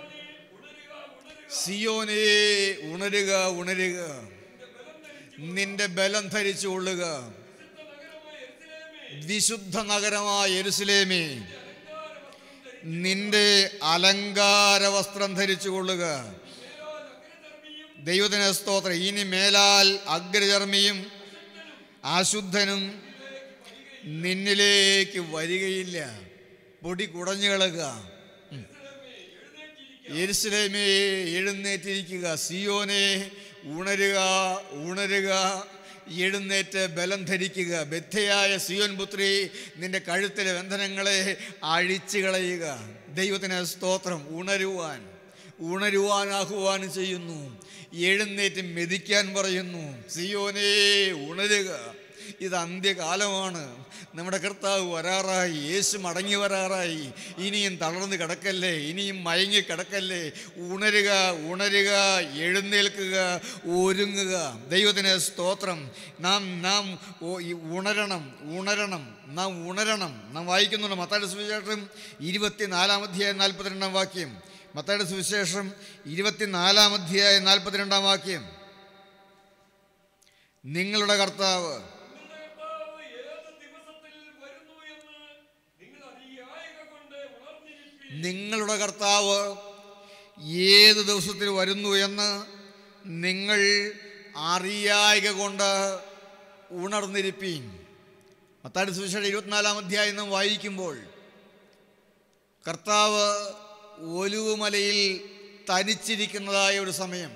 S5: സിയോനെ ഉണരുക ഉണരുക നിന്റെ ബലം ധരിച്ചു കൊള്ളുക വിശുദ്ധ നഗരമായ എരുസലേമേ നിന്റെ അലങ്കാര വസ്ത്രം ധരിച്ചു കൊള്ളുക ദൈവത്തിന് സ്തോത്രം ഇനി മേലാൽ അഗ്രചർമ്മിയും അശുദ്ധനും നിന്നിലേക്ക് വരികയില്ല പൊടി കുടഞ്ഞു കളക യെരുസലേമേ എഴുന്നേറ്റിരിക്കുക സിയോനെ ഉണരുക ഉണരുക എഴുന്നേറ്റ് ബലം ധരിക്കുക ബദ്ധയായ സിയോൻ പുത്രി നിന്റെ കഴുത്തിലെ ബന്ധനങ്ങളെ അഴിച്ചു കളയുക ദൈവത്തിന് സ്തോത്രം ഉണരുവാൻ ഉണരുവാൻ ആഹ്വാനം ചെയ്യുന്നു എഴുന്നേറ്റ് മെതിക്കാൻ പറയുന്നു സിയോനെ ഉണരുക ഇത് അന്ത്യകാലമാണ് നമ്മുടെ കർത്താവ് വരാറായി യേശു മടങ്ങി വരാറായി ഇനിയും തളർന്ന് കിടക്കല്ലേ ഇനിയും മയങ്ങി കിടക്കല്ലേ ഉണരുക ഉണരുക എഴുന്നേൽക്കുക ഒരുങ്ങുക ദൈവത്തിന് സ്തോത്രം നാം നാം ഓ- ഈ ഉണരണം ഉണരണം നാം ഉണരണം നാം വായിക്കുന്നുണ്ട് മത്തായുടെ സുവിശേഷം ഇരുപത്തിനാലാം അധ്യായം നാൽപ്പത്തിരണ്ടാം വാക്യം മത്തായുടെ സുവിശേഷം ഇരുപത്തിനാലാം അധ്യായം നാൽപ്പത്തിരണ്ടാം വാക്യം നിങ്ങളുടെ കർത്താവ്
S6: കർത്താവ് ഏത് ദിവസത്തിൽ വരുന്നു എന്ന് നിങ്ങൾ അറിയായക കൊണ്ട് ഉണർന്നിരിപ്പി
S5: നിങ്ങളുടെ കർത്താവ് ഏത് ദിവസത്തിൽ വരുന്നു എന്ന് നിങ്ങൾ അറിയായക കൊണ്ട് ഉണർന്നിരിപ്പീൻ മത്താടി സുവിശേഷം ഇരുപത്തിനാലാം അധ്യായം നാം വായിക്കുമ്പോൾ കർത്താവ് ഒലുവുമലയിൽ തനിച്ചിരിക്കുന്നതായ ഒരു സമയം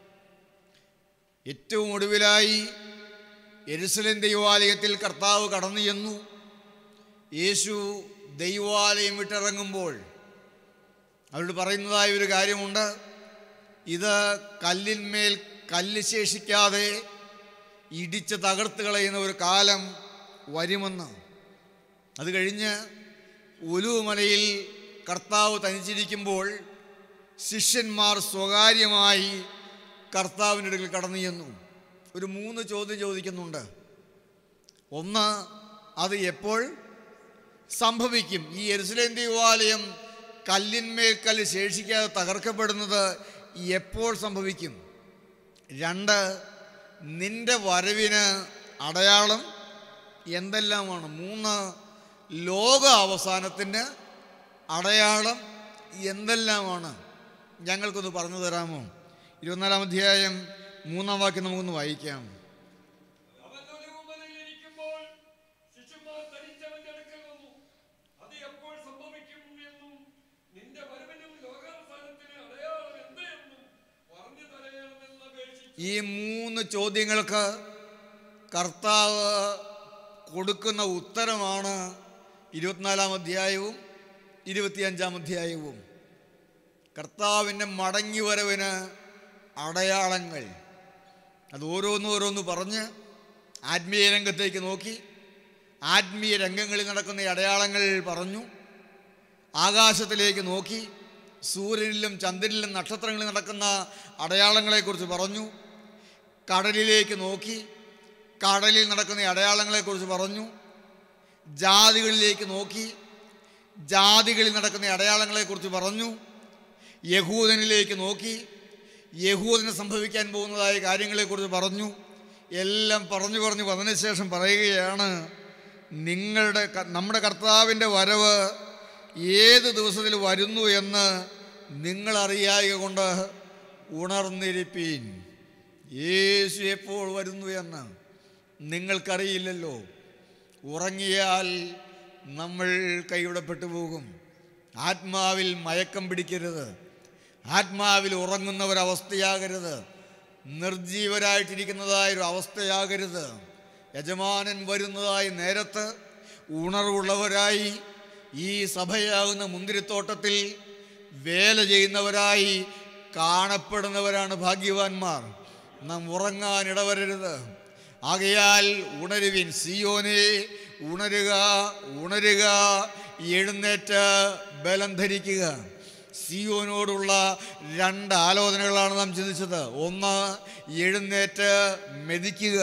S5: ഏറ്റവും ഒടുവിലായി എരുസലേം ദൈവാലയത്തിൽ കർത്താവ് കടന്നു ചെന്നു യേശു ദൈവാലയം വിട്ടിറങ്ങുമ്പോൾ അവരോട് പറയുന്നതായ ഒരു കാര്യമുണ്ട് ഇത് കല്ലിന്മേൽ കല്ല് ശേഷിക്കാതെ ഇടിച്ച് തകർത്ത് കളയുന്ന ഒരു കാലം വരുമെന്ന് അത് കഴിഞ്ഞ് ഒലുമലയിൽ കർത്താവ് തനിച്ചിരിക്കുമ്പോൾ ശിഷ്യന്മാർ സ്വകാര്യമായി കർത്താവിൻ്റെ അടുക്കൽ കടന്നു ചെന്നു ഒരു മൂന്ന് ചോദ്യം ചോദിക്കുന്നുണ്ട് ഒന്ന് അത് എപ്പോൾ സംഭവിക്കും ഈ എരുസലേം ദേവാലയം കല്ലിന്മേൽ കല്ല് ശേഷിക്കാതെ തകർക്കപ്പെടുന്നത് എപ്പോൾ സംഭവിക്കും രണ്ട് നിന്റെ വരവിന് അടയാളം എന്തെല്ലാമാണ് മൂന്ന് ലോക അവസാനത്തിന് അടയാളം എന്തെല്ലാമാണ് ഞങ്ങൾക്കൊന്ന് പറഞ്ഞു തരാമോ ഇരുപത്തിനാലാം അധ്യായം മൂന്നാം വാക്യം നമുക്കൊന്ന് വായിക്കാം
S6: അവൻ ഒലിവുമലയിലിരിക്കുമ്പോൾ ശിശുമാർ തനിച്ചവന്റെ അടുക്കൽ വന്നു അത് എപ്പോൾ സംഭവിക്കും എന്നും നിന്റെ വരവിനും ലോകാവസാനത്തിന് അടയാളം എന്ത് എന്നും പറഞ്ഞു തരയണമെന്ന് അപേക്ഷിച്ചു
S5: ഈ മൂന്ന് ചോദ്യങ്ങൾക്ക് കർത്താവ് കൊടുക്കുന്ന ഉത്തരമാണ് ഇരുപത്തിനാലാം അധ്യായവും ഇരുപത്തിയഞ്ചാം അധ്യായവും കർത്താവിൻ്റെ മടങ്ങി വരവിന് അടയാളങ്ങൾ അത് ഓരോന്ന് ഓരോന്ന് പറഞ്ഞ് ആത്മീയ രംഗത്തേക്ക് നോക്കി ആത്മീയ രംഗങ്ങളിൽ നടക്കുന്ന ഈ അടയാളങ്ങൾ പറഞ്ഞു ആകാശത്തിലേക്ക് നോക്കി സൂര്യനിലും ചന്ദ്രനിലും നക്ഷത്രങ്ങളിൽ നടക്കുന്ന അടയാളങ്ങളെക്കുറിച്ച് പറഞ്ഞു കടലിലേക്ക് നോക്കി കടലിൽ നടക്കുന്ന ഈ അടയാളങ്ങളെക്കുറിച്ച് പറഞ്ഞു ജാതികളിലേക്ക് നോക്കി ജാതികളിൽ നടക്കുന്ന ഈ അടയാളങ്ങളെക്കുറിച്ച് പറഞ്ഞു യഹൂദനിലേക്ക് നോക്കി യഹൂദന് സംഭവിക്കാൻ പോകുന്നതായ കാര്യങ്ങളെക്കുറിച്ച് പറഞ്ഞു എല്ലാം പറഞ്ഞു പറഞ്ഞു വന്നതിന് ശേഷം പറയുകയാണ് നിങ്ങളുടെ ക- നമ്മുടെ കർത്താവിൻ്റെ വരവ് ഏത് ദിവസത്തിൽ വരുന്നു എന്ന് നിങ്ങൾ അറിയായ കൊണ്ട് ഉണർന്നിരിപ്പീൻ യേശു എപ്പോൾ വരുന്നു എന്ന് നിങ്ങൾക്കറിയില്ലല്ലോ ഉറങ്ങിയാൽ നമ്മൾ കൈവിടപ്പെട്ടു പോകും ആത്മാവിൽ മയക്കം പിടിക്കരുത് ആത്മാവിൽ ഉറങ്ങുന്ന ഒരവസ്ഥയാകരുത് നിർജീവരായിട്ടിരിക്കുന്നതായ ഒരു അവസ്ഥയാകരുത് യജമാനൻ വരുന്നതായി നേരത്ത് ഉണർവുള്ളവരായി ഈ സഭയാകുന്ന മുന്തിരിത്തോട്ടത്തിൽ വേല ചെയ്യുന്നവരായി കാണപ്പെടുന്നവരാണ് ഭാഗ്യവാന്മാർ നാം ഉറങ്ങാൻ ഇടവരരുത് ആകയാൽ ഉണരുവിൻ സിയോനെ ഉണരുക ഉണരുക എഴുന്നേറ്റ് ബലം ധരിക്കുക സിയോനോടുള്ള രണ്ട് ആലോചനകളാണ് നാം ചിന്തിച്ചത് ഒന്ന് എഴുന്നേറ്റ് മെതിക്കുക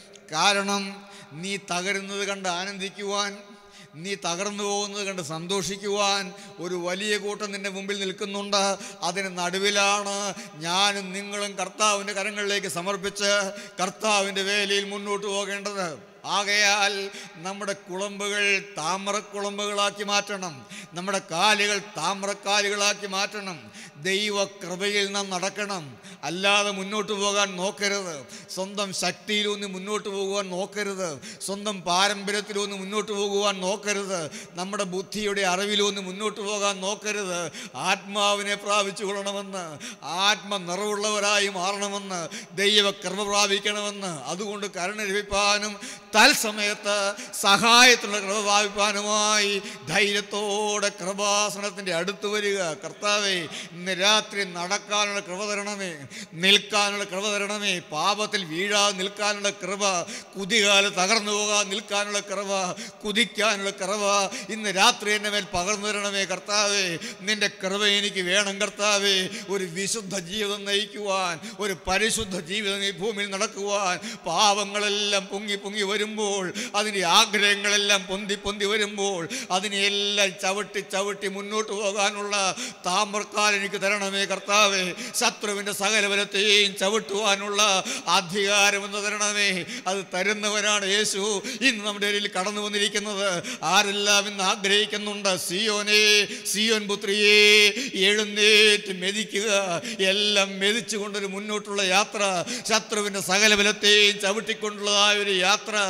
S5: കാരണം നീ തകരുന്നത് കണ്ട് ആനന്ദിക്കുവാൻ നീ തകർന്നു പോകുന്നത് കണ്ട് സന്തോഷിക്കുവാൻ ഒരു വലിയ കൂട്ടം നിന്റെ മുമ്പിൽ നിൽക്കുന്നുണ്ട് അതിന് നടുവിലാണ് ഞാനും നിങ്ങളും കർത്താവിൻ്റെ കരങ്ങളിലേക്ക് സമർപ്പിച്ച് കർത്താവിൻ്റെ വേലയിൽ മുന്നോട്ട് പോകേണ്ടത് ആകയാൽ നമ്മുടെ കുളമ്പുകൾ താമരക്കുളമ്പുകളാക്കി മാറ്റണം നമ്മുടെ കാലുകൾ താമരക്കാലുകളാക്കി മാറ്റണം ദൈവകൃപയിൽ നാം നടക്കണം അല്ലാതെ മുന്നോട്ട് പോകാൻ നോക്കരുത് സ്വന്തം ശക്തിയിലൊന്ന് മുന്നോട്ട് പോകുവാൻ നോക്കരുത് സ്വന്തം പാരമ്പര്യത്തിലൊന്ന് മുന്നോട്ട് പോകുവാൻ നോക്കരുത് നമ്മുടെ ബുദ്ധിയുടെ അറിവിലൊന്ന് മുന്നോട്ട് പോകാൻ നോക്കരുത് ആത്മാവിനെ പ്രാപിച്ചു കൊള്ളണമെന്ന് ആത്മ നിറവുള്ളവരായി മാറണമെന്ന് ദൈവകൃപ പ്രാപിക്കണമെന്ന് അതുകൊണ്ട് കരുണ ലഭിപ്പാനും തൽസമയത്ത് സഹായത്തിനുള്ള കൃപ പ്രാപിപ്പാനുമായി ധൈര്യത്തോടെ കൃപാസനത്തിൻ്റെ അടുത്ത് വരിക കർത്താവേ ഇന്ന് രാത്രി നടക്കാനുള്ള കൃപ തരണമേ നിൽക്കാനുള്ള കൃപ തരണമേ പാപത്തിൽ വീഴാതെ നിൽക്കാനുള്ള കൃപ കുതികാല് തകർന്നു പോകാൻ നിൽക്കാനുള്ള കൃപ കുതിക്കാനുള്ള കൃപ ഇന്ന് രാത്രി എന്നെ മേൽ പകർന്നു തരണമേ കർത്താവേ നിന്റെ കൃപ എനിക്ക് വേണം കർത്താവേ ഒരു വിശുദ്ധ ജീവിതം നയിക്കുവാൻ ഒരു പരിശുദ്ധ ജീവിതം ഈ ഭൂമിയിൽ നടക്കുവാൻ പാവങ്ങളെല്ലാം പൊങ്ങി പൊങ്ങി വരുമ്പോൾ അതിൻ്റെ ആഗ്രഹങ്ങളെല്ലാം പൊന്തി പൊന്തി വരുമ്പോൾ അതിനെയെല്ലാം ചവിട്ടി ചവിട്ടി മുന്നോട്ട് പോകാനുള്ള താമർക്കാൽ എനിക്ക് തരണമേ കർത്താവേ ശത്രുവിൻ്റെ സകലബലത്തെയും ചവിട്ടുവാനുള്ള അധികാരമെന്ന് തരണമേ അത് തരുന്നവനാണ് യേശു ഇന്ന് നമ്മുടെ ഇടയിൽ കടന്നു വന്നിരിക്കുന്നത് ആരെല്ലാം ഇന്ന് ആഗ്രഹിക്കുന്നുണ്ട് സിയോനെ സിയോൻ പുത്രിയെ എഴുന്നേറ്റ് മെതിക്കുക എല്ലാം മെതിച്ചുകൊണ്ടൊരു മുന്നോട്ടുള്ള യാത്ര ശത്രുവിൻ്റെ സകല ബലത്തെയും ചവിട്ടിക്കൊണ്ടുള്ളതായ ഒരു യാത്ര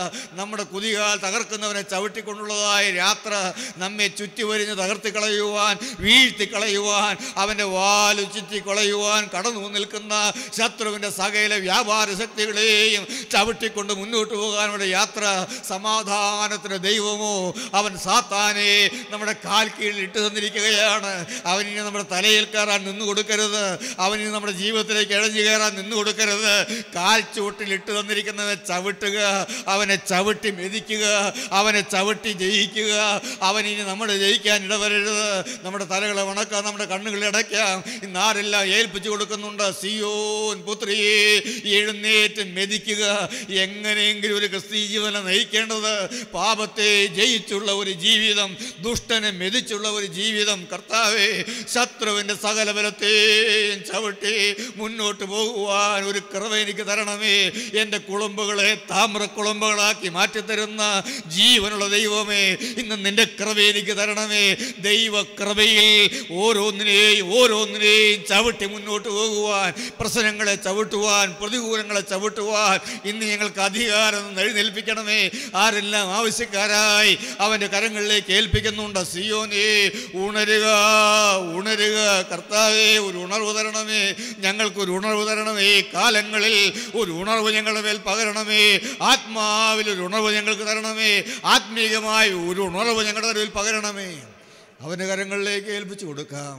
S5: നമ്മുടെ കുതികാൽ തകർക്കുന്നവനെ ചവിട്ടിക്കൊണ്ടുള്ളതായ യാത്ര നമ്മെ ചുറ്റിവരിഞ്ഞ് തകർത്തി കളയുവാൻ വീഴ്ത്തി കളയുവാൻ അവൻ്റെ വാല് ചുറ്റി കളയുവാൻ കടന്നു നിൽക്കുന്ന ശത്രുവിൻ്റെ സകല വ്യാപാര ശക്തികളെയും ചവിട്ടിക്കൊണ്ട് മുന്നോട്ട് പോകാനുള്ള യാത്ര സമാധാനത്തിന് ദൈവമോ അവൻ സാത്താനെ നമ്മുടെ കാൽ കീഴിൽ ഇട്ട് തന്നിരിക്കുകയാണ് അവനിനി നമ്മുടെ തലയിൽ കയറാൻ നിന്നു കൊടുക്കരുത് അവനിനി നമ്മുടെ ജീവിതത്തിലേക്ക് ഇഴഞ്ഞു കയറാൻ നിന്നു കൊടുക്കരുത് കാൽ ചുവട്ടിൽ ഇട്ട് തന്നിരിക്കുന്നവനെ ചവിട്ടുക അവനെ ചവിട്ടി മെതിക്കുക അവനെ ചവിട്ടി ജയിക്കുക അവനിനി നമ്മൾ ജയിക്കാൻ ഇടവരരുത് നമ്മുടെ തലകളെ വണക്കാം നമ്മുടെ കണ്ണുകളെ അടയ്ക്കാം ഇന്ന് ആരെല്ലാം ഏൽപ്പിച്ചു കൊടുക്കുന്നുണ്ട് സിയോൻ പുത്രിയെ എഴുന്നേറ്റ് മെതിക്കുക എങ്ങനെയെങ്കിലും ഒരു ക്രിസ്തീയ ജീവനം നയിക്കേണ്ടത് പാപത്തെ ജയിച്ചുള്ള ഒരു ജീവിതം ദുഷ്ടനെ മെതിച്ചുള്ള ഒരു ജീവിതം കർത്താവേ ശത്രുവിൻ്റെ സകല ബലത്തെയും ചവിട്ടി മുന്നോട്ട് പോകുവാൻ ഒരു കൃപ എനിക്ക് തരണമേ എൻ്റെ കുളമ്പുകളെ താമ്ര കുളമ്പുകളാക്കി മാറ്റിത്തരുന്ന ജീവനുള്ള ദൈവമേ ഇന്ന് നിന്റെ കൃപ എനിക്ക് തരണമേ ദൈവ കൃപയിൽ ഓരോന്നിനെയും ഓരോന്നിനെയും ചവിട്ടി മുന്നോട്ട് പോകുവാൻ പ്രശ്നങ്ങളെ ചവിട്ടുവാൻ പ്രതികൂലങ്ങളെ ചവിട്ടുവാൻ ഇന്ന് ഞങ്ങൾക്ക് അധികാരം എഴുന്നേൽപ്പിക്കണമേ ആരെല്ലാം ആവശ്യക്കാരായി അവൻ്റെ കരങ്ങളിലേക്ക് ഏൽപ്പിക്കുന്നുണ്ട് സിയോനെ ഉണരുക ഉണരുക കർത്താവേ ഒരു ഉണർവ് തരണമേ ഞങ്ങൾക്കൊരു ഉണർവ് തരണമേ ഈ കാലങ്ങളിൽ ഒരു ഉണർവ് ഞങ്ങളുടെ മേൽ പകരണമേ ആത്മാവിൽ ഒരു ഉണർവ് ഞങ്ങൾക്ക് തരണമേ ആത്മീകമായ ഒരു ഉണർവ് ഞങ്ങളുടെ മേൽ പകരണമേ അവൻ്റെ കരങ്ങളിലേക്ക് ഏൽപ്പിച്ചു കൊടുക്കാം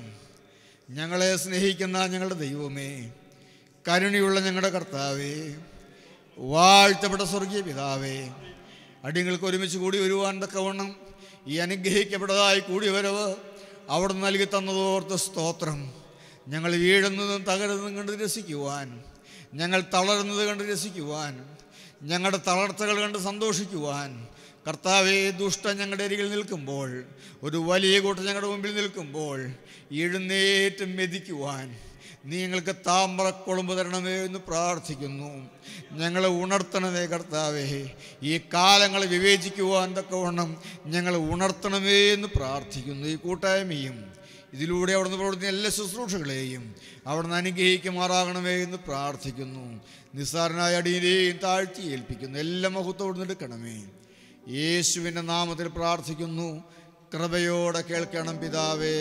S5: ഞങ്ങളെ സ്നേഹിക്കുന്ന ഞങ്ങളുടെ ദൈവമേ കരുണയുള്ള ഞങ്ങളുടെ കർത്താവേ വാഴ്ത്തപ്പെട്ട സ്വർഗീയ പിതാവേ അടിയങ്ങൾക്ക് ഒരുമിച്ച് കൂടി വരുവാൻ തക്കവണ്ണം ഈ അനുഗ്രഹിക്കപ്പെട്ടതായി കൂടി വരവ് അവിടെ നൽകി തന്നതോർത്ത് സ്തോത്രം ഞങ്ങൾ വീഴുന്നതും തകരുന്നതും കണ്ട് രസിക്കുവാൻ ഞങ്ങൾ തളരുന്നത് കണ്ട് രസിക്കുവാൻ ഞങ്ങളുടെ തളർച്ചകൾ കണ്ട് സന്തോഷിക്കുവാൻ കർത്താവെ ദുഷ്ട ഞങ്ങളുടെ അരികിൽ നിൽക്കുമ്പോൾ ഒരു വലിയ കൂട്ടം ഞങ്ങളുടെ മുമ്പിൽ നിൽക്കുമ്പോൾ എഴുന്നേറ്റ് മെതിക്കുവാൻ നീ ഞങ്ങൾക്ക് താമ്രക്കൊളുമ്പ് തരണമേ എന്ന് പ്രാർത്ഥിക്കുന്നു ഞങ്ങളെ ഉണർത്തണമേ കർത്താവേ ഈ കാലങ്ങളെ വിവേചിക്കുവാൻ തക്കവണ്ണം ഞങ്ങളെ ഉണർത്തണമേ എന്ന് പ്രാർത്ഥിക്കുന്നു ഈ കൂട്ടായ്മയും ഇതിലൂടെ അവിടുന്ന് പ്രവർത്തിക്കുന്ന എല്ലാ ശുശ്രൂഷകളെയും അവിടുന്ന് അനുഗ്രഹിക്കുമാറാകണമേ എന്ന് പ്രാർത്ഥിക്കുന്നു നിസ്സാരനായ അടിയനെയും താഴ്ത്തി ഏൽപ്പിക്കുന്നു എല്ലാ മഹത്വം എടുക്കണമേ യേശുവിൻ്റെ നാമത്തിൽ പ്രാർത്ഥിക്കുന്നു കൃപയോടെ കേൾക്കണം പിതാവേ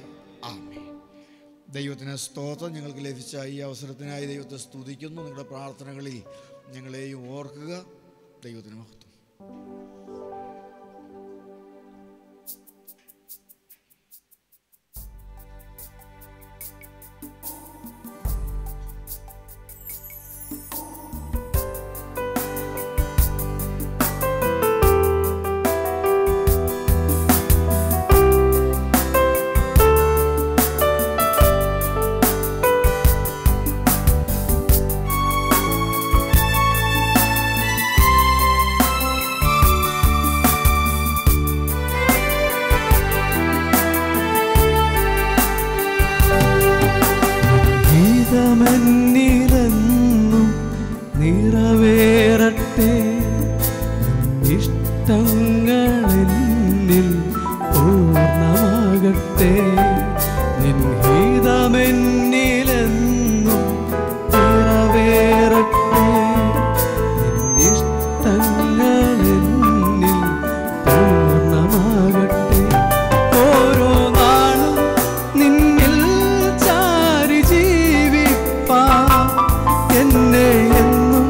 S5: ആമേ ദൈവത്തിന് സ്തോത്രം ഞങ്ങൾക്ക് ലഭിച്ച ഈ അവസരത്തിനായി ദൈവത്തെ സ്തുതിക്കുന്നു നിങ്ങളുടെ പ്രാർത്ഥനകളിൽ ഞങ്ങളെയും ഓർക്കുക ദൈവത്തിന് മഹത്വം
S1: ഗീതമെന്നിലെന്നും നിറവേറട്ടെ ഇഷ്ടങ്ങളെന്നിൽ പൂർണ്ണമാകട്ടെ നിൻ ഗീതമെന്നിലെന്നും നിറവേറട്ടെ നിൻ ഇഷ്ടങ്ങളെന്നിൽ പൂർണ്ണമാകട്ടെ ഓരോ നാളും നിന്നിൽ ചാരി ജീവിപ്പാ എന്നെ എന്നും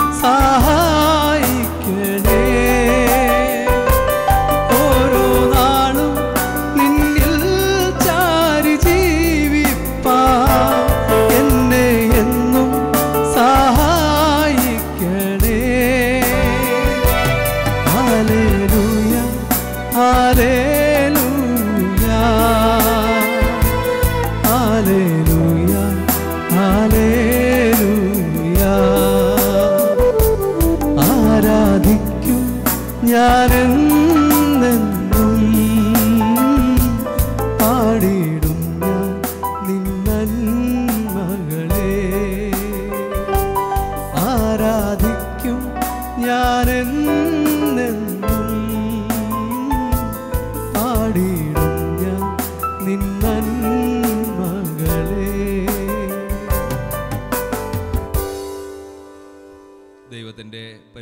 S1: സഹായിക്കണേ ഓരോ നാളും നിന്നിൽ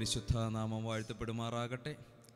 S7: പരിശുദ്ധ നാമം വാഴ്ത്തപ്പെടുമാറാകട്ടെ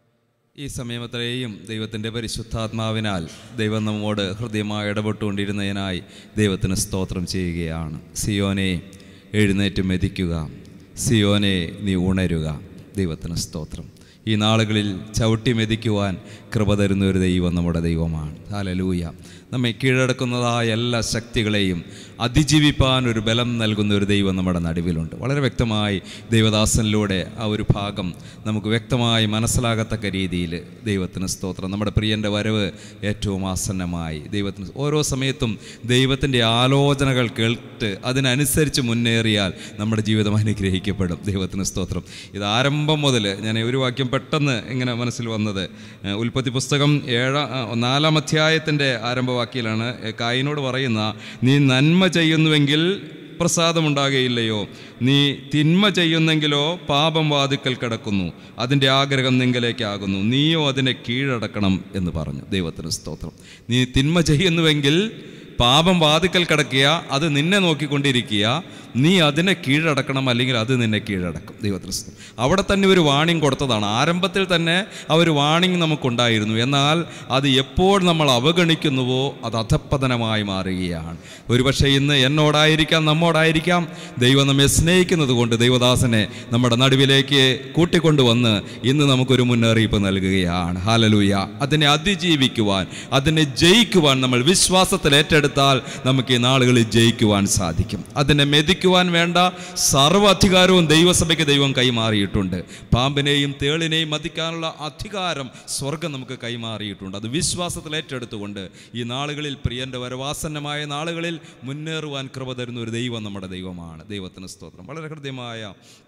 S7: ഈ സമയമത്രയും ദൈവത്തിൻ്റെ പരിശുദ്ധാത്മാവിനാൽ ദൈവം നമ്മോട് ഹൃദയമായി ഇടപെട്ടുകൊണ്ടിരുന്നതിനായി ദൈവത്തിന് സ്തോത്രം ചെയ്യുകയാണ് സിയോനെ എഴുന്നേറ്റ് മെതിക്കുക സിയോനെ നീ ഉണരുക ദൈവത്തിന് സ്തോത്രം ഈ നാളുകളിൽ ചവിട്ടി മെതിക്കുവാൻ കൃപ തരുന്ന ഒരു ദൈവം നമ്മുടെ ദൈവമാണ് ഹാലലൂയ നമ്മെ കീഴടക്കുന്നതായ എല്ലാ ശക്തികളെയും അതിജീവിപ്പാൻ ഒരു ബലം നൽകുന്ന ഒരു ദൈവം നമ്മുടെ നടുവിലുണ്ട് വളരെ വ്യക്തമായി ദൈവദാസനിലൂടെ ആ ഒരു ഭാഗം നമുക്ക് വ്യക്തമായി മനസ്സിലാകത്തക്ക രീതിയിൽ ദൈവത്തിന് സ്തോത്രം നമ്മുടെ പ്രിയൻ്റെ വരവ് ഏറ്റവും ആസന്നമായി ദൈവത്തിന് ഓരോ സമയത്തും ദൈവത്തിൻ്റെ ആലോചനകൾ കേട്ട് അതിനനുസരിച്ച് മുന്നേറിയാൽ നമ്മുടെ ജീവിതം അനുഗ്രഹിക്കപ്പെടും ദൈവത്തിന് സ്തോത്രം ഇത് ആരംഭം മുതൽ ഞാൻ ഒരു വാക്യം പെട്ടെന്ന് ഇങ്ങനെ മനസ്സിൽ വന്നത് ഏഹ് ഉൽപ്പത്തി പുസ്തകം ഏഴാം ആ, നാലാം അധ്യായത്തിൻ്റെ ആരംഭവാക്യയിലാണ് ഏഹ് കായിനോട് പറയുന്ന നീ നന്മ ചെയ്യുന്നുവെങ്കിൽ പ്രസാദമുണ്ടാകുകയില്ലയോ നീ തിന്മ ചെയ്യുന്നെങ്കിലോ പാപം വാതിക്കൽ കിടക്കുന്നു അതിൻ്റെ ആഗ്രഹം നിങ്കലേക്കാകുന്നു നീയോ അതിനെ കീഴടക്കണം എന്ന് പറഞ്ഞു ദൈവത്തിന് സ്തോത്രം നീ തിന്മ ചെയ്യുന്നുവെങ്കിൽ പാപം വാതിക്കൽ കിടക്കുക അത് നിന്നെ നോക്കിക്കൊണ്ടിരിക്കുക നീ അതിനെ കീഴടക്കണം അല്ലെങ്കിൽ അത് നിന്നെ കീഴടക്കും ദൈവത്തിന് സ്തോത്രം. അവിടെ തന്നെ ഒരു വാണിംഗ് കൊടുത്തതാണ് ആരംഭത്തിൽ തന്നെ ആ ഒരു വാണിംഗ് നമുക്കുണ്ടായിരുന്നു എന്നാൽ അത് എപ്പോൾ നമ്മൾ അവഗണിക്കുന്നുവോ അത് അധപ്പതനമായി മാറുകയാണ് ഒരുപക്ഷെ ഇന്ന് എന്നോടായിരിക്കാം നമ്മോടായിരിക്കാം ദൈവം നമ്മെ സ്നേഹിക്കുന്നത് കൊണ്ട് ദൈവദാസനെ നമ്മുടെ നടുവിലേക്ക് കൂട്ടിക്കൊണ്ടുവന്ന് ഇന്ന് നമുക്കൊരു മുന്നറിയിപ്പ് നൽകുകയാണ് ഹാലലൂയ അതിനെ അതിജീവിക്കുവാൻ അതിനെ ജയിക്കുവാൻ നമ്മൾ വിശ്വാസത്തിൽ ഏറ്റെടുത്താൽ നമുക്ക് ഈ നാളുകളിൽ ജയിക്കുവാൻ സാധിക്കും അതിനെ മെതിക്കുവാൻ വേണ്ട സർവ്വ അധികാരവും ദൈവസഭയ്ക്ക് ദൈവം കൈമാറിയിട്ടുണ്ട് പാമ്പിനെയും തേളിനെയും മതിക്കാനുള്ള അധികാരം സ്വർഗം നമുക്ക് കൈമാറിയിട്ടുണ്ട് അത് വിശ്വാസത്തിൽ ഏറ്റെടുത്തുകൊണ്ട് ഈ നാളുകളിൽ പ്രിയൻ്റെ വരവാസന്നമായ നാളുകളിൽ മുന്നേറുവാൻ കൃപ തരുന്ന ഒരു ദൈവം നമ്മുടെ ദൈവമാണ് ദൈവത്തിന് സ്തോത്രം വളരെ ഹൃദ്യമായ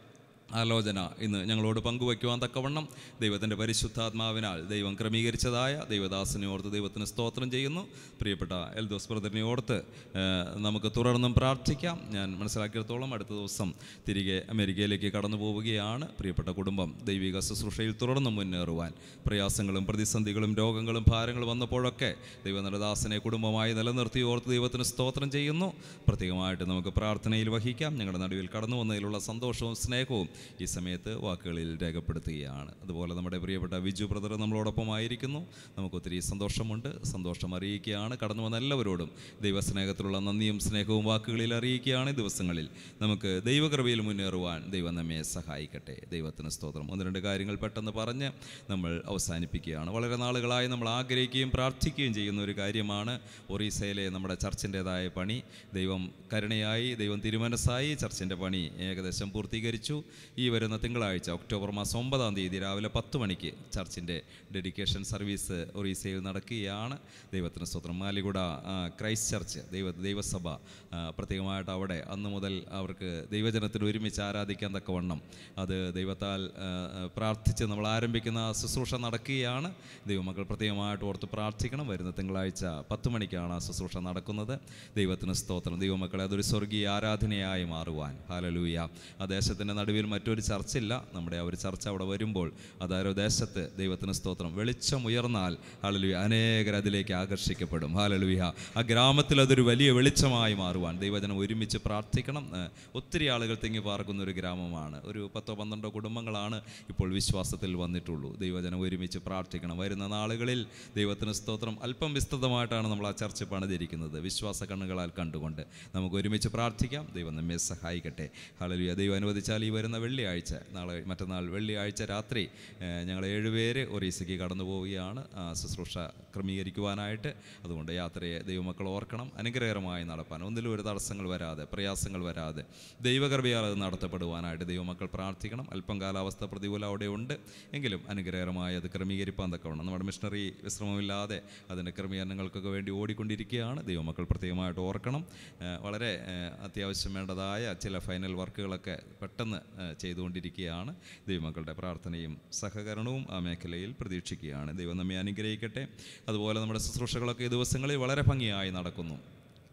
S7: ആലോചന ഇന്ന് ഞങ്ങളോട് പങ്കുവയ്ക്കുവാൻ തക്കവണ്ണം ദൈവത്തിൻ്റെ പരിശുദ്ധാത്മാവിനാൽ ദൈവം ക്രമീകരിച്ചതായ ദൈവദാസനെ ഓർത്ത് ദൈവത്തിന് സ്തോത്രം ചെയ്യുന്നു പ്രിയപ്പെട്ട എൽദോസ് ബ്രദറിനെ ഓർത്ത് ഏഹ്, നമുക്ക് തുടർന്നും പ്രാർത്ഥിക്കാം ഞാൻ മനസ്സിലാക്കിയിടത്തോളം അടുത്ത ദിവസം തിരികെ അമേരിക്കയിലേക്ക് കടന്നു പോവുകയാണ് പ്രിയപ്പെട്ട കുടുംബം ദൈവിക ശുശ്രൂഷയിൽ തുടർന്നും മുന്നേറുവാൻ പ്രയാസങ്ങളും പ്രതിസന്ധികളും രോഗങ്ങളും ഭാരങ്ങളും വന്നപ്പോഴൊക്കെ ദൈവനരദാസനെ കുടുംബമായി നിലനിർത്തി ഓർത്ത് ദൈവത്തിന് സ്തോത്രം ചെയ്യുന്നു പ്രത്യേകമായിട്ട് നമുക്ക് പ്രാർത്ഥനയിൽ വഹിക്കാം ഞങ്ങളുടെ നടുവിൽ കടന്നു വന്നതിലുള്ള സന്തോഷവും സ്നേഹവും ഈ സമയത്ത് വാക്കുകളിൽ രേഖപ്പെടുത്തുകയാണ് അതുപോലെ നമ്മുടെ പ്രിയപ്പെട്ട വിജു ബ്രദർ നമ്മളോടൊപ്പം ആയിരിക്കുന്നു നമുക്ക് ഒത്തിരി സന്തോഷമുണ്ട് സന്തോഷം അറിയിക്കുകയാണ് കടന്നു വന്ന എല്ലാവരോടും ദൈവസ്നേഹത്തിലുള്ള നന്ദിയും സ്നേഹവും വാക്കുകളിൽ അറിയിക്കുകയാണ് ഈ ദിവസങ്ങളിൽ നമുക്ക് ദൈവകൃപയിൽ മുന്നേറുവാൻ ദൈവം നമ്മെ സഹായിക്കട്ടെ ദൈവത്തിന് സ്തോത്രം ഒന്ന് രണ്ട് കാര്യങ്ങൾ പെട്ടെന്ന് പറഞ്ഞ് നമ്മൾ അവസാനിപ്പിക്കുകയാണ് വളരെ നാളുകളായി നമ്മൾ ആഗ്രഹിക്കുകയും പ്രാർത്ഥിക്കുകയും ചെയ്യുന്ന ഒരു കാര്യമാണ് ഒറീസയിലെ നമ്മുടെ ചർച്ചിൻ്റെതായ പണി ദൈവം കരുണയായി ദൈവം തിരുമനസ്സായി ചർച്ചിൻ്റെ പണി ഏകദേശം പൂർത്തീകരിച്ചു ഈ വരുന്ന തിങ്കളാഴ്ച ഒക്ടോബർ മാസം ഒമ്പതാം തീയതി രാവിലെ പത്ത് മണിക്ക് ചർച്ചിൻ്റെ ഡെഡിക്കേഷൻ സർവീസ് ഒറീസയിൽ നടക്കുകയാണ് ദൈവത്തിന് സ്തോത്രം മാലികുട ആ, ക്രൈസ്റ്റ് ചർച്ച് ദൈവ ദൈവസഭ ആ, പ്രത്യേകമായിട്ട് അവിടെ അന്ന് മുതൽ അവർക്ക് ദൈവജനത്തിന് ഒരുമിച്ച് ആരാധിക്കാൻ തക്കവണ്ണം അത് ദൈവത്താൽ ആ, ആ, പ്രാർത്ഥിച്ച് നമ്മൾ ആരംഭിക്കുന്ന ആ ശുശ്രൂഷ നടക്കുകയാണ് ദൈവമക്കൾ പ്രത്യേകമായിട്ട് ഓർത്ത് പ്രാർത്ഥിക്കണം വരുന്ന തിങ്കളാഴ്ച പത്ത് മണിക്കാണ് ആ ശുശ്രൂഷ നടക്കുന്നത് ദൈവത്തിന് സ്തോത്രം ദൈവമക്കളെ അതൊരു സ്വർഗീയ ആരാധനയായി മാറുവാൻ ഹാലലൂയ ആ ദേശത്തിൻ്റെ നടുവിൽ മറ്റൊരു ചർച്ചില്ല നമ്മുടെ ആ ഒരു ചർച്ച അവിടെ വരുമ്പോൾ അതാരോ ദേശത്ത് ദൈവത്തിന് സ്തോത്രം വെളിച്ചം ഉയർന്നാൽ ഹാലലുയ അനേകർ അതിലേക്ക് ആകർഷിക്കപ്പെടും ഹാലലുയ ആ ഗ്രാമത്തിൽ അതൊരു വലിയ വെളിച്ചമായി മാറുവാൻ ദൈവജനം ഒരുമിച്ച് പ്രാർത്ഥിക്കണം ഏഹ് ഒത്തിരി ആളുകൾ തിങ്ങി പാർക്കുന്ന ഒരു ഗ്രാമമാണ് ഒരു പത്തോ പന്ത്രണ്ടോ കുടുംബങ്ങളാണ് ഇപ്പോൾ വിശ്വാസത്തിൽ വന്നിട്ടുള്ളൂ ദൈവജനം ഒരുമിച്ച് പ്രാർത്ഥിക്കണം വരുന്ന നാളുകളിൽ ദൈവത്തിന് സ്തോത്രം അല്പം വിസ്തൃതമായിട്ടാണ് നമ്മൾ ആ ചർച്ച പണിതിരിക്കുന്നത് വിശ്വാസ കണ്ണുകളാൽ കണ്ടുകൊണ്ട് നമുക്ക് ഒരുമിച്ച് പ്രാർത്ഥിക്കാം ദൈവം നമ്മെ സഹായിക്കട്ടെ ഹളലുയ ദൈവം അനുവദിച്ചാൽ ഈ വരുന്ന വെള്ളിയാഴ്ച നാളെ മറ്റന്നാൾ വെള്ളിയാഴ്ച രാത്രി ഏഹ്, ഞങ്ങൾ ഏഴുപേര് ഒറീസയ്ക്ക് കടന്നു പോവുകയാണ് ആ ശുശ്രൂഷ ക്രമീകരിക്കുവാനായിട്ട് അതുകൊണ്ട് യാത്രയെ ദൈവമക്കൾ ഓർക്കണം അനുഗ്രഹകരമായി നടപ്പാൻ ഒന്നിലും ഒരു തടസ്സങ്ങൾ വരാതെ പ്രയാസങ്ങൾ വരാതെ ദൈവകൃപയാൽ അത് നടത്തപ്പെടുവാനായിട്ട് ദൈവമക്കൾ പ്രാർത്ഥിക്കണം അല്പം കാലാവസ്ഥ പ്രതികൂലം അവിടെ ഉണ്ട് എങ്കിലും അനുഗ്രഹകരമായി അത് ക്രമീകരിപ്പാൻ തക്കവണ്ണം നമ്മുടെ മിഷണറി വിശ്രമമില്ലാതെ അതിൻ്റെ ക്രമീകരണങ്ങൾക്കൊക്കെ വേണ്ടി ഓടിക്കൊണ്ടിരിക്കുകയാണ് ദൈവമക്കൾ പ്രത്യേകമായിട്ട് ഓർക്കണം ഏഹ് വളരെ ഏഹ് അത്യാവശ്യം വേണ്ടതായ ചില ഫൈനൽ വർക്കുകളൊക്കെ പെട്ടെന്ന് ഏഹ് ചെയ്തുകൊണ്ടിരിക്കുകയാണ് ദൈവമക്കളുടെ പ്രാർത്ഥനയും സഹകരണവും ആ മേഖലയിൽ പ്രതീക്ഷിക്കുകയാണ് ദൈവം നമ്മെ അനുഗ്രഹിക്കട്ടെ അതുപോലെ നമ്മുടെ ശുശ്രൂഷകളൊക്കെ ഈ ദിവസങ്ങളിൽ വളരെ ഭംഗിയായി നടക്കുന്നു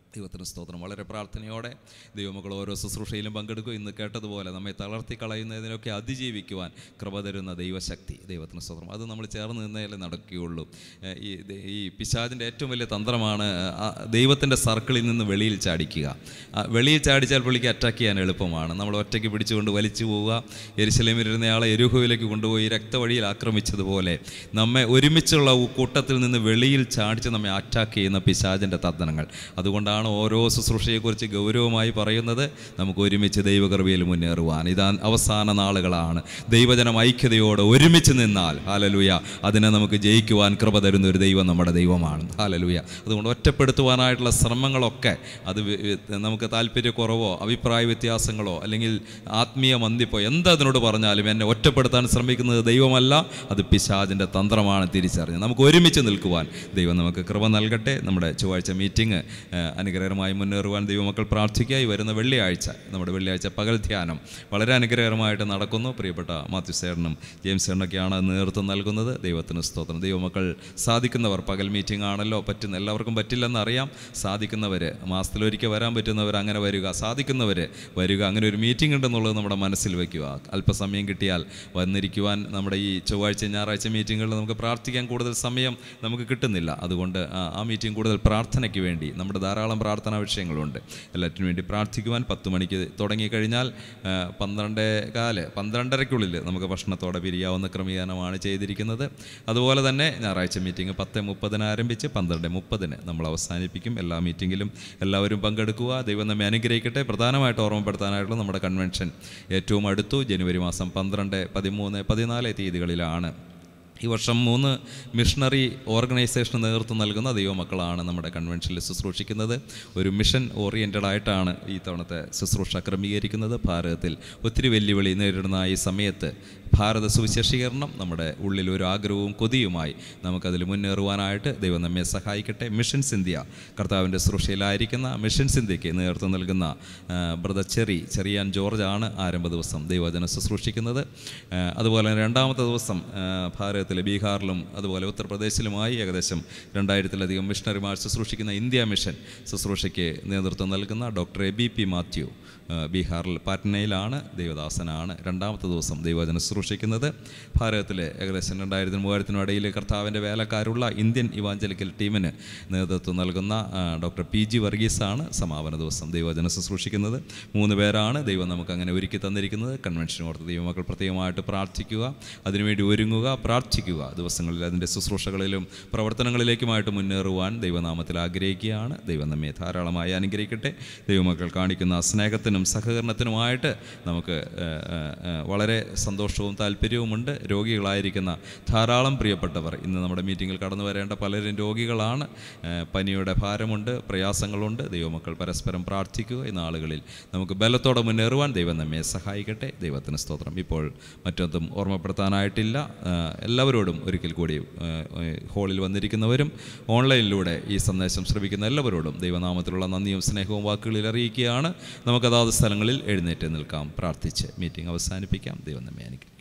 S7: ദൈവത്തിന് സ്തോത്രം വളരെ പ്രാർത്ഥനയോടെ ദൈവമക്കൾ ഓരോ ശുശ്രൂഷയിലും പങ്കെടുക്കും ഇന്ന് കേട്ടതുപോലെ നമ്മെ തളർത്തി കളയുന്നതിനൊക്കെ അതിജീവിക്കുവാൻ കൃപ തരുന്ന ദൈവശക്തി ദൈവത്തിന് സ്തോത്രം അത് നമ്മൾ ചേർന്ന് നിന്നേലേ നടക്കുകയുള്ളൂ ഏഹ് ഈ ദ- ഈ പിശാചിൻ്റെ ഏറ്റവും വലിയ തന്ത്രമാണ് ആ ദൈവത്തിൻ്റെ സർക്കിളിൽ നിന്ന് വെളിയിൽ ചാടിക്കുക ആ വെളിയിൽ ചാടിച്ചാൽ പുള്ളിക്ക് അറ്റാക്ക് ചെയ്യാൻ എളുപ്പമാണ് നമ്മൾ ഒറ്റയ്ക്ക് പിടിച്ചുകൊണ്ട് വലിച്ചു പോവുക എരിശലേമിരുന്നയാളെ എരുഹുവിലേക്ക് കൊണ്ടുപോയി രക്തവഴിയിൽ ആക്രമിച്ചതുപോലെ നമ്മെ ഒരുമിച്ചുള്ള കൂട്ടത്തിൽ നിന്ന് വെളിയിൽ ചാടിച്ച് നമ്മെ അറ്റാക്ക് ചെയ്യുന്ന പിശാചിൻ്റെ തന്ത്രങ്ങൾ അതുകൊണ്ടാണ് ഓരോ ശുശ്രൂഷയെക്കുറിച്ച് ഗൗരവമായി പറയുന്നത് നമുക്ക് ഒരുമിച്ച് ദൈവകൃപയിൽ മുന്നേറുവാൻ ഇതാ അവസാന നാളുകളാണ് ദൈവജനം ഐക്യതയോടെ ഒരുമിച്ച് നിന്നാൽ ഹാലലുയ അതിനെ നമുക്ക് ജയിക്കുവാൻ കൃപ തരുന്ന ഒരു ദൈവം നമ്മുടെ ദൈവമാണ് ഹാലലുയ അതുകൊണ്ട് ഒറ്റപ്പെടുത്തുവാനായിട്ടുള്ള ശ്രമങ്ങളൊക്കെ അത് വി- വി- നമുക്ക് താല്പര്യക്കുറവോ അഭിപ്രായ വ്യത്യാസങ്ങളോ അല്ലെങ്കിൽ ആത്മീയ മന്ദിപ്പോ എന്തതിനോട് പറഞ്ഞാലും എന്നെ ഒറ്റപ്പെടുത്താൻ ശ്രമിക്കുന്നത് ദൈവമല്ല അത് പിശാചിൻ്റെ തന്ത്രമാണ് തിരിച്ചറിഞ്ഞ് നമുക്ക് ഒരുമിച്ച് നിൽക്കുവാൻ ദൈവം നമുക്ക് കൃപ നൽകട്ടെ നമ്മുടെ ചൊവ്വാഴ്ച മീറ്റിംഗ് അനുഗ്രഹകരമായി മുന്നേറുവാൻ ദൈവമക്കൾ പ്രാർത്ഥിക്കുക ഈ വരുന്ന വെള്ളിയാഴ്ച നമ്മുടെ വെള്ളിയാഴ്ച പകൽ ധ്യാനം വളരെ അനുഗ്രഹകരമായിട്ട് നടക്കുന്നു പ്രിയപ്പെട്ട മാത്യു സേറിനും ജെയിംസ് സേറിനൊക്കെയാണ് നേതൃത്വം നൽകുന്നത് ദൈവത്തിന് സ്തോത്രം ദൈവമക്കൾ സാധിക്കുന്നവർ പകൽ മീറ്റിംഗ് ആണല്ലോ പറ്റുന്ന എല്ലാവർക്കും പറ്റില്ലെന്ന് അറിയാം സാധിക്കുന്നവർ മാസത്തിലൊരിക്കൽ വരാൻ പറ്റുന്നവർ അങ്ങനെ വരിക സാധിക്കുന്നവർ വരിക അങ്ങനെ ഒരു മീറ്റിംഗ് ഉണ്ടെന്നുള്ളത് നമ്മുടെ മനസ്സിൽ വയ്ക്കുക അല്പസമയം കിട്ടിയാൽ വന്നിരിക്കുവാൻ നമ്മുടെ ഈ ചൊവ്വാഴ്ച ഞായറാഴ്ച മീറ്റിങ്ങുകളിൽ നമുക്ക് പ്രാർത്ഥിക്കാൻ കൂടുതൽ സമയം നമുക്ക് കിട്ടുന്നില്ല അതുകൊണ്ട് ആ- ആ മീറ്റിംഗ് കൂടുതൽ പ്രാർത്ഥനയ്ക്ക് വേണ്ടി നമ്മുടെ ധാരാളം പ്രാർത്ഥനാ വിഷയങ്ങളുണ്ട് എല്ലാറ്റിനും വേണ്ടി പ്രാർത്ഥിക്കുവാൻ പത്ത് മണിക്ക് തുടങ്ങിക്കഴിഞ്ഞാൽ ആ, പന്ത്രണ്ടേ കാല് പന്ത്രണ്ടരയ്ക്കുള്ളിൽ നമുക്ക് ഭക്ഷണത്തോടെ പിരിയാവുന്ന ക്രമീകരണമാണ് ചെയ്തിരിക്കുന്നത് അതുപോലെ തന്നെ ഞായറാഴ്ച മീറ്റിംഗ് പത്ത് മുപ്പതിന് ആരംഭിച്ച് പന്ത്രണ്ട് മുപ്പതിന് നമ്മൾ അവസാനിപ്പിക്കും എല്ലാ മീറ്റിങ്ങിലും എല്ലാവരും പങ്കെടുക്കുക ദൈവം നമ്മെ അനുഗ്രഹിക്കട്ടെ പ്രധാനമായിട്ട് ഓർമ്മപ്പെടുത്താനായിട്ടുള്ള നമ്മുടെ കൺവെൻഷൻ ഏറ്റവും അടുത്തു ജനുവരി മാസം പന്ത്രണ്ട് പതിമൂന്ന് പതിനാല് തീയതികളിലാണ് ഈ വർഷം മൂന്ന് മിഷണറി ഓർഗനൈസേഷന് നേതൃത്വം നൽകുന്ന ദൈവമക്കളാണ് നമ്മുടെ കൺവെൻഷനിൽ ശുശ്രൂഷിക്കുന്നത് ഒരു മിഷൻ ഓറിയൻറ്റഡ് ആയിട്ടാണ് ഈ തവണത്തെ ശുശ്രൂഷ ക്രമീകരിക്കുന്നത് ഭാരതത്തിൽ ഒത്തിരി വെല്ലുവിളി നേരിടുന്ന ഈ സമയത്ത് ഭാരത സുവിശേഷീകരണം നമ്മുടെ ഉള്ളിൽ ഒരു ആഗ്രഹവും കൊതിയുമായി നമുക്കതിൽ മുന്നേറുവാനായിട്ട് ദൈവം നമ്മെ സഹായിക്കട്ടെ മിഷൻസ് ഇന്ത്യ കർത്താവിൻ്റെ ശുശ്രൂഷയിലായിരിക്കുന്ന മിഷൻസ് ഇന്ത്യക്ക് നേതൃത്വം നൽകുന്ന ആ, ബ്രദർ ചെറി ചെറിയാൻ ജോർജ് ആണ് ആരംഭ ദിവസം ദൈവജനം ശുശ്രൂഷിക്കുന്നത് ആ, അതുപോലെ തന്നെ രണ്ടാമത്തെ ദിവസം ആ, ഭാരതത്തിലെ ബീഹാറിലും അതുപോലെ ഉത്തർപ്രദേശിലുമായി ഏകദേശം രണ്ടായിരത്തിലധികം മിഷണറിമാർ ശുശ്രൂഷിക്കുന്ന ഇന്ത്യ മിഷൻ ശുശ്രൂഷയ്ക്ക് നേതൃത്വം നൽകുന്ന doctor A B P Mathew ആ, ബീഹാറിൽ പാറ്റ്നയിലാണ് ദൈവദാസനാണ് രണ്ടാമത്തെ ദിവസം ദൈവജനം ശുശ്രൂഷിക്കുന്നത് ഭാരതത്തിലെ ഏകദേശം രണ്ടായിരത്തിനും മൂവായിരത്തിനും ഇടയിൽ കർത്താവിൻ്റെ വേലക്കാരുള്ള ഇന്ത്യൻ ഇവാഞ്ചലിക്കൽ ടീമിന് നേതൃത്വം നൽകുന്ന ആ, ഡോക്ടർ പി ജി വർഗീസാണ് സമാപന ദിവസം ദൈവജനം ശുശ്രൂഷിക്കുന്നത് മൂന്ന് പേരാണ് ദൈവം നമുക്ക് അങ്ങനെ ഒരുക്കി തന്നിരിക്കുന്നത് കൺവെൻഷൻ ഓർത്ത് ദൈവമക്കൾ പ്രത്യേകമായിട്ട് പ്രാർത്ഥിക്കുക അതിനുവേണ്ടി ഒരുങ്ങുക പ്രാർത്ഥിക്കുക ദിവസങ്ങളിൽ അതിൻ്റെ ശുശ്രൂഷകളിലും പ്രവർത്തനങ്ങളിലേക്കുമായിട്ട് മുന്നേറുവാൻ ദൈവനാമത്തിൽ ആഗ്രഹിക്കുകയാണ് ദൈവം നമ്മെ ധാരാളമായി അനുഗ്രഹിക്കട്ടെ ദൈവമക്കൾ കാണിക്കുന്ന സ്നേഹത്തിനും സഹകരണത്തിനുമായിട്ട് നമുക്ക് ഏഹ്, ഏഹ്, ഏഹ്, വളരെ സന്തോഷവും താല്പര്യവുമുണ്ട് രോഗികളായിരിക്കുന്ന ധാരാളം പ്രിയപ്പെട്ടവർ ഇന്ന് നമ്മുടെ മീറ്റിങ്ങിൽ കടന്നു വരേണ്ട പലരും രോഗികളാണ് ഏഹ്, പനിയുടെ ഭാരമുണ്ട് പ്രയാസങ്ങളുണ്ട് ദൈവമക്കൾ പരസ്പരം പ്രാർത്ഥിക്കുക ഈ നാളുകളിൽ നമുക്ക് ബലത്തോടെ മുന്നേറുവാൻ ദൈവം നമ്മെ സഹായിക്കട്ടെ ദൈവത്തിന് സ്തോത്രം ഇപ്പോൾ മറ്റൊന്നും ഓർമ്മപ്പെടുത്താനായിട്ടില്ല ഏഹ്, എല്ലാവരോടും ഒരിക്കൽ കൂടി ഏഹ്, ഏഹ്, ഹാളിൽ വന്നിരിക്കുന്നവരും ഓൺലൈനിലൂടെ ഈ സന്ദേശം ശ്രമിക്കുന്ന എല്ലാവരോടും ദൈവനാമത്തിലുള്ള നന്ദിയും സ്നേഹവും വാക്കുകളിൽ അറിയിക്കുകയാണ് നമുക്ക് അതാത് സ്ഥലങ്ങളിൽ എഴുന്നേറ്റ് നിൽക്കാം പ്രാർത്ഥിച്ച് മീറ്റിംഗ് അവസാനിപ്പിക്കാം ദൈവം നമ്മെ അനുഗ്രഹിക്കട്ടെ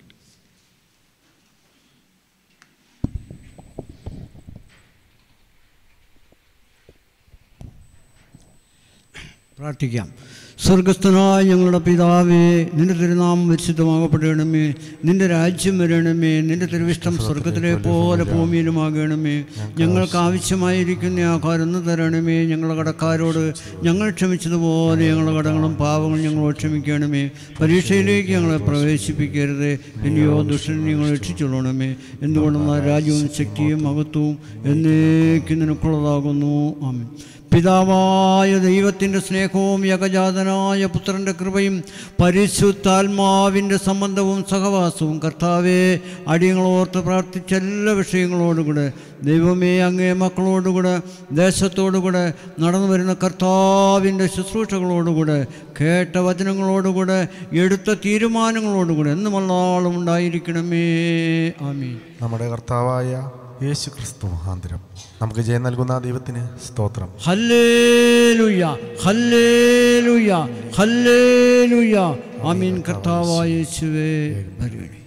S8: പ്രാർത്ഥിക്കാം സ്വർഗസ്ഥനായ ഞങ്ങളുടെ പിതാവേ നിന്റെ തിരുനാമം വിശുദ്ധമാകപ്പെടണമേ നിന്റെ രാജ്യം വരണമേ നിന്റെ തിരുവിഷ്ടം സ്വർഗത്തിലെ പോലെ ഭൂമിയിലുമാകണമേ ഞങ്ങൾക്ക് ആവശ്യമായിരിക്കുന്ന ആഹാരം ഒന്ന് തരണമേ ഞങ്ങളുടെ കടക്കാരോട് ഞങ്ങൾ ക്ഷമിച്ചതുപോലെ ഞങ്ങളുടെ കടങ്ങളും പാവങ്ങളും ഞങ്ങളോട് ക്ഷമിക്കണമേ പരീക്ഷയിലേക്ക് ഞങ്ങളെ പ്രവേശിപ്പിക്കരുത് ഇനിയോ ദുഷ്ടനെ ഞങ്ങൾ രക്ഷിച്ചുകൊള്ളണമേ എന്തുകൊണ്ടെന്നാൽ രാജ്യവും ശക്തിയും മഹത്വവും എന്നേക്കും നിനക്കുള്ളതാകുന്നു ആമേൻ പിതാവായ ദൈവത്തിൻ്റെ സ്നേഹവും യഗജാതനായ പുത്രൻ്റെ കൃപയും പരിശുദ്ധാത്മാവിൻ്റെ സംബന്ധവും സഹവാസവും കർത്താവെ അടിയങ്ങളോർത്ത് പ്രാർത്ഥിച്ച എല്ലാ വിഷയങ്ങളോടുകൂടെ ദൈവമേ അങ്ങേ മക്കളോടുകൂടെ ദേശത്തോടുകൂടെ നടന്നു വരുന്ന കർത്താവിൻ്റെ ശുശ്രൂഷകളോടുകൂടെ കേട്ട വചനങ്ങളോടുകൂടെ എടുത്ത തീരുമാനങ്ങളോടുകൂടെ എന്നുമല്ലാളും ഉണ്ടായിരിക്കണമേ ആമീൻ
S9: നമ്മുടെ കർത്താവായ യേശു ക്രിസ്തു മുഖാന്തരം നമുക്ക് ജയം നൽകുന്ന ദൈവത്തിന് സ്തോത്രം
S8: ഹല്ലേലൂയ ഹല്ലേലൂയ ഹല്ലേലൂയ ആമീൻ കർത്താവായ യേശുവേ വരണമേ